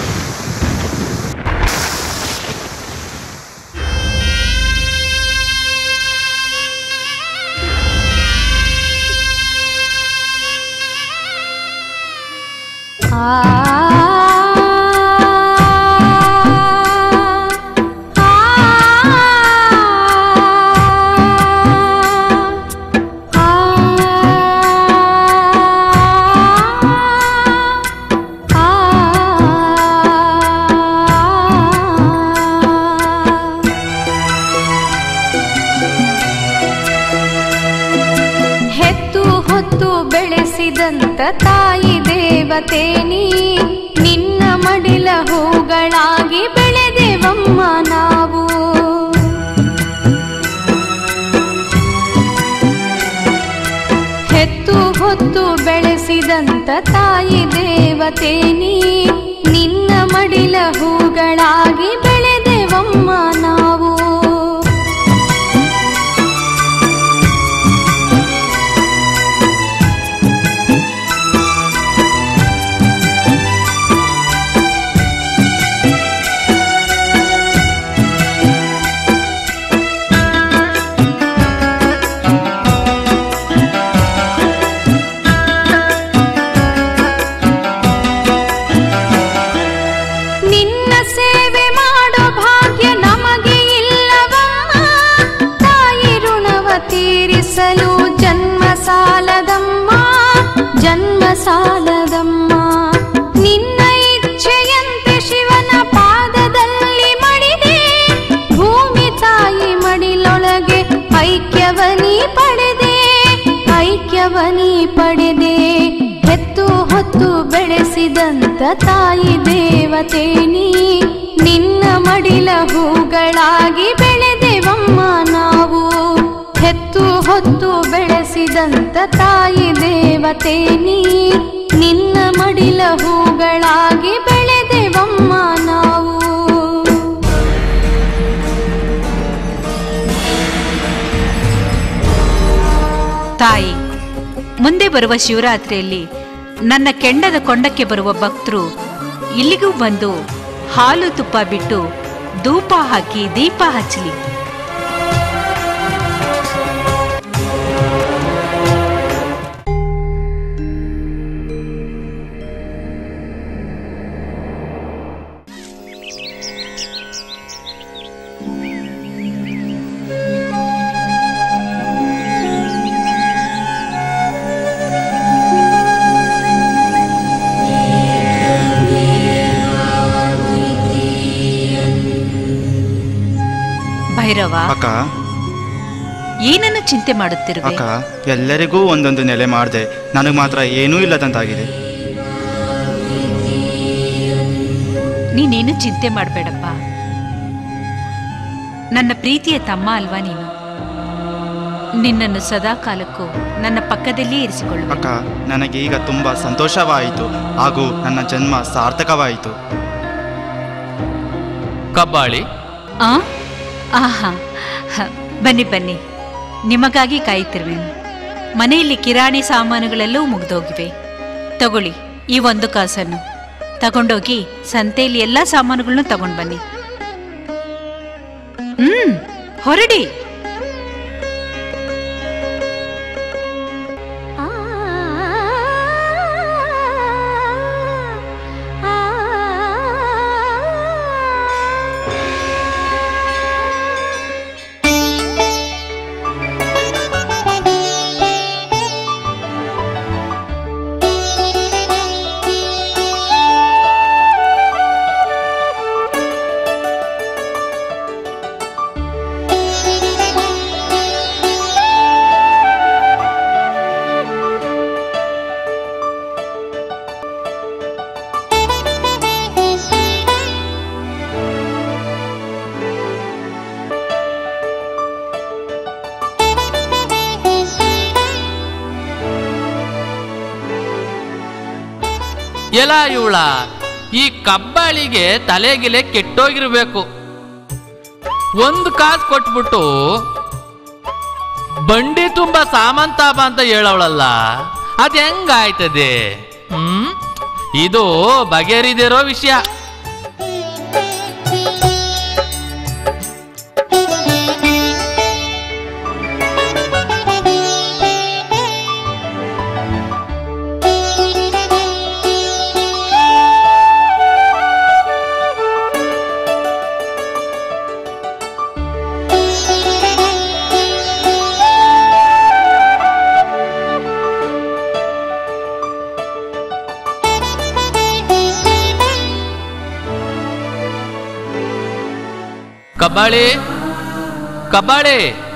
ಹೆತ್ತು ಹೊತ್ತು ಬೆಳೆಸಿದಂತ ತಾಯಿ ದೇವತೆ ನೀ ನಿನ್ನ ಮಡಿಲ ಹೂಗಳಾಗಿ ಬೆಳೆದೆವಮ್ಮ ನಾವು ಹೆತ್ತು ಹೊತ್ತು ಬೆಳೆಸಿದಂತ ತಾಯಿ ದೇವತೆ ನೀ ನಿನ್ನ ಮಡಿಲ ಹೂಗಳಾಗಿ ಬೆಳೆದೆವಮ್ಮ ನಾವು ನಿನ್ನ ಸೇವೆ ಮಾಡೋ ಭಾಗ್ಯ ನಮಗೆ ಇಲ್ಲವಮ್ಮ ತಾಯಿ ಋಣವ ತೀರಿಸಲು ಜನ್ಮ ಸಾಲದಮ್ಮ ಜನ್ಮ ಸಾಲದಮ್ಮ ನಿನ್ನ ಇಚ್ಛೆಯಂತೆ ಶಿವನ ಪಾದದಲ್ಲಿ ಮಡಿದೆ ಭೂಮಿ ತಾಯಿ ಮಡಿಲೊಳಗೆ ಐಕ್ಯವನಿ ಪಡೆದೆ ಐಕ್ಯವನಿ ಪಡೆದೆ ಹೆತ್ತು ಹೊತ್ತು ಬೆಳೆಸಿದಂತ ತಾಯಿ ದೇವತೆ ನೀ ನಿನ್ನ ಮಡಿಲ ಹೂಗಳಾಗಿ ಬೆಳೆದೆವಮ್ಮ ನಾವು ಹೆತ್ತು ಹೊತ್ತು ಬೆಳೆಸಿದಂತ ತಾಯಿ ದೇವತೆ ನೀ ನಿನ್ನ ಮಡಿಲ ಹೂಗಳಾಗಿ ಬೆಳೆದೆವಮ್ಮ ನಾವು ತಾಯಿ ಮುಂದೆ ಬರುವ ಶಿವರಾತ್ರಿಯಲ್ಲಿ ನನ್ನ ಕೆಂಡದ ಕೊಂಡಕ್ಕೆ ಬರುವ ಭಕ್ತರು ಇಲ್ಲಿಗೂ ಬಂದು ಹಾಲು ತುಪ್ಪ ಬಿಟ್ಟು ಧೂಪ ಹಾಕಿ ದೀಪ ಹಚ್ಚಲಿ ಭೈರವ ಅಕ್ಕ ಏನನ್ನು ಚಿಂತೆ ಮಾಡುತ್ತಿರುವೆ ಅಕ್ಕ ಎಲ್ಲರಿಗೂ ಒಂದೊಂದು ನೆಲೆ ಮಾಡಿದೆ ನನಗೆ ಮಾತ್ರ ಏನೂ ಇಲ್ಲದಂತಾಗಿದೆ ನೀನೇನು ಚಿಂತೆ ಮಾಡಬೇಡಪ್ಪ ನನ್ನ ಪ್ರೀತಿಯ ತಮ್ಮ ಅಲ್ವಾ ನೀನು ನಿನ್ನನ್ನು ಸದಾ ಕಾಲಕ್ಕೂ ನನ್ನ ಪಕ್ಕದಲ್ಲೇ ಇರಿಸಿಕೊಳ್ಳುವೆ ಅಕ್ಕ ನನಗೆ ಈಗ ತುಂಬ ಸಂತೋಷವಾಯಿತು ಹಾಗೂ ನನ್ನ ಜನ್ಮ ಸಾರ್ಥಕವಾಯಿತು ಕಬ್ಬಾಳಿ ಆ ಆಹಾ ಹ, ಬನ್ನಿ ಬನ್ನಿ ನಿಮಗಾಗಿ ಕಾಯುತ್ತಿರುವೆನು ಮನೆಯಲ್ಲಿ ಕಿರಾಣಿ ಸಾಮಾನುಗಳೆಲ್ಲವೂ ಮುಗಿದೋಗಿವೆ ತಗೊಳ್ಳಿ ಈ ಒಂದು ಕಾಸನ್ನು ತಗೊಂಡೋಗಿ ಸಂತೆಯಲ್ಲಿ ಎಲ್ಲ ಸಾಮಾನುಗಳನ್ನು ತಗೊಂಡ್ ಬನ್ನಿ ಹ್ಮ್ ಹೊರಡಿ ಎಲ ಇವಳ ಈ ಕಬ್ಬಾಳಿಗೆ ತಲೆಗಿಲೆ ಕೆಟ್ಟೋಗಿರ್ಬೇಕು ಒಂದು ಕಾಸು ಕೊಟ್ಬಿಟ್ಟು ಬಂಡಿ ತುಂಬ ಸಾಮಂತಾಪ ಅಂತ ಹೇಳವಳಲ್ಲ ಅದ್ ಹೆಂಗಾಯ್ತದೆ ಹ್ಮ್ ಇದು ಬಗೆಹರಿದಿರೋ ವಿಷಯ ಕಬ್ಬಾಳಿ ಕಬ್ಬಾಳಿ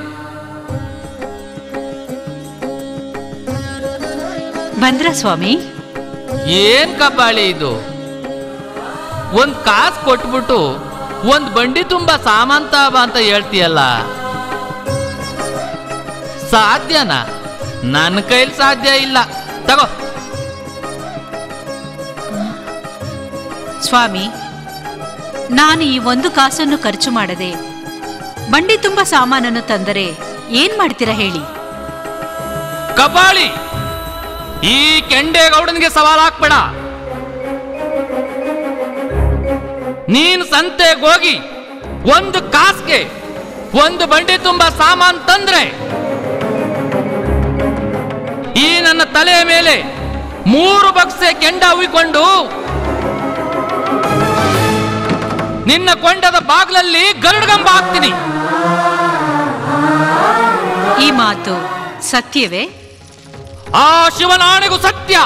ಬಂದ್ರ ಸ್ವಾಮಿ ಏನ್ ಕಬ್ಬಾಳಿ ಇದು ಒಂದ್ ಕಾಸು ಕೊಟ್ಬಿಟ್ಟು ಒಂದ್ ಬಂಡಿ ತುಂಬಾ ಸಾಮಾಂತ ಬಾ ಅಂತ ಹೇಳ್ತೀಯಲ್ಲ ಸಾಧ್ಯನಾ ನನ್ನ ಕೈಲಿ ಸಾಧ್ಯ ಇಲ್ಲ ತಗೋ ಸ್ವಾಮಿ ನಾನು ಈ ಒಂದು ಕಾಸನ್ನು ಖರ್ಚು ಮಾಡದೆ ಬಂಡಿ ತುಂಬ ಸಾಮಾನನ್ನು ತಂದರೆ ಏನ್ ಮಾಡ್ತೀರಾ ಹೇಳಿ ಕಬ್ಬಾಳಿ ಈ ಕೆಂಡೇಗೌಡನಿಗೆ ಸವಾಲ್ ಹಾಕ್ಬೇಡ ನೀನು ಸಂತೆಗೆ ಹೋಗಿ ಒಂದು ಕಾಸ್ಗೆ ಒಂದು ಬಂಡಿ ತುಂಬಾ ಸಾಮಾನ್ ತಂದ್ರೆ ಈ ನನ್ನ ತಲೆಯ ಮೇಲೆ ಮೂರು ಬಕ್ಸೆ ಕೆಂಡ ಉಯ್ಕೊಂಡು ನಿನ್ನ ಕೊಂಡದ ಬಾಗ್ಲಲ್ಲಿ ಗರುಡ್ಗಂಬ ಹಾಕ್ತೀನಿ ಈ ಮಾತು ಸತ್ಯವೇ ಆ ಶಿವನಾಣೆಗೂ ಸತ್ಯ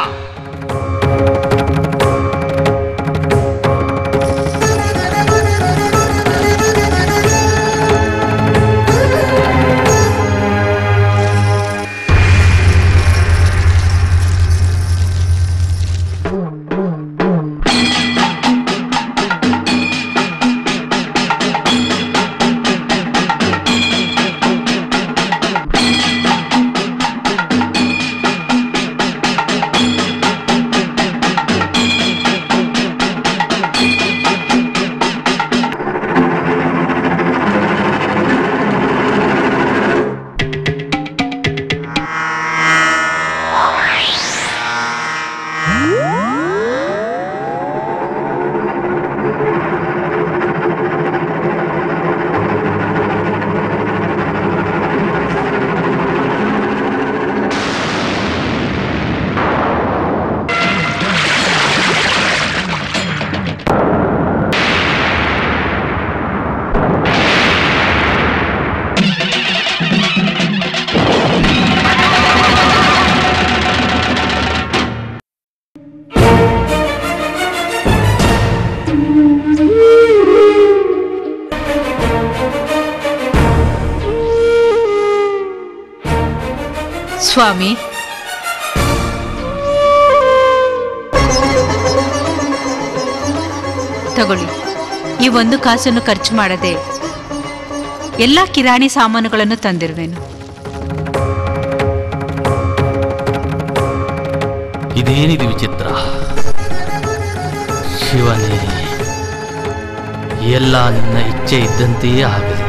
ಸ್ವಾಮಿ ತಗೊಳ್ಳಿ ಈ ಒಂದು ಕಾಸನ್ನು ಖರ್ಚು ಮಾಡದೆ ಎಲ್ಲ ಕಿರಾಣಿ ಸಾಮಾನುಗಳನ್ನು ತಂದಿರುವೆನು ಇದೇನಿದು ವಿಚಿತ್ರ ಶಿವನೇ ಎಲ್ಲ ನಿನ್ನ ಇಚ್ಛೆ ಇದ್ದಂತೆಯೇ ಆಗಲಿ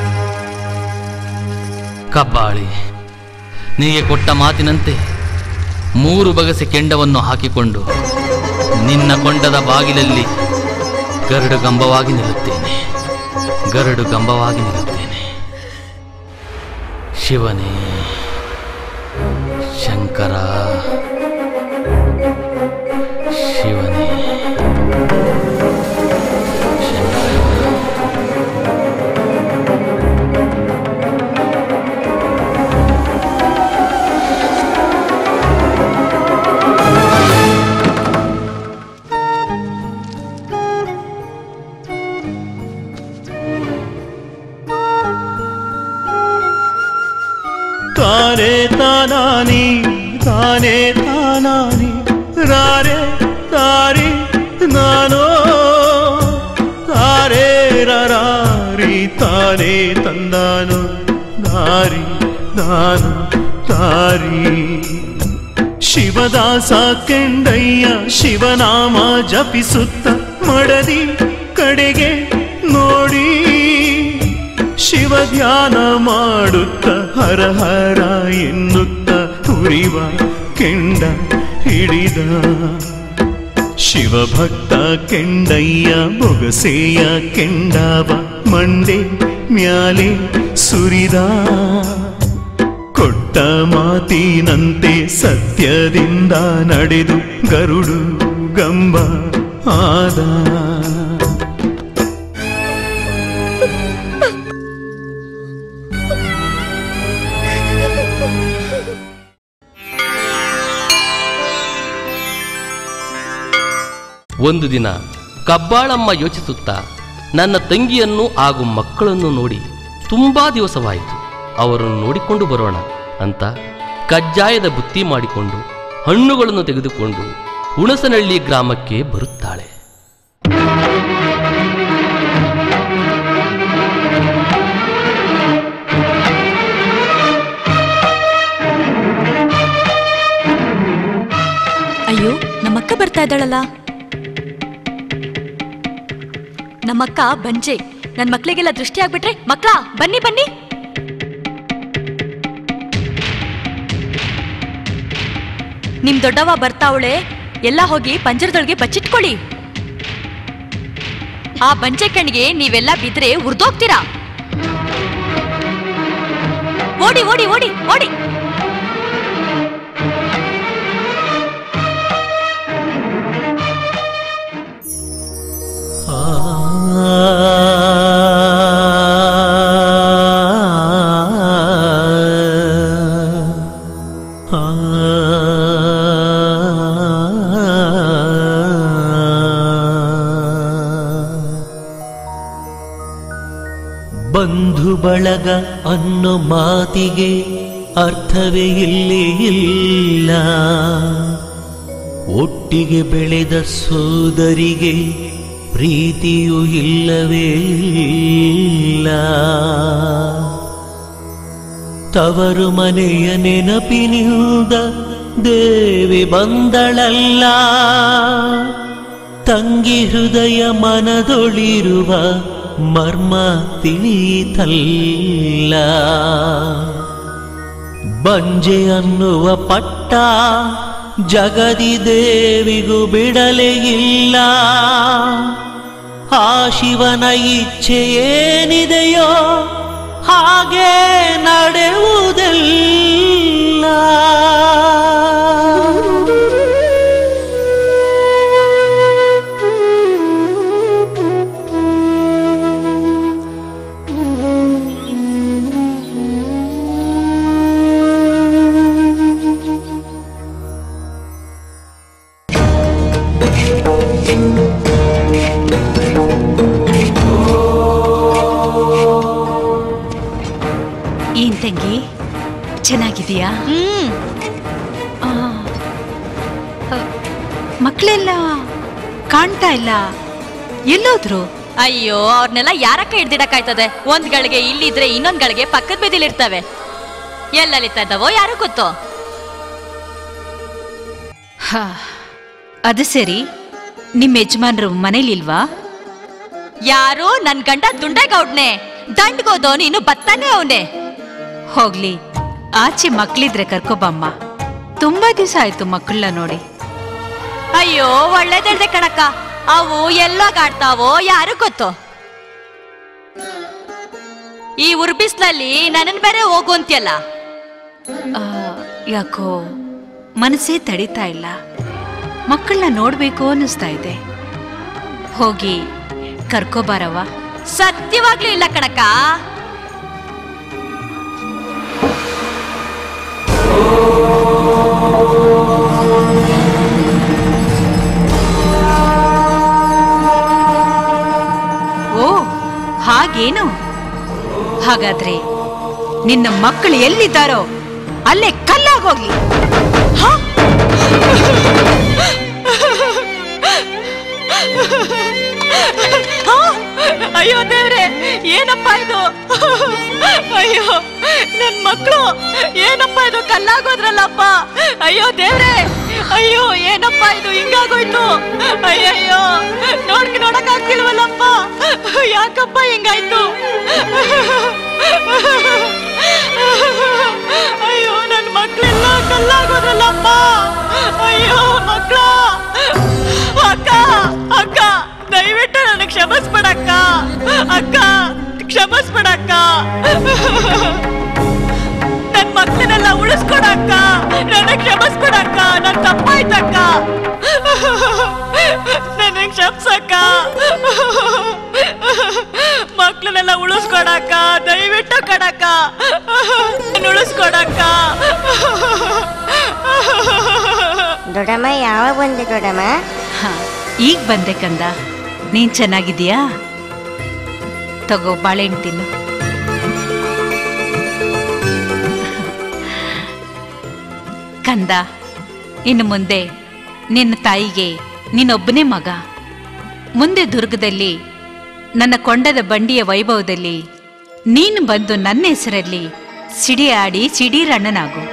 ಕಬ್ಬಾಳಿ ನಿನಗೆ ಕೊಟ್ಟ ಮಾತಿನಂತೆ ಮೂರು ಬಗಸೆ ಕೆಂಡವನ್ನು ಹಾಕಿಕೊಂಡು ನಿನ್ನ ಕೊಂಡದ ಬಾಗಿಲಲ್ಲಿ ಗರುಡು ಗಂಬವಾಗಿ ನಿಲ್ಲುತ್ತೇನೆ ಗರುಡು ಗಂಬವಾಗಿ ನಿಲ್ಲುತ್ತೇನೆ ಶಿವನೇ ಶಂಕರ ಶಿವನೇ ತಾನೇ ತಾನಾನಿ ತಾನೇ ತಾನಾನಿ ರಾರೆ ತಾರಿ ನಾನೋ ತಾರೇ ರಾರಿ ತಾನೇ ತಂದಾನು ದಾರಿ ದಾನು ತಾರಿ ಶಿವದಾಸ ಕೆಂಡಯ್ಯ ಶಿವನಾಮ ಜಪಿಸುತ್ತ ಮಡದಿ ಕಡೆಗೆ ನೋಡಿ ಶಿವ ಧ್ಯಾನ ಮಾಡುತ್ತ ಹರ ಹರ ಎನ್ನುತ್ತ ಉರಿವ ಕೆಂಡ ಹಿಡಿದ ಶಿವಭಕ್ತ ಕೆಂಡಯ್ಯ ಬೊಗಸೆಯ ಕೆಂಡವ ಮಂಡೆ ಮ್ಯಾಲೆ ಸುರಿದ ಕೊಟ್ಟ ಮಾತಿನಂತೆ ಸತ್ಯದಿಂದ ನಡೆದು ಗರುಡು ಗಂಬ ಆದ ಒಂದು ದಿನ ಕಬ್ಬಾಳಮ್ಮ ಯೋಚಿಸುತ್ತಾ ನನ್ನ ತಂಗಿಯನ್ನು ಹಾಗೂ ಮಕ್ಕಳನ್ನು ನೋಡಿ ತುಂಬಾ ದಿವಸವಾಯಿತು ಅವರನ್ನು ನೋಡಿಕೊಂಡು ಬರೋಣ ಅಂತ ಕಜ್ಜಾಯದ ಬುತ್ತಿ ಮಾಡಿಕೊಂಡು ಹಣ್ಣುಗಳನ್ನು ತೆಗೆದುಕೊಂಡು ಹುಣಸನಹಳ್ಳಿ ಗ್ರಾಮಕ್ಕೆ ಬರುತ್ತಾಳೆ ಅಯ್ಯೋ ನಮ್ಮಕ್ಕ ಬರ್ತಾ ಇದ್ದಾಳಲ್ಲ ನಮ್ಮಕ್ಕ ಬಂಜೆ ನನ್ ಮಕ್ಳಿಗೆಲ್ಲ ದೃಷ್ಟಿ ಆಗ್ಬಿಟ್ರೆ ಮಕ್ಳಾ ಬನ್ನಿ ಬನ್ನಿ ನಿಮ್ ದೊಡ್ಡವ ಬರ್ತಾವಳೆ ಎಲ್ಲ ಹೋಗಿ ಪಂಜರದೊಳಗೆ ಬಚ್ಚಿಟ್ಕೊಳ್ಳಿ ಆ ಬಂಚೆ ಕಣ್ಣಿಗೆ ನೀವೆಲ್ಲ ಬಿದ್ರೆ ಉರ್ದೋಗ್ತೀರಾ ಓಡಿ ಓಡಿ ಓಡಿ ಓಡಿ ಬಂಧು ಬಳಗ ಅನ್ನೋ ಮಾತಿಗೆ ಅರ್ಥವೇ ಇಲ್ಲೇ ಇಲ್ಲ ಒಟ್ಟಿಗೆ ಬೆಳೆದ ಸೋದರಿಗೆ ಪ್ರೀತಿಯೂ ಇಲ್ಲವೇ ಇಲ್ಲ ತವರು ಮನೆಯ ನೆನಪಿನಿಂದ ದೇವಿ ಬಂದಳಲ್ಲ ತಂಗಿ ಹೃದಯ ಮನದೊಳಿರುವ ಮರ್ಮ ತಿಳಿಯಿತಲ್ಲ ಬಂಜೆ ಅನ್ನುವ ಪಟ್ಟ ಜಗದಿ ದೇವಿಗೂ ಬಿಡಲೇ ಇಲ್ಲ ಆ ಶಿವನ ಇಚ್ಛೆ ಏನಿದೆಯೋ ಹಾಗೆ ನಡೆಯುವುದಿಲ್ಲ ಏನ್ ತಂಗಿ ಚೆನ್ನಾಗಿದೀಯಾ ಮಕ್ಕಳೆಲ್ಲ ಕಾಣ್ತಾ ಇಲ್ಲ ಎಲ್ಲೋದ್ರು ಅಯ್ಯೋ ಅವ್ರನ್ನೆಲ್ಲ ಯಾರಕ್ಕ ಹಿಡ್ದಿಡಕ್ಕಾಯ್ತದೆ ಒಂದ್ ಗಳಿಗೆ ಇಲ್ಲಿದ್ರೆ ಇನ್ನೊಂದ್ ಗಳಿಗೆ ಪಕ್ಕದ ಬೀದಿಲಿರ್ತವೆ ಎಲ್ಲಲಿತಾ ಇದ್ದಾವೋ ಯಾರು ಗೊತ್ತೋ ಹಾ ಅದು ಸರಿ ನಿಮ್ಮ ಯಜಮಾನ್ರು ಮನೇಲಿಲ್ವಾ ಯಾರು ನನ್ ಗಂಡ ದುಂಡೇಗೌಡ್ನೆ ದಂಡ್ಗೋದವನು ಇನ್ನು ಬತ್ತಾನೆ ಅವನೇ ಹೋಗ್ಲಿ ಆಚೆ ಮಕ್ಳಿದ್ರೆ ಕರ್ಕೊಬಮ್ಮ ತುಂಬಾ ದಿವಸ ಆಯ್ತು ಮಕ್ಕಳನ್ನ ನೋಡಿ ಅಯ್ಯೋ ಒಳ್ಳೇದಿಲ್ದೆ ಕಣಕ್ಕ ಅವು ಎಲ್ಲ ಕಾಡ್ತಾವೋ ಯಾರು ಗೊತ್ತು ಈ ಉರ್ಬಿಸ್ಲಲ್ಲಿ ನನ್ನನ್ ಬೇರೆ ಹೋಗು ಅಂತ್ಯಲ್ಲ ಆ, ಯಾಕೋ ಮನಸ್ಸೇ ತಡಿತಾ ಇಲ್ಲ ಮಕ್ಕಳನ್ನ ನೋಡ್ಬೇಕು ಅನ್ನಿಸ್ತಾ ಇದೆ ಹೋಗಿ ಕರ್ಕೋಬಾರವ ಸತ್ಯವಾಗ್ಲೂ ಇಲ್ಲ ಕಣಕ್ಕ ಓ ಹಾಗೇನು ಹಾಗಾದ್ರೆ ನಿನ್ನ ಮಕ್ಕಳು ಎಲ್ಲಿದ್ದಾರೋ ಅಲ್ಲೇ ಕಲ್ಲಾಗೋಗ್ಲಿ ಹ? ಆ! ಅಯ್ಯೋ ದೇವ್ರೆ ಏನಪ್ಪ ಇದು ಅಯ್ಯೋ ನನ್ ಮಕ್ಕಳು ಏನಪ್ಪ ಇದು ಕಲ್ಲಾಗೋದ್ರಲ್ಲಪ್ಪ ಅಯ್ಯೋ ದೇವ್ರೆ ಅಯ್ಯೋ ಏನಪ್ಪ ಇದು ಹಿಂಗಾಗೋಯ್ತು ಅಯ್ಯಯ್ಯೋ ನೋಡ್ಕ ನೋಡಕ್ ಆಗ್ತಿಲ್ವಲ್ಲಪ್ಪ ಯಾಕಪ್ಪ ಹಿಂಗಾಯ್ತು ಅಯ್ಯೋ ನನ್ ಮಕ್ಳೆಲ್ಲ ಕಲ್ಲಾಗೋದ್ರಲ್ಲಪ್ಪ ಅಯ್ಯೋ ಮಕ್ಳ ಅಕ್ಕ ಅಕ್ಕ ದಯವಿಟ್ಟು ನನಗೆ ಕ್ಷಮಿಸ್ಬಿಡಕ್ಕ ಅಕ್ಕ ಕ್ಷಮಿಸ್ಬಿಡಕ್ಕ ನನ್ ಮಕ್ಕಳನ್ನೆಲ್ಲ ಉಳಿಸ್ಕೊಡಕ್ಕ ನನಗೆ ಕ್ಷಮಿಸ್ಬಿಡಕ್ಕ ನನ್ ತಪ್ಪಾಯ್ತಕ್ಕ ನನಗೆ ಕ್ಷಮಿಸಕ್ಕ ಮಕ್ಕಳನ್ನೆಲ್ಲ ಉಳಿಸ್ಕೊಡಕ್ಕ ದಯವಿಟ್ಟು ಕಡಕ್ಕ ನನ್ ಉಳಿಸ್ಕೊಡಕ್ಕ ದೊಡ್ಡಮ್ಮ ಯಾವಾಗ ಬಂದೆ ದೊಡ್ಡಮ್ಮ ಹ, ಈಗ ಬಂದೆ ಕಂದ ನೀನ್ ಚೆನ್ನಾಗಿದೀಯಾ ತಗೋ ಬಾಳೆಹಣ್ಣು ತಿನ್ನು ಕಂದ ಇನ್ನು ಮುಂದೆ ನಿನ್ನ ತಾಯಿಗೆ ನೀನೊಬ್ಬನೇ ಮಗ ಮುಂದೆ ದುರ್ಗದಲ್ಲಿ ನನ್ನ ಕೊಂಡದ ಬಂಡಿಯ ವೈಭವದಲ್ಲಿ ನೀನು ಬಂದು ನನ್ನ ಹೆಸರಲ್ಲಿ ಸಿಡಿ ಆಡಿ ಸಿಡೀರಣ್ಣನಾಗು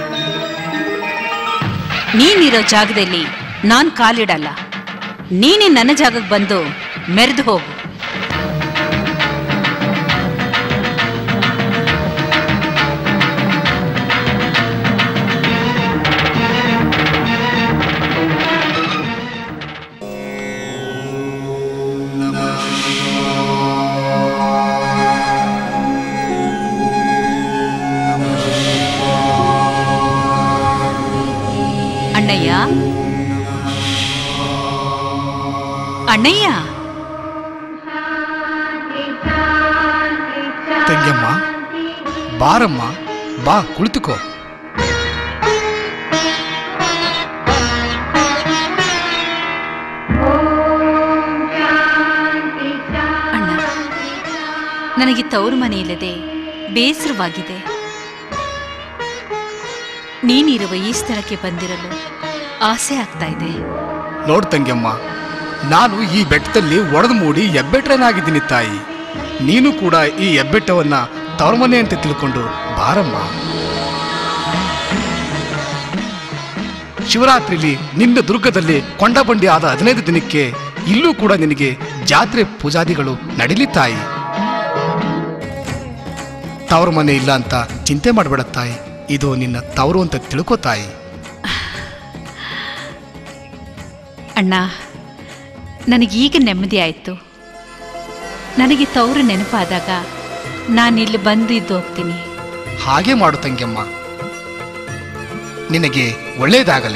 ನೀನಿರೋ ಜಾಗದಲ್ಲಿ ನಾನ್ ಕಾಲಿಡಲ್ಲ ನೀನೇ ನನ್ನ ಜಾಗಕ್ಕೆ ಬಂದು ಮೆರೆದು ಹೋಗು ಅಣ್ಣಯ್ಯ ಅಣ್ಣಯ್ಯ ತಂಗ್ಯಮ್ಮ ಬಾರಮ್ಮ ಬಾ ಕುಳಿತುಕೋ ಅಣ್ಣ ನನಗೆ ತವರು ಮನೆ ಇಲ್ಲದೆ ಬೇಸರವಾಗಿದೆ ನೀನಿರುವ ಈ ಸ್ಥಳಕ್ಕೆ ಬಂದಿರಲು ಆಸೆ ಆಗ್ತಾ ಇದೆ ನೋಡ್ ತಂಗ್ಯಮ್ಮ ನಾನು ಈ ಬೆಟ್ಟದಲ್ಲಿ ಒಡೆದು ಮೂಡಿ ಹೆಬ್ಬೆಟ್ಟನಾಗಿದ್ದೀನಿ ತಾಯಿ ನೀನು ಕೂಡ ಈ ಹೆಬ್ಬೆಟ್ಟವನ್ನ ತವರ್ಮನೆ ಅಂತ ತಿಳ್ಕೊಂಡು ಬಾರಮ್ಮ ಶಿವರಾತ್ರಿಲಿ ನಿನ್ನ ದುರ್ಗದಲ್ಲಿ ಕೊಂಡಬಂಡಿ ಆದ ಹದಿನೈದು ದಿನಕ್ಕೆ ಇಲ್ಲೂ ಕೂಡ ನಿನಗೆ ಜಾತ್ರೆ ಪೂಜಾದಿಗಳು ನಡಿಲಿ ತಾಯಿ ತವರು ಮನೆ ಇಲ್ಲ ಅಂತ ಚಿಂತೆ ಮಾಡಬೇಡ ತಾಯಿ ಇದು ನಿನ್ನ ತವರು ಅಂತ ತಿಳ್ಕೋ ತಾಯಿ ಅಣ್ಣ ನನಗೀಗ ನೆಮ್ಮದಿ ಆಯಿತು ನನಗೆ ತವರು ನೆನಪಾದಾಗ ನಾನಿಲ್ಲಿ ಬಂದು ಇದ್ದು ಹೋಗ್ತೀನಿ ಹಾಗೆ ಮಾಡು ತಂಗ್ಯಮ್ಮ ನಿನಗೆ ಒಳ್ಳೆಯದಾಗಲಿ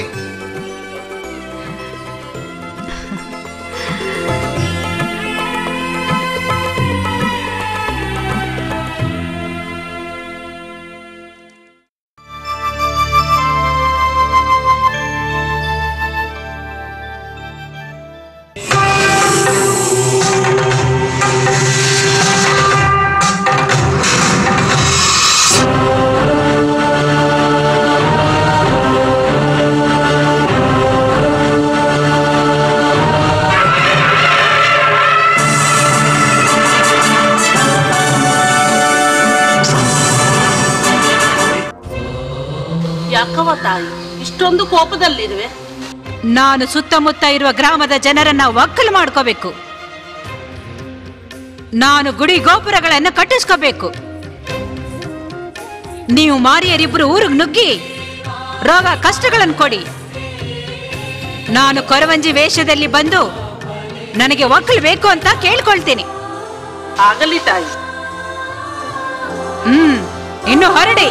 ಯಾಕವ ತಾಯಿ ಇಷ್ಟೊಂದು ಕೋಪದಲ್ಲಿರುವೆ ನಾನು ಸುತ್ತಮುತ್ತ ಇರುವ ಗ್ರಾಮದ ಜನರನ್ನ ಒಕ್ಕಲು ಮಾಡ್ಕೋಬೇಕು ನಾನು ಗುಡಿ ಗೋಪುರಗಳನ್ನು ಕಟ್ಟಿಸ್ಕೋಬೇಕು ನೀವು ಮಾರಿಯರಿಬ್ರು ಊರಿಗೆ ನುಗ್ಗಿ ರೋಗ ಕಷ್ಟಗಳನ್ನು ಕೊಡಿ ನಾನು ಕೊರವಂಜಿ ವೇಷದಲ್ಲಿ ಬಂದು ನನಗೆ ಒಕ್ಕಲು ಬೇಕು ಅಂತ ಕೇಳ್ಕೊಳ್ತೀನಿ ಆಗಲಿ ತಾಯಿ ಹ್ಮ್ ಇನ್ನು ಹೊರಡಿ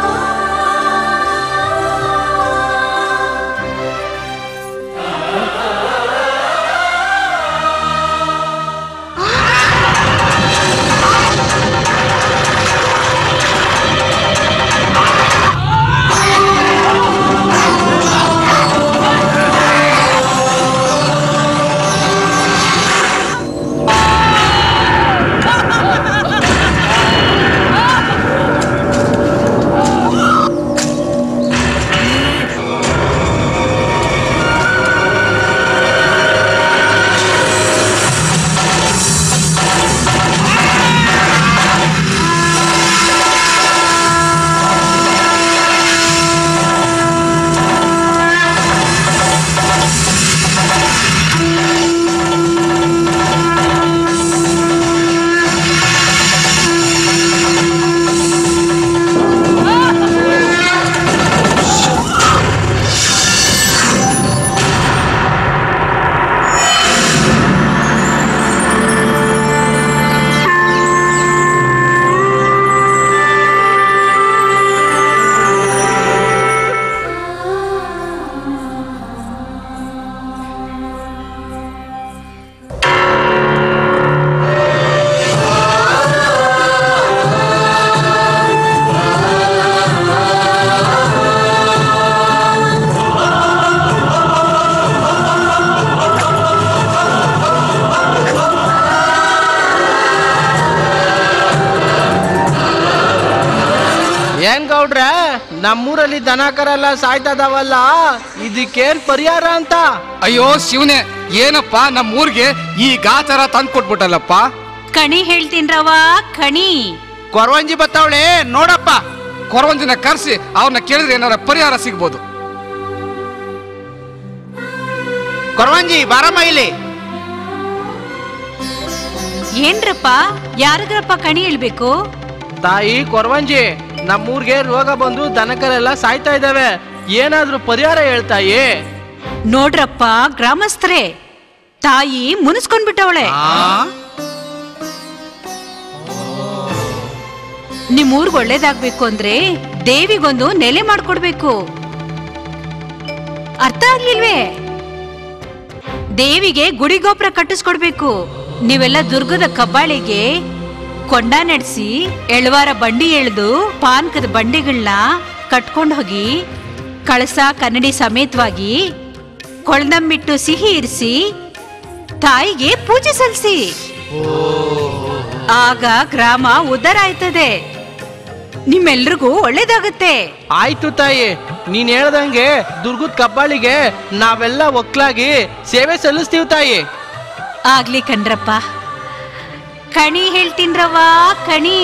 ಏನ್ ಗೌಡ್ರೆ ನಮ್ಮೂರಲ್ಲಿ ದನಕರ ಎಲ್ಲ ಸಾಯ್ತದವಲ್ಲ ಇದಕ್ಕೇನ್ ಪರಿಹಾರ ಅಂತ ಅಯ್ಯೋ ಶಿವನೇ ಏನಪ್ಪ ನಮ್ಮ ಊರಿಗೆ ಈ ಗಾಚಾರ ತಂದು ಕೊಟ್ಬಿಟ್ಟಲ್ಲಪ್ಪ ಕಣಿ ಹೇಳ್ತೀನ್ರವ ಕಣಿ ಕೊರವಂಜಿ ಬತ್ತವಳೆ ನೋಡಪ್ಪ ಕೊರವಂಜಿನ ಕರ್ಸಿ ಅವ್ರನ್ನ ಕೇಳಿದ್ರೆ ಏನಾರ ಪರಿಹಾರ ಸಿಗ್ಬೋದು ಕೊರವಂಜಿ ಬಾರಮ್ಮ ಇಲ್ಲಿ ಏನ್ರಪ್ಪ ಯಾರಿಗ್ರಪ್ಪ ಕಣಿ ಹೇಳ್ಬೇಕು ತಾಯಿ ಕೊರವಂಜಿ ನಮ್ಮೂರ್ಗೆ ರೋಗ ಬಂದು ದನಕರೆಲ್ಲ ಸಾಯ್ತಾ ಇದಾವೆ ಏನಾದ್ರೂ ಪರಿಹಾರ ಹೇಳ್ತಾಯಿ ನೋಡ್ರಪ್ಪ ಗ್ರಾಮಸ್ಥರೇ ತಾಯಿ ಮುನಿಸ್ಕೊಂಡ್ಬಿಟ್ಟವಳೆ ನಿಮ್ ಊರ್ಗ್ ಒಳ್ಳೇದಾಗ್ಬೇಕು ಅಂದ್ರೆ ದೇವಿಗೊಂದು ನೆಲೆ ಮಾಡ್ಕೊಡ್ಬೇಕು ಅರ್ಥ ಆಗ್ಲಿಲ್ವೇ ದೇವಿಗೆ ಗುಡಿ ಗೋಪುರ ಕಟ್ಟಿಸ್ಕೊಡ್ಬೇಕು ನೀವೆಲ್ಲ ದುರ್ಗದ ಕಬ್ಬಾಳಿಗೆ ಕೊಂಡ ನಡೆಸಿ ಎಳ್ವಾರ ಬಂಡಿ ಎಳೆದು ಪಾನ್ಕದ ಬಂಡಿಗಳನ್ನ ಕಟ್ಕೊಂಡು ಹೋಗಿ ಕಳಸ ಕನ್ನಡಿ ಸಮೇತವಾಗಿ ಕೊಳ್ದಂಬಿಟ್ಟು ಸಿಹಿ ಇರಿಸಿ ತಾಯಿಗೆ ಪೂಜೆ ಸಲ್ಲಿಸಿ ಆಗ ಗ್ರಾಮ ಉದ್ಧಾರ ಆಯ್ತದೆ ನಿಮ್ಮೆಲ್ರಿಗೂ ಒಳ್ಳೇದಾಗತ್ತೆ ಆಯ್ತು ತಾಯಿ ನೀನ್ ಹೇಳ್ದಂಗೆ ದುರ್ಗದ ಕಬ್ಬಾಳಿಗೆ ನಾವೆಲ್ಲ ಒಕ್ಲಾಗಿ ಸೇವೆ ಸಲ್ಲಿಸ್ತೀವಿ ತಾಯಿ ಆಗ್ಲಿ ಕಣ್ರಪ್ಪ ಕಣಿ ಹೇಳ್ತೀನ್ರವ್ವ ಕಣಿ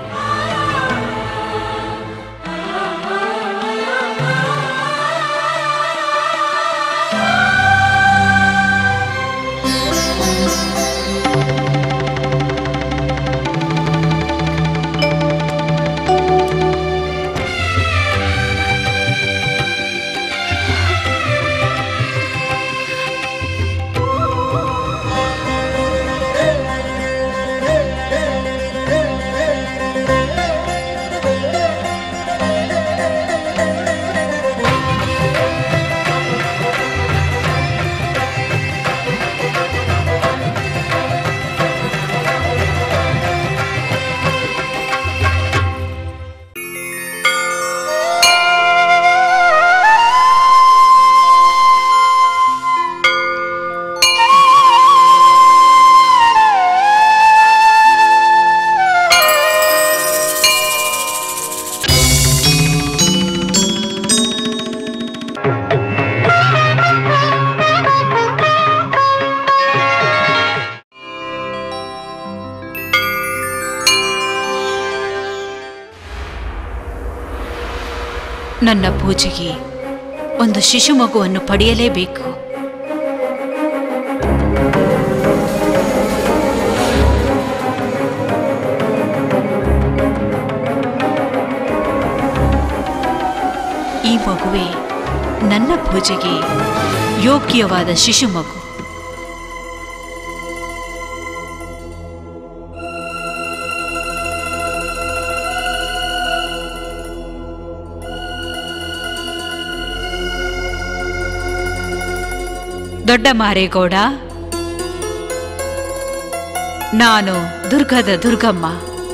ನನ್ನ ಪೂಜೆಗೆ ಒಂದು ಶಿಶು ಮಗುವನ್ನು ಪಡೆಯಲೇಬೇಕು ಈ ಮಗುವೆ ನನ್ನ ಪೂಜೆಗೆ ಯೋಗ್ಯವಾದ ಶಿಶು ಮಗು ದೊಡ್ಡ ಮಾರೇಗೌಡ ನಾನು ದುರ್ಗದ ದುರ್ಗಮ್ಮ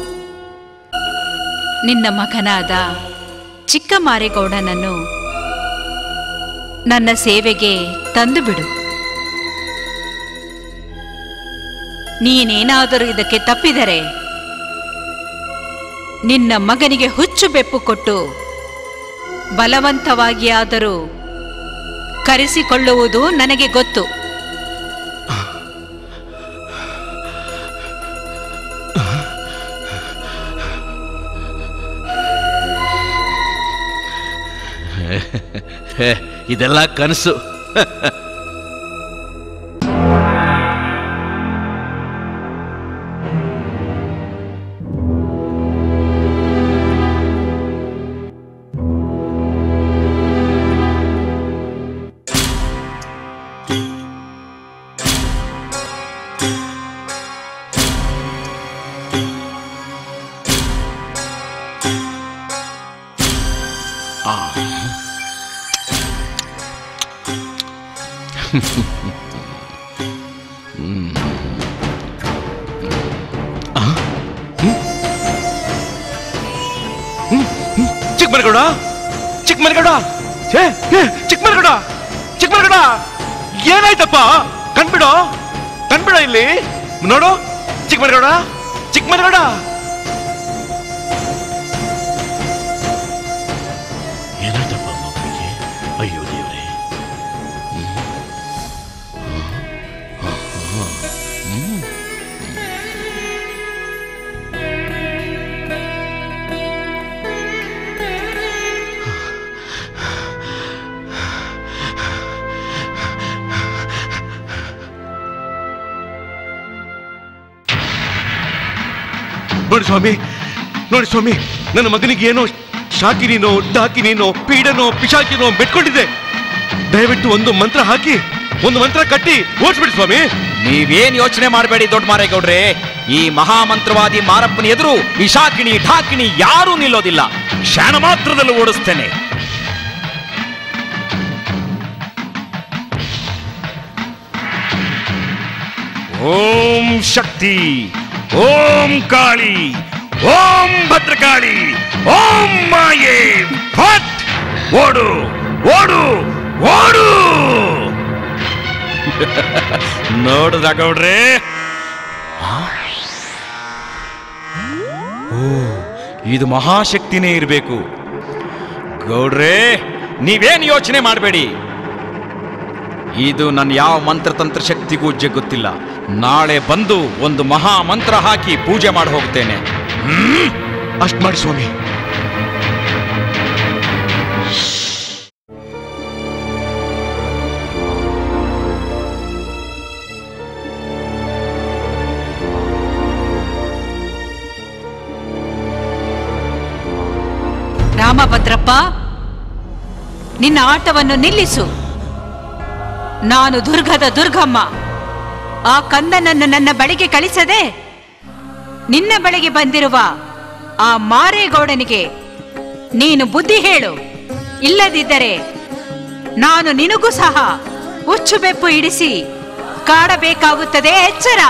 ನಿನ್ನ ಮಗನಾದ ಚಿಕ್ಕ ಮಾರೇಗೌಡನನ್ನು ನನ್ನ ಸೇವೆಗೆ ತಂದು ಬಿಡು ನೀನೇನಾದರೂ ಇದಕ್ಕೆ ತಪ್ಪಿದರೆ ನಿನ್ನ ಮಗನಿಗೆ ಹುಚ್ಚು ಬೆಪ್ಪು ಕೊಟ್ಟು ಬಲವಂತವಾಗಿ ಆದರೂ ಕರೆಸಿಕೊಳ್ಳುವುದು ನನಗೆ ಗೊತ್ತು ಇದೆಲ್ಲ ಕನಸು ಚಿಕ್ಕಮನಗೌಡ ಚಿಕ್ಕಮನಗೌಡ ಛೇ ಏ, ಚಿಕ್ಕಮನಗೌಡ ಚಿಕ್ಕಮನಗೌಡ ಏನಾಯ್ತಪ್ಪ ಕಣ್ಬಿಡೋ ಕಣ್ಬಿಡೋ ಇಲ್ಲಿ ನೋಡು ಚಿಕ್ಕಮನಗೌಡ ಚಿಕ್ಕಮನಗೌಡ ಏನಾಯ್ತಪ್ಪ ಮಗುವಿಗೆ ಅಯ್ಯೋ ದೇವ್ರೆ ನೋಡಿ ಸ್ವಾಮಿ ನೋಡಿ ಸ್ವಾಮಿ ನನ್ನ ಮಗನಿಗೆ ಏನೋ ಶಾಕಿನೋ ಡಾಕಿನೋ ಪೀಡನೋ ಪಿಶಾಕಿನೋ ಬೆಟ್ಕೊಂಡಿದ್ದೆ ದಯವಿಟ್ಟು ಒಂದು ಮಂತ್ರ ಹಾಕಿ ಒಂದು ಮಂತ್ರ ಕಟ್ಟಿ ಓಡಿಸ್ಬಿಡಿ ಸ್ವಾಮಿ ನೀವೇನ್ ಯೋಚನೆ ಮಾಡಬೇಡಿ ದೊಡ್ಡ ಮಾರೇಗೌಡ್ರೆ ಈ ಮಹಾಮಂತ್ರವಾದಿ ಮಾರಪ್ಪನ ಎದುರು ವಿಶಾಕಿಣಿ ಢಾಕಿಣಿ ಯಾರೂ ನಿಲ್ಲೋದಿಲ್ಲ ಕ್ಷಣ ಮಾತ್ರದಲ್ಲಿ ಓಡಿಸ್ತೇನೆ ಓಂ ಶಕ್ತಿ ಓಂ ಕಾಳಿ ಓಂ ಭದ್ರಕಾಳಿ ಓಂ ಮಾಯೆ ಫಟ್ ಓಡು ಓಡು ಓಡು ನೋಡುದ ಗೌಡ್ರೆ ಓ ಇದು ಮಹಾಶಕ್ತಿನೇ ಇರಬೇಕು ಗೌಡ್ರೆ ನೀವೇನ್ ಯೋಚನೆ ಮಾಡಬೇಡಿ ಇದು ನನ್ನ ಯಾವ ಮಂತ್ರತಂತ್ರ ಶಕ್ತಿಗೂ ಜಗ್ಗುತ್ತಿಲ್ಲ ನಾಳೆ ಬಂದು ಒಂದು ಮಹಾ ಮಂತ್ರ ಹಾಕಿ ಪೂಜೆ ಮಾಡಿ ಹೋಗ್ತೇನೆ ಅಷ್ಟ್ ಮಾಡಿ ಸ್ವಾಮಿ ರಾಮಭದ್ರಪ್ಪ ನಿನ್ನ ಆಟವನ್ನು ನಿಲ್ಲಿಸು ನಾನು ದುರ್ಗದ ದುರ್ಗಮ್ಮ ಆ ಕಂದನನ್ನು ನನ್ನ ಬಳಿಗೆ ಕಳಿಸದೆ ನಿನ್ನ ಬಳಿಗೆ ಬಂದಿರುವ ಆ ಮಾರೇಗೌಡನಿಗೆ ನೀನು ಬುದ್ಧಿ ಹೇಳು ಇಲ್ಲದಿದ್ದರೆ ನಾನು ನಿನಗೂ ಸಹ ಹುಚ್ಚು ಬೆಪ್ಪು ಇಡಿಸಿ ಕಾಡಬೇಕಾಗುತ್ತದೆ ಎಚ್ಚರ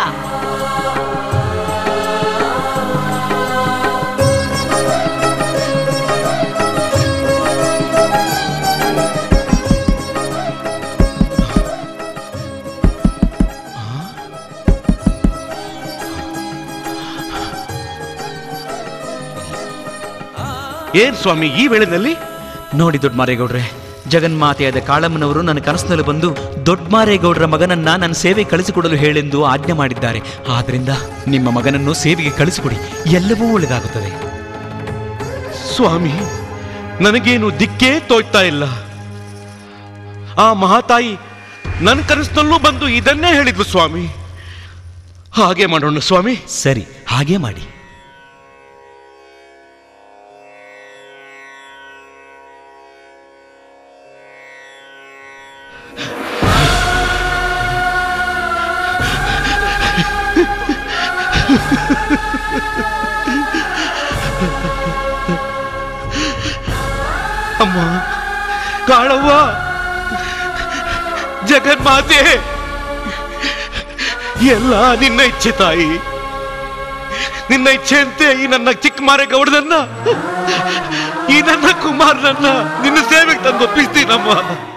ಏನ್ ಸ್ವಾಮಿ ಈ ವೇಳೆನಲ್ಲಿ ನೋಡಿ ದೊಡ್ಡ ಮಾರೇಗೌಡ್ರೆ ಜಗನ್ಮಾತೆಯಾದ ಕಾಳಮ್ಮನವರು ನನ್ನ ಕನಸಿನಲ್ಲಿ ಬಂದು ದೊಡ್ಡ ಮಾರೇಗೌಡರ ಮಗನನ್ನ ನನ್ನ ಸೇವೆ ಕಳಿಸಿಕೊಡಲು ಹೇಳೆಂದು ಆಜ್ಞೆ ಮಾಡಿದ್ದಾರೆ ಆದ್ರಿಂದ ನಿಮ್ಮ ಮಗನನ್ನು ಸೇವೆಗೆ ಕಳಿಸಿಕೊಡಿ ಎಲ್ಲವೂ ಒಳ್ಳೆಯದಾಗುತ್ತದೆ ಸ್ವಾಮಿ ನನಗೇನು ದಿಕ್ಕೇ ತೋಯ್ತಾ ಇಲ್ಲ ಆ ಮಹಾತಾಯಿ ನನ್ನ ಕನಸಿನಲ್ಲೂ ಬಂದು ಇದನ್ನೇ ಹೇಳಿದ್ಲು ಸ್ವಾಮಿ ಹಾಗೆ ಮಾಡೋಣ ಸ್ವಾಮಿ ಸರಿ ಹಾಗೆ ಮಾಡಿ ಅಮ್ಮ ಕಾಳವ್ವ ಜಗನ್ಮಾತೆ ಎಲ್ಲ ನಿನ್ನ ಇಚ್ಛೆ ತಾಯಿ ನಿನ್ನ ಇಚ್ಛೆಯಂತೆ ಈ ನನ್ನ ಚಿಕ್ಕ ಮಾರೇಗೌಡನನ್ನ ಈ ನನ್ನ ಕುಮಾರನನ್ನ ನಿನ್ನ ಸೇವೆಗೆ ತಂದು ಒಪ್ಪಿಸ್ತೀನಮ್ಮ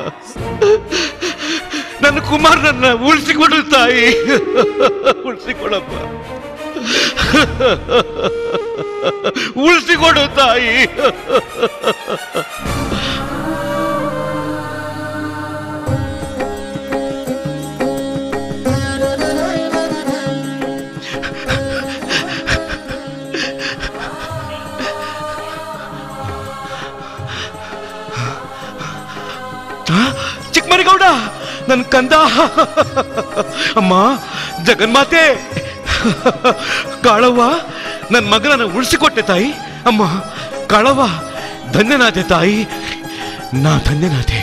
ನನ್ನ ಕುಮಾರನನ್ನ ಉಳಿಸಿಕೊಡು ತಾಯಿ ಉಳಿಸಿಕೊಡಪ್ಪ ಉಳಿಸಿಕೊಡು ತಾಯಿ ಚಿಕ್ಕಮರಿಗೌಡ ನನ್ನ ಕಂದ ಅಮ್ಮ ಜಗನ್ಮಾತೆ ಕಾಳವ್ವ ನನ್ನ ಮಗನನ್ನು ಉಳಿಸಿಕೊಟ್ಟೆ ತಾಯಿ ಅಮ್ಮ ಕಾಳವ್ವ ಧನ್ಯನಾದೆ ತಾಯಿ ನಾ ಧನ್ಯನಾದೆ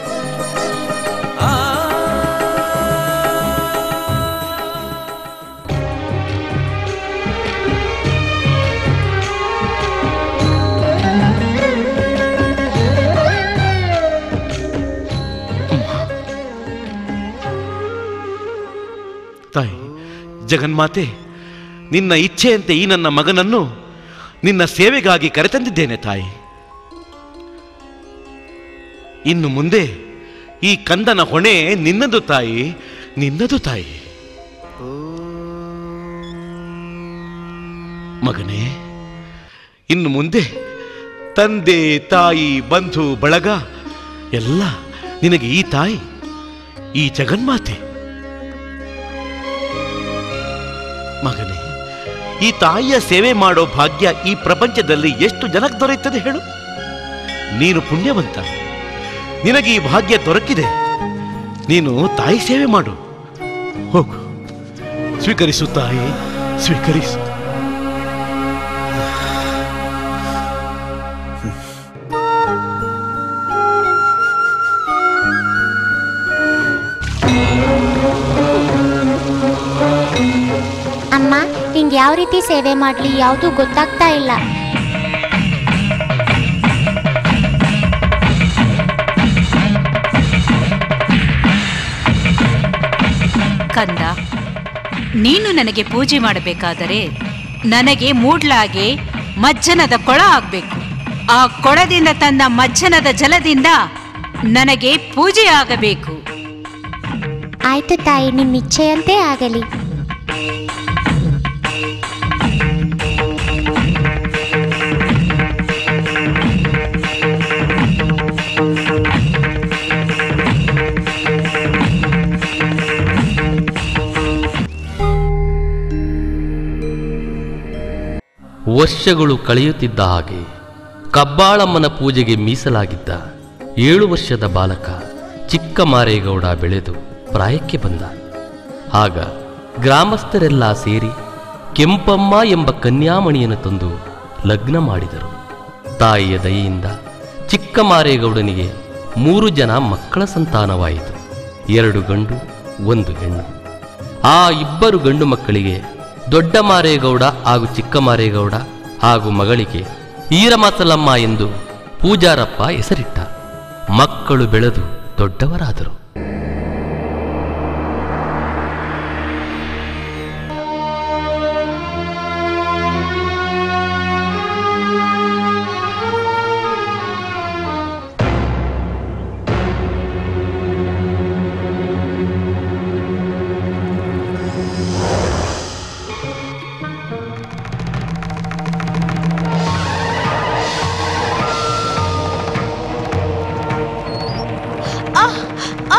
ತಾಯಿ ಜಗನ್ಮಾತೆ ನಿನ್ನ ಇಚ್ಛೆಯಂತೆ ಈ ನನ್ನ ಮಗನನ್ನು ನಿನ್ನ ಸೇವೆಗಾಗಿ ಕರೆತಂದಿದ್ದೇನೆ ತಾಯಿ ಇನ್ನು ಮುಂದೆ ಈ ಕಂದನ ಹೊಣೆ ನಿನ್ನದು ತಾಯಿ ನಿನ್ನದು ತಾಯಿ ಮಗನೇ ಇನ್ನು ಮುಂದೆ ತಂದೆ ತಾಯಿ ಬಂಧು ಬಳಗ ಎಲ್ಲ ನಿನಗೆ ಈ ತಾಯಿ ಈ ಜಗನ್ಮಾತೆ ಮಗನೇ ಈ ತಾಯಿಯ ಸೇವೆ ಮಾಡೋ ಭಾಗ್ಯ ಈ ಪ್ರಪಂಚದಲ್ಲಿ ಎಷ್ಟು ಜನಕ್ಕೆ ದೊರೆಯುತ್ತದೆ ಹೇಳು ನೀನು ಪುಣ್ಯವಂತ ನಿನಗೆ ಈ ಭಾಗ್ಯ ದೊರಕಿದೆ ನೀನು ತಾಯಿ ಸೇವೆ ಮಾಡು ಹೋಗು ಸ್ವೀಕರಿಸು ತಾಯಿ ಸ್ವೀಕರಿಸು ಅಮ್ಮ ನಿಂಗೆ ಯಾವ ರೀತಿ ಸೇವೆ ಮಾಡಲಿ ಯಾವುದು ಗೊತ್ತಾಗ್ತಾ ಇಲ್ಲ ಕಂದ ನೀನು ನನಗೆ ಪೂಜೆ ಮಾಡಬೇಕಾದರೆ ನನಗೆ ಮೂಡ್ಲಾಗೆ ಮಜ್ಜನದ ಕೊಳ ಆಗ್ಬೇಕು ಆ ಕೊಳದಿಂದ ತಂದ ಮಜ್ಜನದ ಜಲದಿಂದ ನನಗೆ ಪೂಜೆ ಆಗಬೇಕು ಆಯ್ತು ತಾಯಿ ನಿಮ್ಮ ಇಚ್ಛೆಯಂತೆ ಆಗಲಿ ವರ್ಷಗಳು ಕಳೆಯುತ್ತಿದ್ದ ಹಾಗೆ ಕಬ್ಬಾಳಮ್ಮನ ಪೂಜೆಗೆ ಮೀಸಲಾಗಿದ್ದ ಏಳು ವರ್ಷದ ಬಾಲಕ ಚಿಕ್ಕ ಮಾರೇಗೌಡ ಬೆಳೆದು ಪ್ರಾಯಕ್ಕೆ ಬಂದ ಆಗ ಗ್ರಾಮಸ್ಥರೆಲ್ಲ ಸೇರಿ ಕೆಂಪಮ್ಮ ಎಂಬ ಕನ್ಯಾಮಣಿಯನ್ನು ತಂದು ಲಗ್ನ ಮಾಡಿದರು ತಾಯಿಯ ದಯೆಯಿಂದ ಚಿಕ್ಕ ಮಾರೇಗೌಡನಿಗೆ ಮೂರು ಜನ ಮಕ್ಕಳ ಸಂತಾನವಾಯಿತು ಎರಡು ಗಂಡು ಒಂದು ಹೆಣ್ಣು ಆ ಇಬ್ಬರು ಗಂಡು ಮಕ್ಕಳಿಗೆ ದೊಡ್ಡ ಮಾರೇಗೌಡ ಹಾಗೂ ಚಿಕ್ಕ ಮಾರೇಗೌಡ ಹಾಗೂ ಮಗಳಿಗೆ ಈರಮಸಲಮ್ಮ ಎಂದು ಪೂಜಾರಪ್ಪ ಹೆಸರಿಟ್ಟ ಮಕ್ಕಳು ಬೆಳೆದು ದೊಡ್ಡವರಾದರು ಆ, ಆ,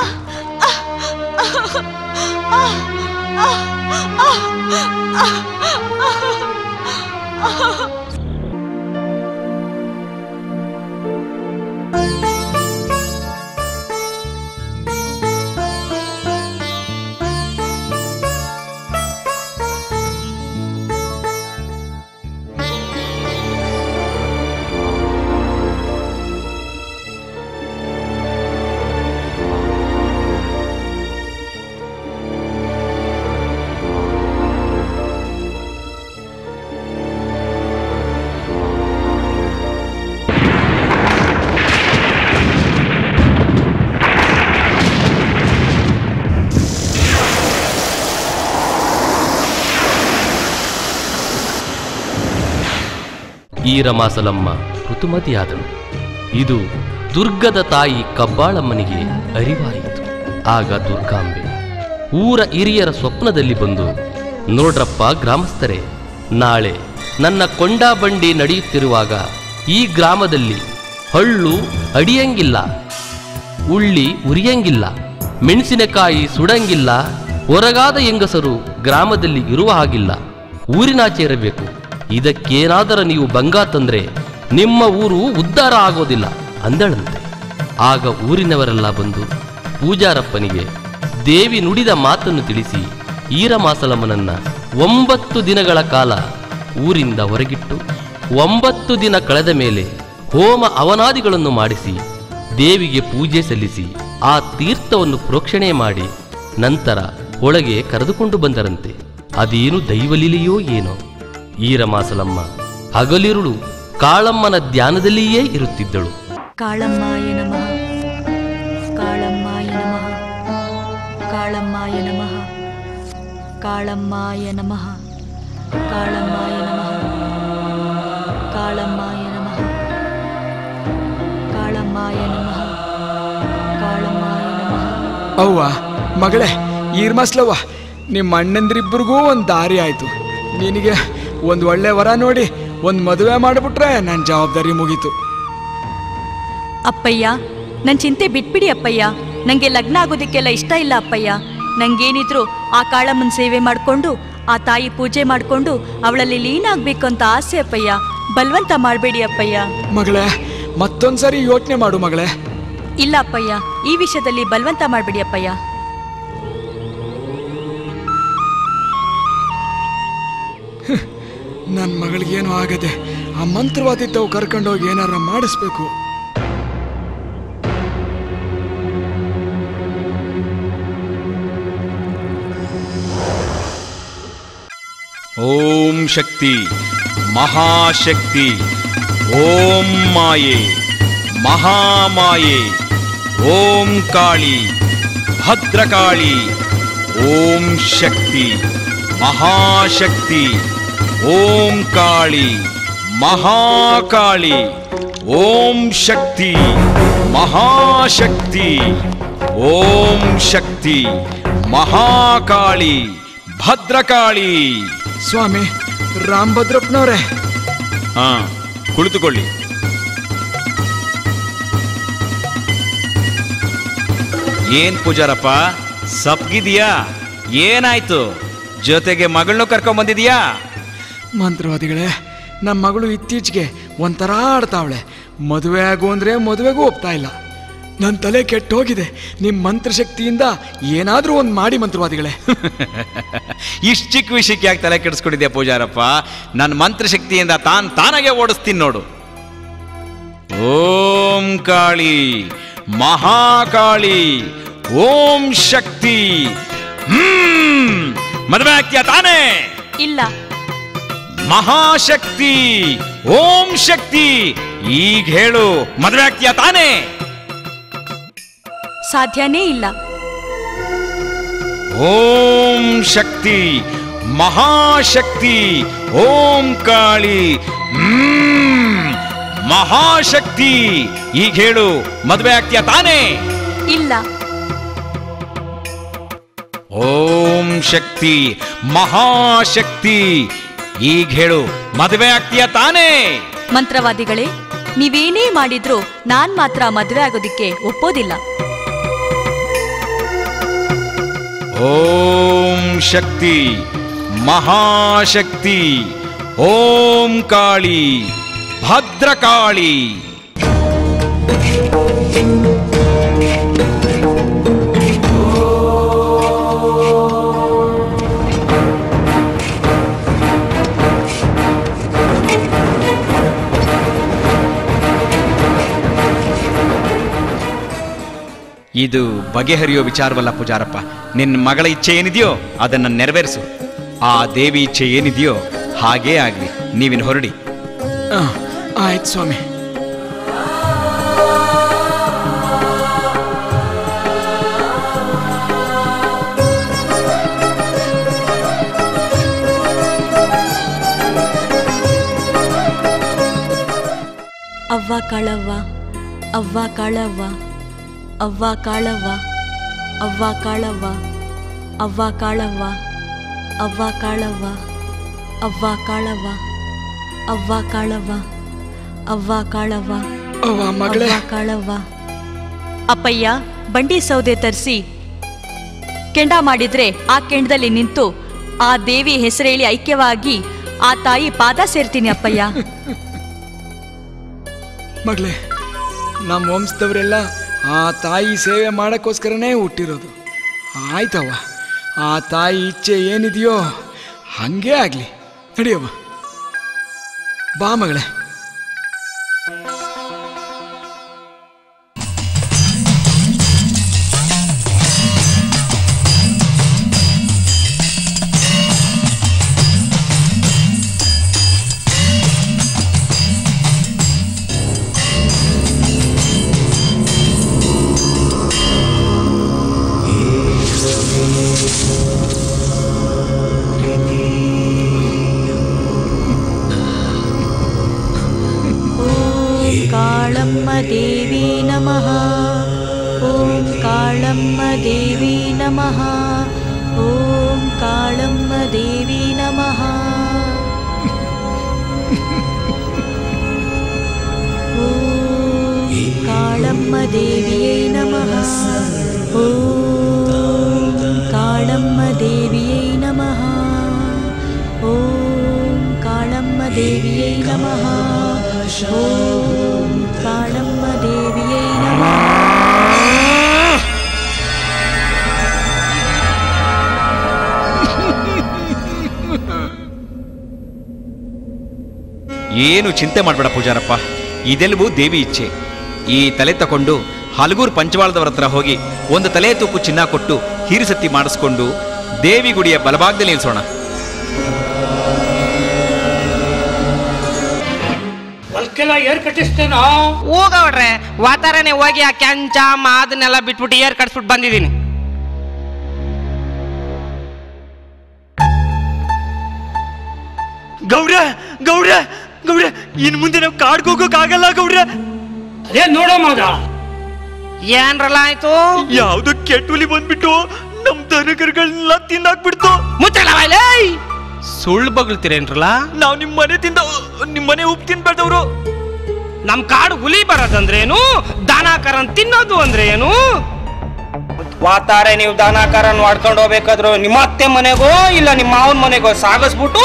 ಈರಮಾಸಲಮ್ಮ ಋತುಮತಿಯಾದಳು ಇದು ದುರ್ಗದ ತಾಯಿ ಕಬ್ಬಾಳಮ್ಮನಿಗೆ ಅರಿವಾಯಿತು ಆಗ ದುರ್ಗಾಂಬೆ ಊರ ಹಿರಿಯರ ಸ್ವಪ್ನದಲ್ಲಿ ಬಂದು ನೋಡ್ರಪ್ಪ ಗ್ರಾಮಸ್ಥರೇ ನಾಳೆ ನನ್ನ ಕೊಂಡಾ ಬಂಡಿ ನಡೆಯುತ್ತಿರುವಾಗ ಈ ಗ್ರಾಮದಲ್ಲಿ ಹಳ್ಳು ಅಡಿಯಂಗಿಲ್ಲ ಉಳ್ಳಿ ಉರಿಯಂಗಿಲ್ಲ ಮೆಣಸಿನಕಾಯಿ ಸುಡಂಗಿಲ್ಲ ಹೊರಗಾದ ಹೆಂಗಸರು ಗ್ರಾಮದಲ್ಲಿ ಇರುವ ಹಾಗಿಲ್ಲ ಊರಿನಾಚೆ ಇರಬೇಕು ಇದಕ್ಕೇನಾದರೂ ನೀವು ಭಂಗ ತಂದ್ರೆ ನಿಮ್ಮ ಊರು ಉದ್ಧಾರ ಆಗೋದಿಲ್ಲ ಅಂದಳಂತೆ ಆಗ ಊರಿನವರೆಲ್ಲ ಬಂದು ಪೂಜಾರಪ್ಪನಿಗೆ ದೇವಿ ನುಡಿದ ಮಾತನ್ನು ತಿಳಿಸಿ ಈರಮಾಸಲಮ್ಮನನ್ನ ಒಂಬತ್ತು ದಿನಗಳ ಕಾಲ ಊರಿಂದ ಹೊರಗಿಟ್ಟು ಒಂಬತ್ತು ದಿನ ಕಳೆದ ಮೇಲೆ ಹೋಮ ಅವನಾದಿಗಳನ್ನು ಮಾಡಿಸಿ ದೇವಿಗೆ ಪೂಜೆ ಸಲ್ಲಿಸಿ ಆ ತೀರ್ಥವನ್ನು ಪ್ರೋಕ್ಷಣೆ ಮಾಡಿ ನಂತರ ಒಳಗೆ ಕರೆದುಕೊಂಡು ಬಂದರಂತೆ ಅದೇನು ದೈವಲೀಲೆಯೋ ಏನೋ ಈರಮಾಸಲಮ್ಮ ಹಗಲಿರುಳು ಕಾಳಮ್ಮನ ಧ್ಯಾನದಲ್ಲಿಯೇ ಇರುತ್ತಿದ್ದಳು ಕಾಳಮ್ಮಾಯ ನಮಃ ಕಾಳಮ್ಮಾಯ ನಮಃ ಕಾಳಮ್ಮಾಯ ನಮಃ ಕಾಳಮ್ಮಾಯ ನಮಃ ಕಾಳಮ್ಮಾಯ ನಮಃ ಕಾಳಮ್ಮಾಯ ನಮಃ ಕಾಳಮ್ಮಾಯ ನಮಃ ಕಾಳಮ್ಮಾಯ ನಮಃ ಅವ್ವ ಮಗಳೇ ಈರ್ಮಸ್ಲವ್ವ ನಿಮ್ಮ ಅಣ್ಣಂದ್ರಿಬ್ಬರಿಗೂ ಒಂದು ದಾರಿ ಆಯಿತು ನಿನಗೆ ಒಂದು ಒಳ್ಳೆ ವರ ನೋಡಿ ಒಂದು ಮದುವೆ ಮಾಡಿಬಿಟ್ರೆ ನನ್ನ ಜವಾಬ್ದಾರಿ ಮುಗೀತು ಅಪ್ಪಯ್ಯ ನನ್ನ ಚಿಂತೆ ಬಿಟ್ಬಿಡಿ ಅಪ್ಪಯ್ಯ ನನಗೆ ಲಗ್ನ ಆಗೋದಕ್ಕೆಲ್ಲ ಇಷ್ಟ ಇಲ್ಲ ಅಪ್ಪಯ್ಯ ನಂಗೇನಿದ್ರು ಆ ಕಾಳಮ್ಮನ ಸೇವೆ ಮಾಡಿಕೊಂಡು ಆ ತಾಯಿ ಪೂಜೆ ಮಾಡಿಕೊಂಡು ಅವಳಲ್ಲಿ ಲೀನ ಆಗ್ಬೇಕು ಅಂತ ಆಸೆ ಅಪ್ಪಯ್ಯ ಬಲವಂತ ಮಾಡಬೇಡಿ ಅಪ್ಪಯ್ಯ ಮಗಳೇ ಮತ್ತೊಂದ್ಸರಿ ಯೋಚನೆ ಮಾಡು ಮಗಳೇ ಇಲ್ಲ ಅಪ್ಪಯ್ಯ ಈ ವಿಷಯದಲ್ಲಿ ಬಲವಂತ ಮಾಡಬೇಡಿ ಅಪ್ಪಯ್ಯ ನನ್ನ ಮಗಳಿಗೇನು ಆಗದೆ ಆ ಮಂತ್ರವಾದಿದ್ದವು ಕರ್ಕೊಂಡೋಗಿ ಏನಾರ ಮಾಡಿಸ್ಬೇಕು ಓಂ ಶಕ್ತಿ ಮಹಾಶಕ್ತಿ ಓಂ ಮಾಯೆ ಮಹಾಮಾಯೆ ಓಂ ಕಾಳಿ ಭದ್ರಕಾಳಿ ಓಂ ಶಕ್ತಿ ಮಹಾಶಕ್ತಿ ಓಂ ಕಾಳಿ ಮಹಾಕಾಳಿ ಓಂ ಶಕ್ತಿ ಮಹಾಶಕ್ತಿ ಓಂ ಶಕ್ತಿ ಮಹಾಕಾಳಿ ಭದ್ರಕಾಳಿ ಸ್ವಾಮಿ ರಾಮಭದ್ರಪ್ಪನವ್ರೆ ಹಾ ಕುಳಿತುಕೊಳ್ಳಿ ಏನ್ ಪೂಜಾರಪ್ಪ ಸಪ್ಗಿದೀಯಾ ಏನಾಯ್ತು ಜೊತೆಗೆ ಮಗಳನ್ನೂ ಕರ್ಕೊಂಡ್ ಬಂದಿದೀಯಾ ಮಂತ್ರವಾದಿಗಳೇ ನಮ್ಮ ಮಗಳು ಇತ್ತೀಚೆಗೆ ಒಂಥರ ಆಡ್ತಾವಳೆ ಮದುವೆ ಆಗು ಅಂದ್ರೆ ಮದುವೆಗೂ ಒಪ್ತಾ ಇಲ್ಲ ನನ್ನ ತಲೆ ಕೆಟ್ಟೋಗಿದೆ ನಿಮ್ಮ ಮಂತ್ರಶಕ್ತಿಯಿಂದ ಏನಾದರೂ ಒಂದು ಮಾಡಿ ಮಂತ್ರವಾದಿಗಳೇ ಇಷ್ಟು ಚಿಕ್ಕ ವಿಷಯಕ್ಕೆ ಯಾಕೆ ತಲೆ ಕೆಡಿಸ್ಕೊಂಡಿದ್ಯಾ ಪೂಜಾರಪ್ಪ ನನ್ನ ಮಂತ್ರಶಕ್ತಿಯಿಂದ ತಾನ್ ತಾನಾಗೆ ಓಡಿಸ್ತೀನಿ ನೋಡು ಓಂ ಕಾಳಿ ಮಹಾಕಾಳಿ ಓಂ ಶಕ್ತಿ ಹ್ಮ್ ಮದುವೆ ಆಗ್ತೀಯ ತಾನೇ ಇಲ್ಲ ಮಹಾಶಕ್ತಿ ಓಂ ಶಕ್ತಿ ಈಗ ಹೇಳು ಮದುವೆ ಆಗ್ತೀಯ ತಾನೇ ಸಾಧ್ಯನೇ ಇಲ್ಲ ಓಂ ಶಕ್ತಿ ಮಹಾಶಕ್ತಿ ಓಂ ಕಾಳಿ ಹ್ಮ್ ಮಹಾಶಕ್ತಿ ಈಗ ಹೇಳು ಮದುವೆ ಆಗ್ತೀಯ ತಾನೇ ಇಲ್ಲ ಓಂ ಶಕ್ತಿ ಮಹಾಶಕ್ತಿ ಈಗ ಹೇಳು ಮದುವೆ ಆಗ್ತೀಯ ತಾನೇ ಮಂತ್ರವಾದಿಗಳೇ ನೀವೇನೇ ಮಾಡಿದ್ರೂ ನಾನ್ ಮಾತ್ರ ಮದುವೆ ಆಗೋದಿಕ್ಕೆ ಒಪ್ಪೋದಿಲ್ಲ ಓಂ ಶಕ್ತಿ ಮಹಾಶಕ್ತಿ ಓಂ ಕಾಳಿ ಭದ್ರಕಾಳಿ ಇದು ಬಗೆಹರಿಯೋ ವಿಚಾರವಲ್ಲ ಪೂಜಾರಪ್ಪ ನಿನ್ನ ಮಗಳ ಇಚ್ಛೆ ಏನಿದೆಯೋ ಅದನ್ನು ನೆರವೇರಿಸು ಆ ದೇವಿ ಇಚ್ಛೆ ಏನಿದೆಯೋ ಹಾಗೇ ಆಗಲಿ ನೀವಿನ್ ಹೊರಡಿ ಆಯ್ತು ಸ್ವಾಮಿ ಕಾಳವ್ವ ಅವ್ವ ಕಾಳವ್ವ ಅವ್ವ ಕಾಳವ್ವ ಅವ್ವ ಕಾಳವ್ವ ಅವ್ವ ಕಾಳವ್ವ ಅವ್ವ ಕಾಳವ್ವ ಅವ್ವ ಕಾಳವ್ವ ಅವ್ವ ಕಾಳವ್ವ ಅವ್ವ ಕಾಳವ್ವ ಅವ್ವ ಮಗಳೇ. ಅವ್ವ ಕಾಳವ್ವ ಅಪ್ಪಯ್ಯ ಬಂಡಿ ಸೌದೆ ತರಿಸಿ ಕೆಂಡ ಮಾಡಿದ್ರೆ ಆ ಕೆಂಡದಲ್ಲಿ ನಿಂತು ಆ ದೇವಿ ಹೆಸರೇಳಿ ಐಕ್ಯವಾಗಿ ಆ ತಾಯಿ ಪಾದ ಸೇರ್ತೀನಿ ಅಪ್ಪಯ್ಯ ಮಗಳೇ ನಮ್ಮ ವಂಶದವರೆಲ್ಲ ಆ ತಾಯಿ ಸೇವೆ ಮಾಡೋಕ್ಕೋಸ್ಕರನೇ ಹುಟ್ಟಿರೋದು ಆಯ್ತವ್ವ ಆ ತಾಯಿ ಇಚ್ಛೆ ಏನಿದೆಯೋ ಹಂಗೇ ಆಗಲಿ ನಡಿಯವ್ವ ಬಾ ಮಗಳೇ ಓಂ ಕಾಳಮ್ಮ ದೇವಿ ನಮಃ ಓಂ ಕಾಳಮ್ಮ ದೇವಿ ನಮಃ ಓಂ ಕಾಳಮ್ಮ ದೇವಿ ನಮಃ ಓಂ ಕಾಳಮ್ಮ ದೇವಿಯೇ ನಮಃ ಓಂ ಕಾಳಮ್ಮ ದೇವಿಯೇ ನಮಃ ಓಂ ಕಾಳಮ್ಮ ದೇವಿಯೇ ನಮಃ ಓಂ ಕಾಳಮ್ಮ ದೇವಿಯೇ ನಮಃ ಏನು ಚಿಂತೆ ಮಾಡಬೇಡ ಪೂಜಾರಪ್ಪ ಇದೆಲ್ಲವೂ ದೇವಿ ಇಚ್ಛೆ ಈ ತಲೆ ತಕೊಂಡು ಹಲಗೂರು ಪಂಚವಾಳದವರ ಹತ್ರ ಹೋಗಿ ಒಂದು ತಲೆ ತೂಕು ಚಿನ್ನ ಕೊಟ್ಟು ಹೀರಿಸತ್ತಿ ಮಾಡಿಸ್ಕೊಂಡು ದೇವಿ ಗುಡಿಯ ಬಲಭಾಗದಲ್ಲಿ ನಿಲ್ಸೋಣ ಹೊಲ್ಕೆಲ್ಲ ಏರ್ ಕಟ್ಟಿಸ್ತೇನೋ ಹೋಗವ್ರೆ ವಾತಾರನೆ ಹೋಗಿ ಆ ಕೆಂಚ ಅದನ್ನೆಲ್ಲ ಬಿಟ್ಬಿಟ್ಟು ಏರ್ ಕಟ್ಸ್ಬಿಟ್ಟು ಬಂದಿದ್ದೀನಿ ಗೌಡ್ರ ಗೌಡ್ರ ಗೌಡ್ರ ಇನ್ ಮುಂದೆ ನಾವು ಕಾಡ್ಗೆ ಹೋಗೋಕ್ಕಾಗಲ್ಲ ಗೌಡ್ರ ಅದೇ ನೋಡೋ ಮಾದ ಏನ್ರಲ್ಲ ಆಯ್ತು ಯಾವ್ದು ಕೆಟ್ಟುಲಿ ಬಂದ್ಬಿಟ್ಟು ನಮ್ ದನಕರುಗಳನ್ನೆಲ್ಲ ತಿನ್ನಾಕ್ಬಿಡ್ತು ಮುಚ್ಚಲ್ಲ ಬಾಯ್ಲೆ ಸುಳ್ಳು ಬಗಳ್ತೀರೇನ್ರಲ್ಲ ನಾವ್ ನಿಮ್ ಮನೆ ತಿಂದ ನಿಮ್ ಮನೆ ಉಪ್ಪು ತಿನ್ಬೇಡ್ದವ್ರು ನಮ್ ಕಾಡು ಹುಲಿ ಬರೋದಂದ್ರೇನು ದನಾಕರನ್ ತಿನ್ನೋದು ಅಂದ್ರೆ ಏನು ವಾತಾರೆ ನೀವು ದನಾಕರನ್ ಮಾಡ್ಕೊಂಡು ಹೋಗ್ಬೇಕಾದ್ರು ನಿಮ್ಮ ಅತ್ತೆ ಮನೆಗೋ ಇಲ್ಲ ನಿಮ್ಮ ಮಾವನ ಮನೆಗೋ ಸಾಗಿಸ್ಬಿಟ್ಟು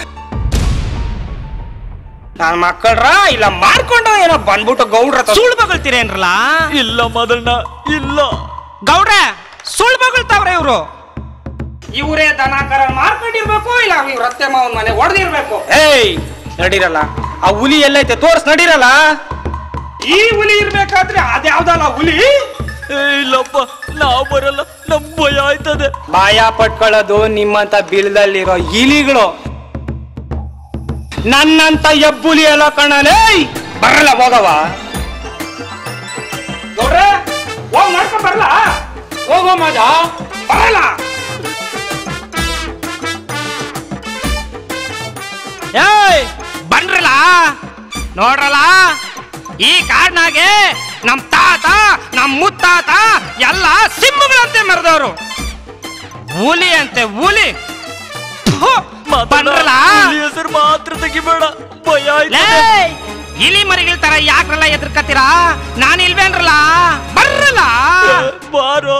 ನನ್ನ ಮಕ್ಕಳ್ರ ಇಲ್ಲ ಮಾರ್ಕೊಂಡು ಏನೋ ಬಂದ್ಬಿಟ್ಟು ಗೌಡ್ರ ಹತ್ರ ಸುಳ್ಳು ಬಗಳ್ತೀರೇನ್ರಲ್ಲ ಇಲ್ಲ ಮೊದಲ್ನ ಇಲ್ಲ ಗೌಡ್ರ ಸುಳ್ಳು ಬಗಳ್ತಾವ್ರೆ ಇವ್ರು ಇವರೇ ದನಾಕರ ಮಾರ್ಕೊಂಡಿರ್ಬೇಕು ಇಲ್ಲ ಇವ್ರ ಅತ್ತೆ ಮಾವನ ಮನೆ ಹೊಡೆದಿರ್ಬೇಕು ಏಯ್ ನಡೀರಲ್ಲ ಆ ಹುಲಿ ಎಲ್ಲೈತೆ ತೋರ್ಸ್ ನಡೀರಲ್ಲ ಈ ಹುಲಿ ಇರ್ಬೇಕಾದ್ರೆ ಅದ್ಯಾವ್ದಲ್ಲ ಹುಲಿ ಇಲ್ಲಪ್ಪ ನಾವ್ ಬರಲ್ಲ ನಮ್ ಭಯ ಆಯ್ತದೆ ಭಯ ಪಟ್ಕೊಳ್ಳೋದು ನಿಮ್ಮಂತ ಬಿಲ್ದಲ್ಲಿರೋ ಇಲಿಗಳು ನನ್ನಂತ ಎಬ್ಬುಲಿ ಎಲ್ಲ ಕಣ್ಣಲೇ ಬರಲ್ಲ ಹೋಗವ ಗೌಡ್ರೆ ಹೋಗ್ ಮಾಡ್ಕೊಂಡ್ ಬರಲ್ಲ ಹೋಗೋ ಮಾದ ಬರಲ್ಲ ಏಯ್ ಬನ್ರಲ್ಲ ನೋಡ್ರಲ್ಲ ಈ ಕಾಡ್ನಾಗೆ ನಮ್ ತಾತ ನಮ್ ಮುತ್ತಾತ ಎಲ್ಲ ಸಿಂಹಗಳಂತೆ ಮೆರೆದವರು ಹುಲಿ ಅಂತೆ ಹುಲಿ ಥು, ಬನ್ರಲ್ಲ ಹೆಸರು ಮಾತ್ರ ತೆಗಿಬೇಡ ಭಯ ಲೇ, ಆಯ್ತದೆ ಇಲಿ ಮರಿಗಳ ತರ ಯಾಕ್ರಲ್ಲ ಎದ್ರಕತ್ತೀರಾ ನಾನು ಇಲ್ವೇನ್ರಲ್ಲ ಬರ್ರಲ್ಲ ಬಾರೋ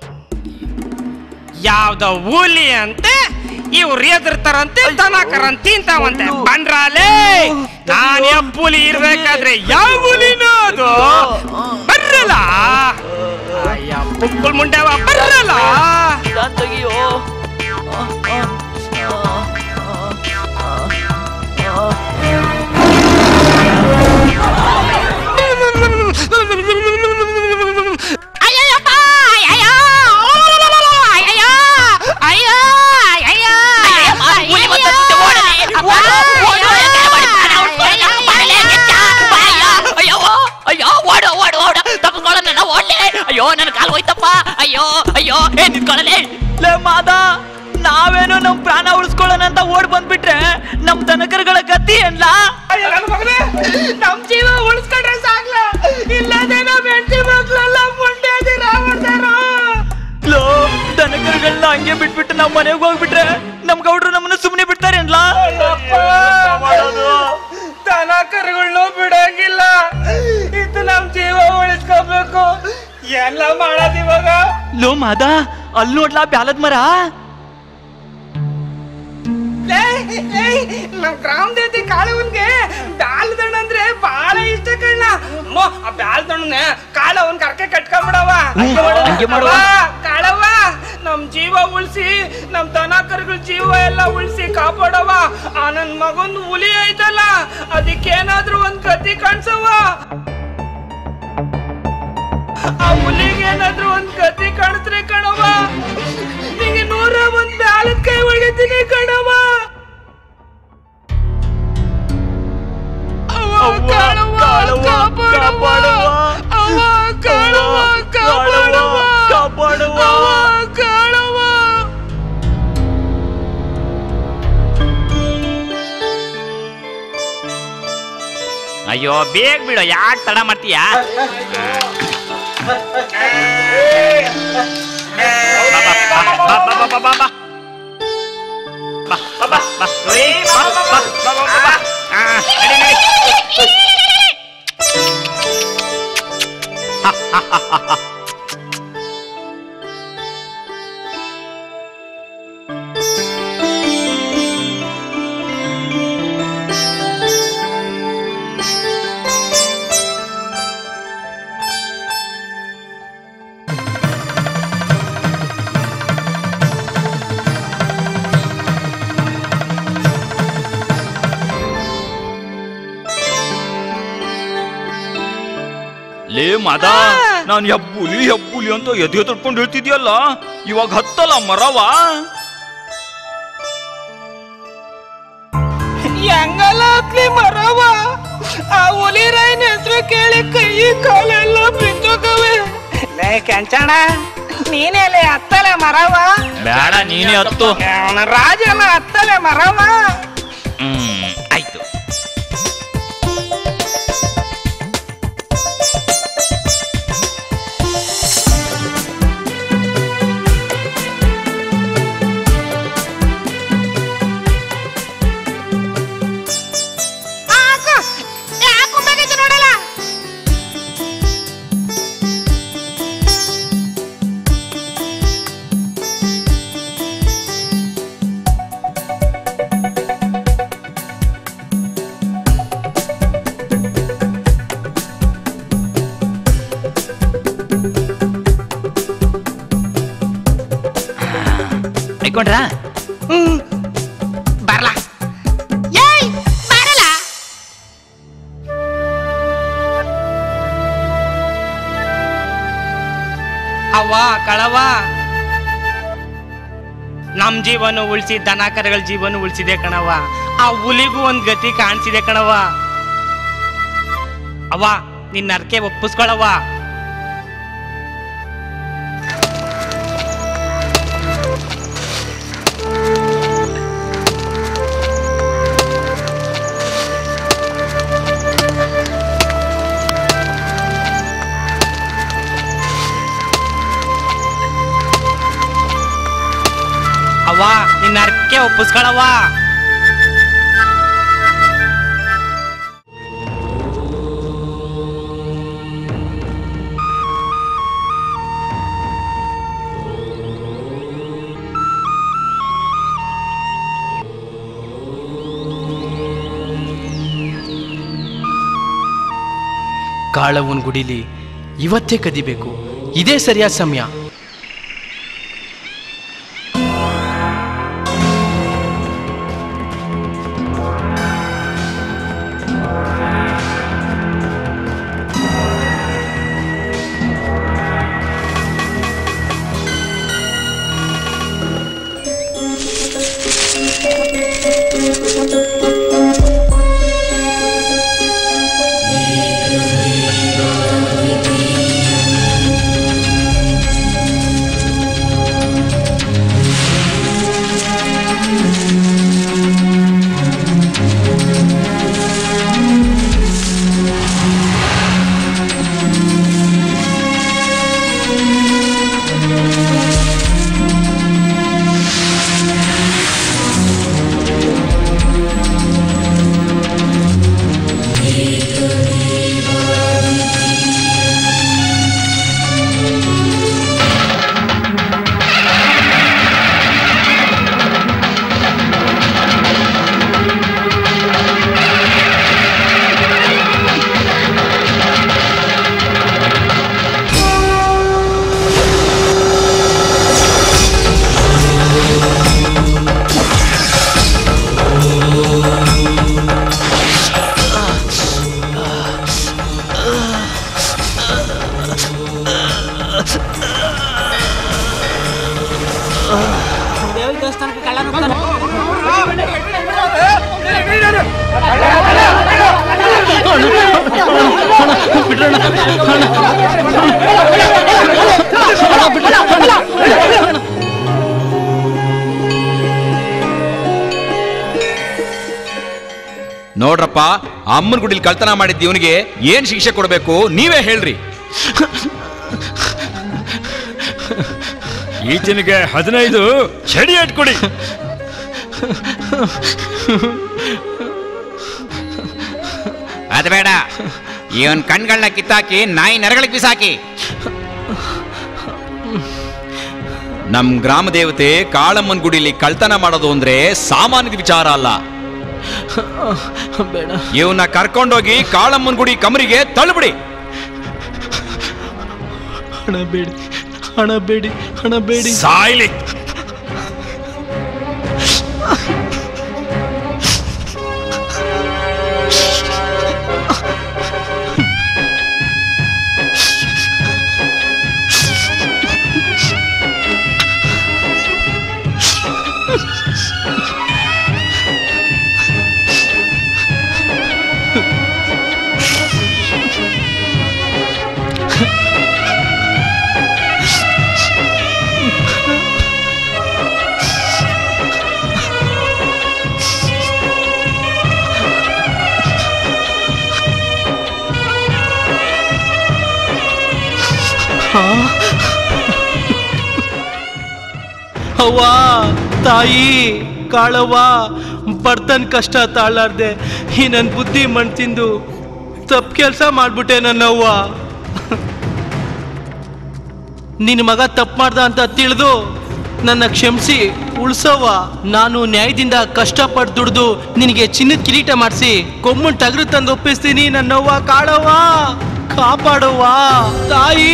ಯಾವ್ದ ಹುಲಿ ಅಂತೆ ಇವ್ರು ಎದ್ರತಾರಂತೆ ದನಕರನ್ ತಿಂತಾವಂತೆ ಬಂಡ್ರಾಲೇ ನಾನ್ ಎಬ್ಬುಲಿ ಇರ್ಬೇಕಾದ್ರೆ ಯಾವ ಹುಲಿನೋ ಅದು ಬರ್ರಲ್ಲ ಅಯ್ಯ ಪುಕ್ಕುಲ್ ಮುಂಡೆವ ಬರ್ರಲ್ಲ ತೆಗಿಯೋ ಅಯ್ಯೋ ನನ್ನ ಕಾಲು ಹೋಯ್ತಪ್ಪ ಅಯ್ಯೋ ಅಯ್ಯೋ ಏ ನಿಂತ್ಕೊಳ್ಳಲೇ ಲೇ ಮಾದ ನಾವೇನೋ ನಮ್ ಪ್ರಾಣ ಉಳಿಸ್ಕೊಳ್ಳೋಣ ಅಂತ ಓಡ್ ಬಂದ್ಬಿಟ್ರೆ ನಮ್ ದನಕರುಗಳ ಗತಿ ಏನ್ಲ ನಮ್ ಜೀವ ಉಳಿಸ್ಕೊಂಡ್ರೆ ಸಾಕ್ಲ ಹಿಂಗೆ ಬಿಟ್ಬಿಟ್ಟು ನಾವು ಮನೆಗೆ ಹೋಗ್ಬಿಟ್ರೆ ನಮ್ ಗೌಡ್ರು ನಮ್ಮನ್ನ ಸುಮ್ಮನೆ ಬಿಡ್ತಾರೆ ಅನ್ಲಾ ದನ ಕರುಗಳನ್ನೂ ಬಿಡಂಗಿಲ್ಲ ಇದು ನಮ್ ಜೀವ ಉಳಿಸ್ಕೋಬೇಕು ಎಲ್ಲ ಮಾಡೋದ್ ಇವಾಗ ಲೋ ಮಾದ ಅಲ್ಲಿ ನೋಡ್ಲಾ ಬ್ಯಾಲದ್ ಮರ ಲೇ, ಲೇ, ನಮ್ ಗ್ರಾಮ ದೇವತೆ ಕಾಳವನ್ಗೆ ಬ್ಯಾಲ್ದಣ್ಣ ಅಂದ್ರೆ ಬಹಳ ಇಷ್ಟ ಕಣ್ಣ ಅಮ್ಮೋ ಆ ಬ್ಯಾಲ್ದಣ್ಣನ ಕಾಳವನ್ ಕರ್ಕೆ ಕಟ್ಕೊಂಡ್ಬಿಡವ ಹಂಗೆ ಮಾಡುವ. ಕಾಳವ್ವ ನಮ್ ಜೀವ ಉಳಿಸಿ ನಮ್ ದನ ಕರುಗಳ ಜೀವ ಎಲ್ಲ ಉಳಿಸಿ ಕಾಪಾಡವ ಆ ನನ್ ಮಗನ್ ಹುಲಿ ಐತಲ್ಲ ಅದಕ್ಕೇನಾದ್ರೂ ಒಂದ್ ಗತಿ ಕಾಣ್ಸವ ಆ ಹುಲಿಗೆ ಏನಾದ್ರೂ ಒಂದ್ ಗತಿ ಕಾಣಿಸ್ರೆ ಕಣವ ನಿಂಗೆ ನೂರ ಒಂದ್ ಬ್ಯಾಲದ ಕೈ ಹೊಡಿತೀನಿ ಕಣವ ಅವ್ವ, ಕಾಳವ್ವ, ಕಾಪಾಡವ್ವ. ಅವ್ವ, ಕಾಳವ್ವ, ಕಾಪಾಡವ್ವ. ಅವ್ವ, ಕಾಳವ್ವ. ಅಯ್ಯೋ ಬೇಗ ಬಿಡೋ ಯಾಕೆ ತಡ ಮಾಡ್ತೀಯ ಲೇ ಮದ ನಾನು ಹೆಬ್ಬುಲಿ ಹೆಬ್ಬುಲಿ ಅಂತ ಎದೆ ತೊಡ್ಕೊಂಡು ಹೇಳ್ತಿದ್ಯಲ್ಲ ಇವಾಗ ಹತ್ತಲ್ಲ ಮರವ ಹೆಂಗಲ್ಲ ಹತ್ಲಿ ಮರವ ಆ ಹುಲಿ ರಾಯನ ಹೆಸರು ಕೇಳಿ ಕೈ ಕಾಲೆಲ್ಲ ಬಿದ್ದೋಗವೆ ಲೇ ಕೆಂಚಣ ನೀನೇಲೆ ಹತ್ತಲೆ ಮರವ ಬೇಡ ನೀನೇ ಹತ್ತು ಅವನ ರಾಜನ ಹತ್ತಲೆ ಮರವ ಹ್ಮ್ ಆಯ್ತು ನೋಡಲ್ಲ ಐಕೊಂಡ್ರಾ ಹ್ಮ್ ಬರ್ಲ ಏಯ್ ಬರಲ್ಲ ಅವ್ವ ಕಳವ ನಮ್ ಜೀವನ ಉಳಿಸಿ ದನ ಕರುಗಳ ಜೀವನ ಉಳಿಸಿದೆ ಕಣವ ಆ ಹುಲಿಗೂ ಒಂದ್ ಗತಿ ಕಾಣಿಸಿದೆ ಕಣವ ಅವ್ವ ನಿನ್ನ ಅರ್ಕೆ ಒಪ್ಪಿಸ್ಕೊಳವ್ವ ಅವ್ವ ನಿನ್ನ ಅರ್ಕೆ ಒಪ್ಪಿಸ್ಕೊಳವ್ವ ಕಾಳವನ್ ಗುಡಿಲಿ ಇವತ್ತೇ ಕದಿಬೇಕು ಇದೇ ಸರಿಯಾದ ಸಮಯ ಆ ದೇವಿ ದೇವಸ್ಥಾನಕ್ಕೆ ಕಳ್ಳ ನುಗ್ತಾನೆ. ನೋಡ್ರಪ್ಪ ಅಮ್ಮನ ಗುಡಿಲಿ ಕಳ್ತನ ಮಾಡಿದ್ದ ಇವನಿಗೆ ಏನ್ ಶಿಕ್ಷೆ ಕೊಡಬೇಕು ನೀವೇ ಹೇಳ್ರಿ ಈತನಿಗೆ ಹದಿನೈದು ಚಡಿ ಕೊಡಿ ಅದು ಬೇಡ ಇವನ್ ಕಣ್ಗಳನ್ನ ಕಿತ್ತಾಕಿ ನಾಯಿ ನರಗಳಿಗೆ ಬಿಸಾಕಿ ನಮ್ ಗ್ರಾಮ ದೇವತೆ ಕಾಳಮ್ಮನ ಗುಡಿಲಿ ಕಳ್ತನ ಮಾಡೋದು ಅಂದ್ರೆ ಸಾಮಾನ್ಯದ ವಿಚಾರ ಅಲ್ಲ ಬೇಡ ಇವನ್ನ ಕರ್ಕೊಂಡೋಗಿ ಕಾಳಮ್ಮನ ಗುಡಿ ಕಮರಿಗೆ ತಳ್ಳಿಬಿಡಿ ಹಣ ಬೇಡಿ ಹಣ ಬೇಡಿ ಹಣ ಬೇಡಿ ಸಾಯ್ಲಿ ಅವ್ವ ತಾಯಿ ಕಾಳವ್ವ ಬರ್ತನ್ ಕಷ್ಟ ತಾಳಾರ್ದೆ ಈ ನನ್ನ ಬುದ್ಧಿ ಮಣ್ ತಿಂದು ತಪ್ಪು ಕೆಲಸ ಮಾಡ್ಬಿಟ್ಟೆ ನನ್ನವ್ವ ನಿನ್ನ ಮಗ ತಪ್ಪು ಮಾಡ್ದ ಅಂತ ತಿಳಿದು ನನ್ನ ಕ್ಷಮಿಸಿ ಉಳ್ಸವ್ವ ನಾನು ನ್ಯಾಯದಿಂದ ಕಷ್ಟಪಟ್ಟು ದುಡ್ದು ನಿನಗೆ ಚಿನ್ನದ ಕಿರೀಟ ಮಾಡಿಸಿ ಕೊಮ್ಮನ್ ಟಗರು ತಂದು ಒಪ್ಪಿಸ್ತೀನಿ ನನ್ನವ್ವ ಕಾಳವ್ವ ಕಾಪಾಡವ್ವ ತಾಯಿ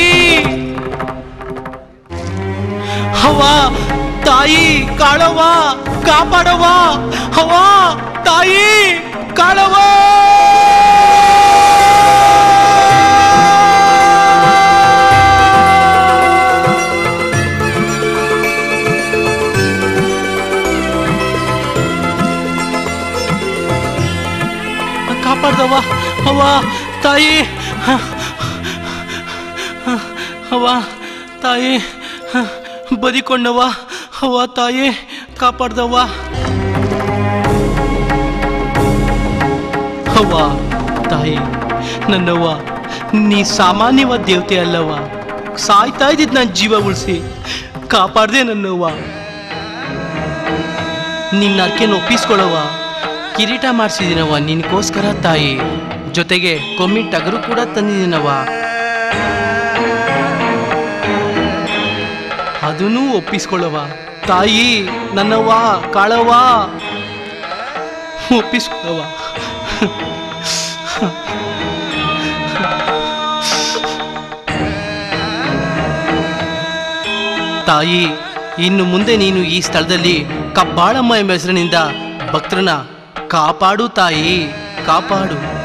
ಅವ್ವ ತಾಯಿ ಕಾಳವ್ವ ಕಾಪಾಡವ್ವ ಅವ್ವ ತಾಯಿ ಕಾಳವ್ವ ಕಾಪಾಡ್ದವ್ವ ಅವ್ವ ತಾಯಿ ಅವ್ವ ತಾಯಿ ಬದಿಕೊಂಡವ್ವ ಅವ್ವ ತಾಯಿ ಕಾಪಾಡ್ದವ್ವ ಅವ್ವ ತಾಯಿ ನನ್ನವ್ವ ನೀ ಸಾಮಾನ್ಯವಾದ ದೇವತೆ ಅಲ್ಲವ್ವ ಸಾಯ್ತಾ ಇದ್ದಿದ್ದು ನನ್ನ ಜೀವ ಉಳಿಸಿ ಕಾಪಾಡ್ದೆ ನನ್ನವ್ವ ನಿನ್ನ ಅರ್ಕೆನ ಒಪ್ಪಿಸ್ಕೊಳ್ಳವ್ವ ಕಿರೀಟ ಮಾಡಿಸಿದ್ದೀನವ್ವ ನಿನಗೋಸ್ಕರ ತಾಯಿ ಜೊತೆಗೆ ಕೊಮ್ಮಿ ಟಗರು ಕೂಡ ತಂದಿದ್ದೀನವ್ವ ಅದನ್ನೂ ಒಪ್ಪಿಸ್ಕೊಳ್ಳವ ತಾಯಿ ನನ್ನವ್ವ ಕಾಳವ್ವ ಒಪ್ಪಿಸ್ಕೊಳ್ಳವ ತಾಯಿ ಇನ್ನು ಮುಂದೆ ನೀನು ಈ ಸ್ಥಳದಲ್ಲಿ ಕಬ್ಬಾಳಮ್ಮ ಎಂಬ ಹೆಸರಿನಿಂದ ಭಕ್ತರನ್ನ ಕಾಪಾಡು ತಾಯಿ ಕಾಪಾಡು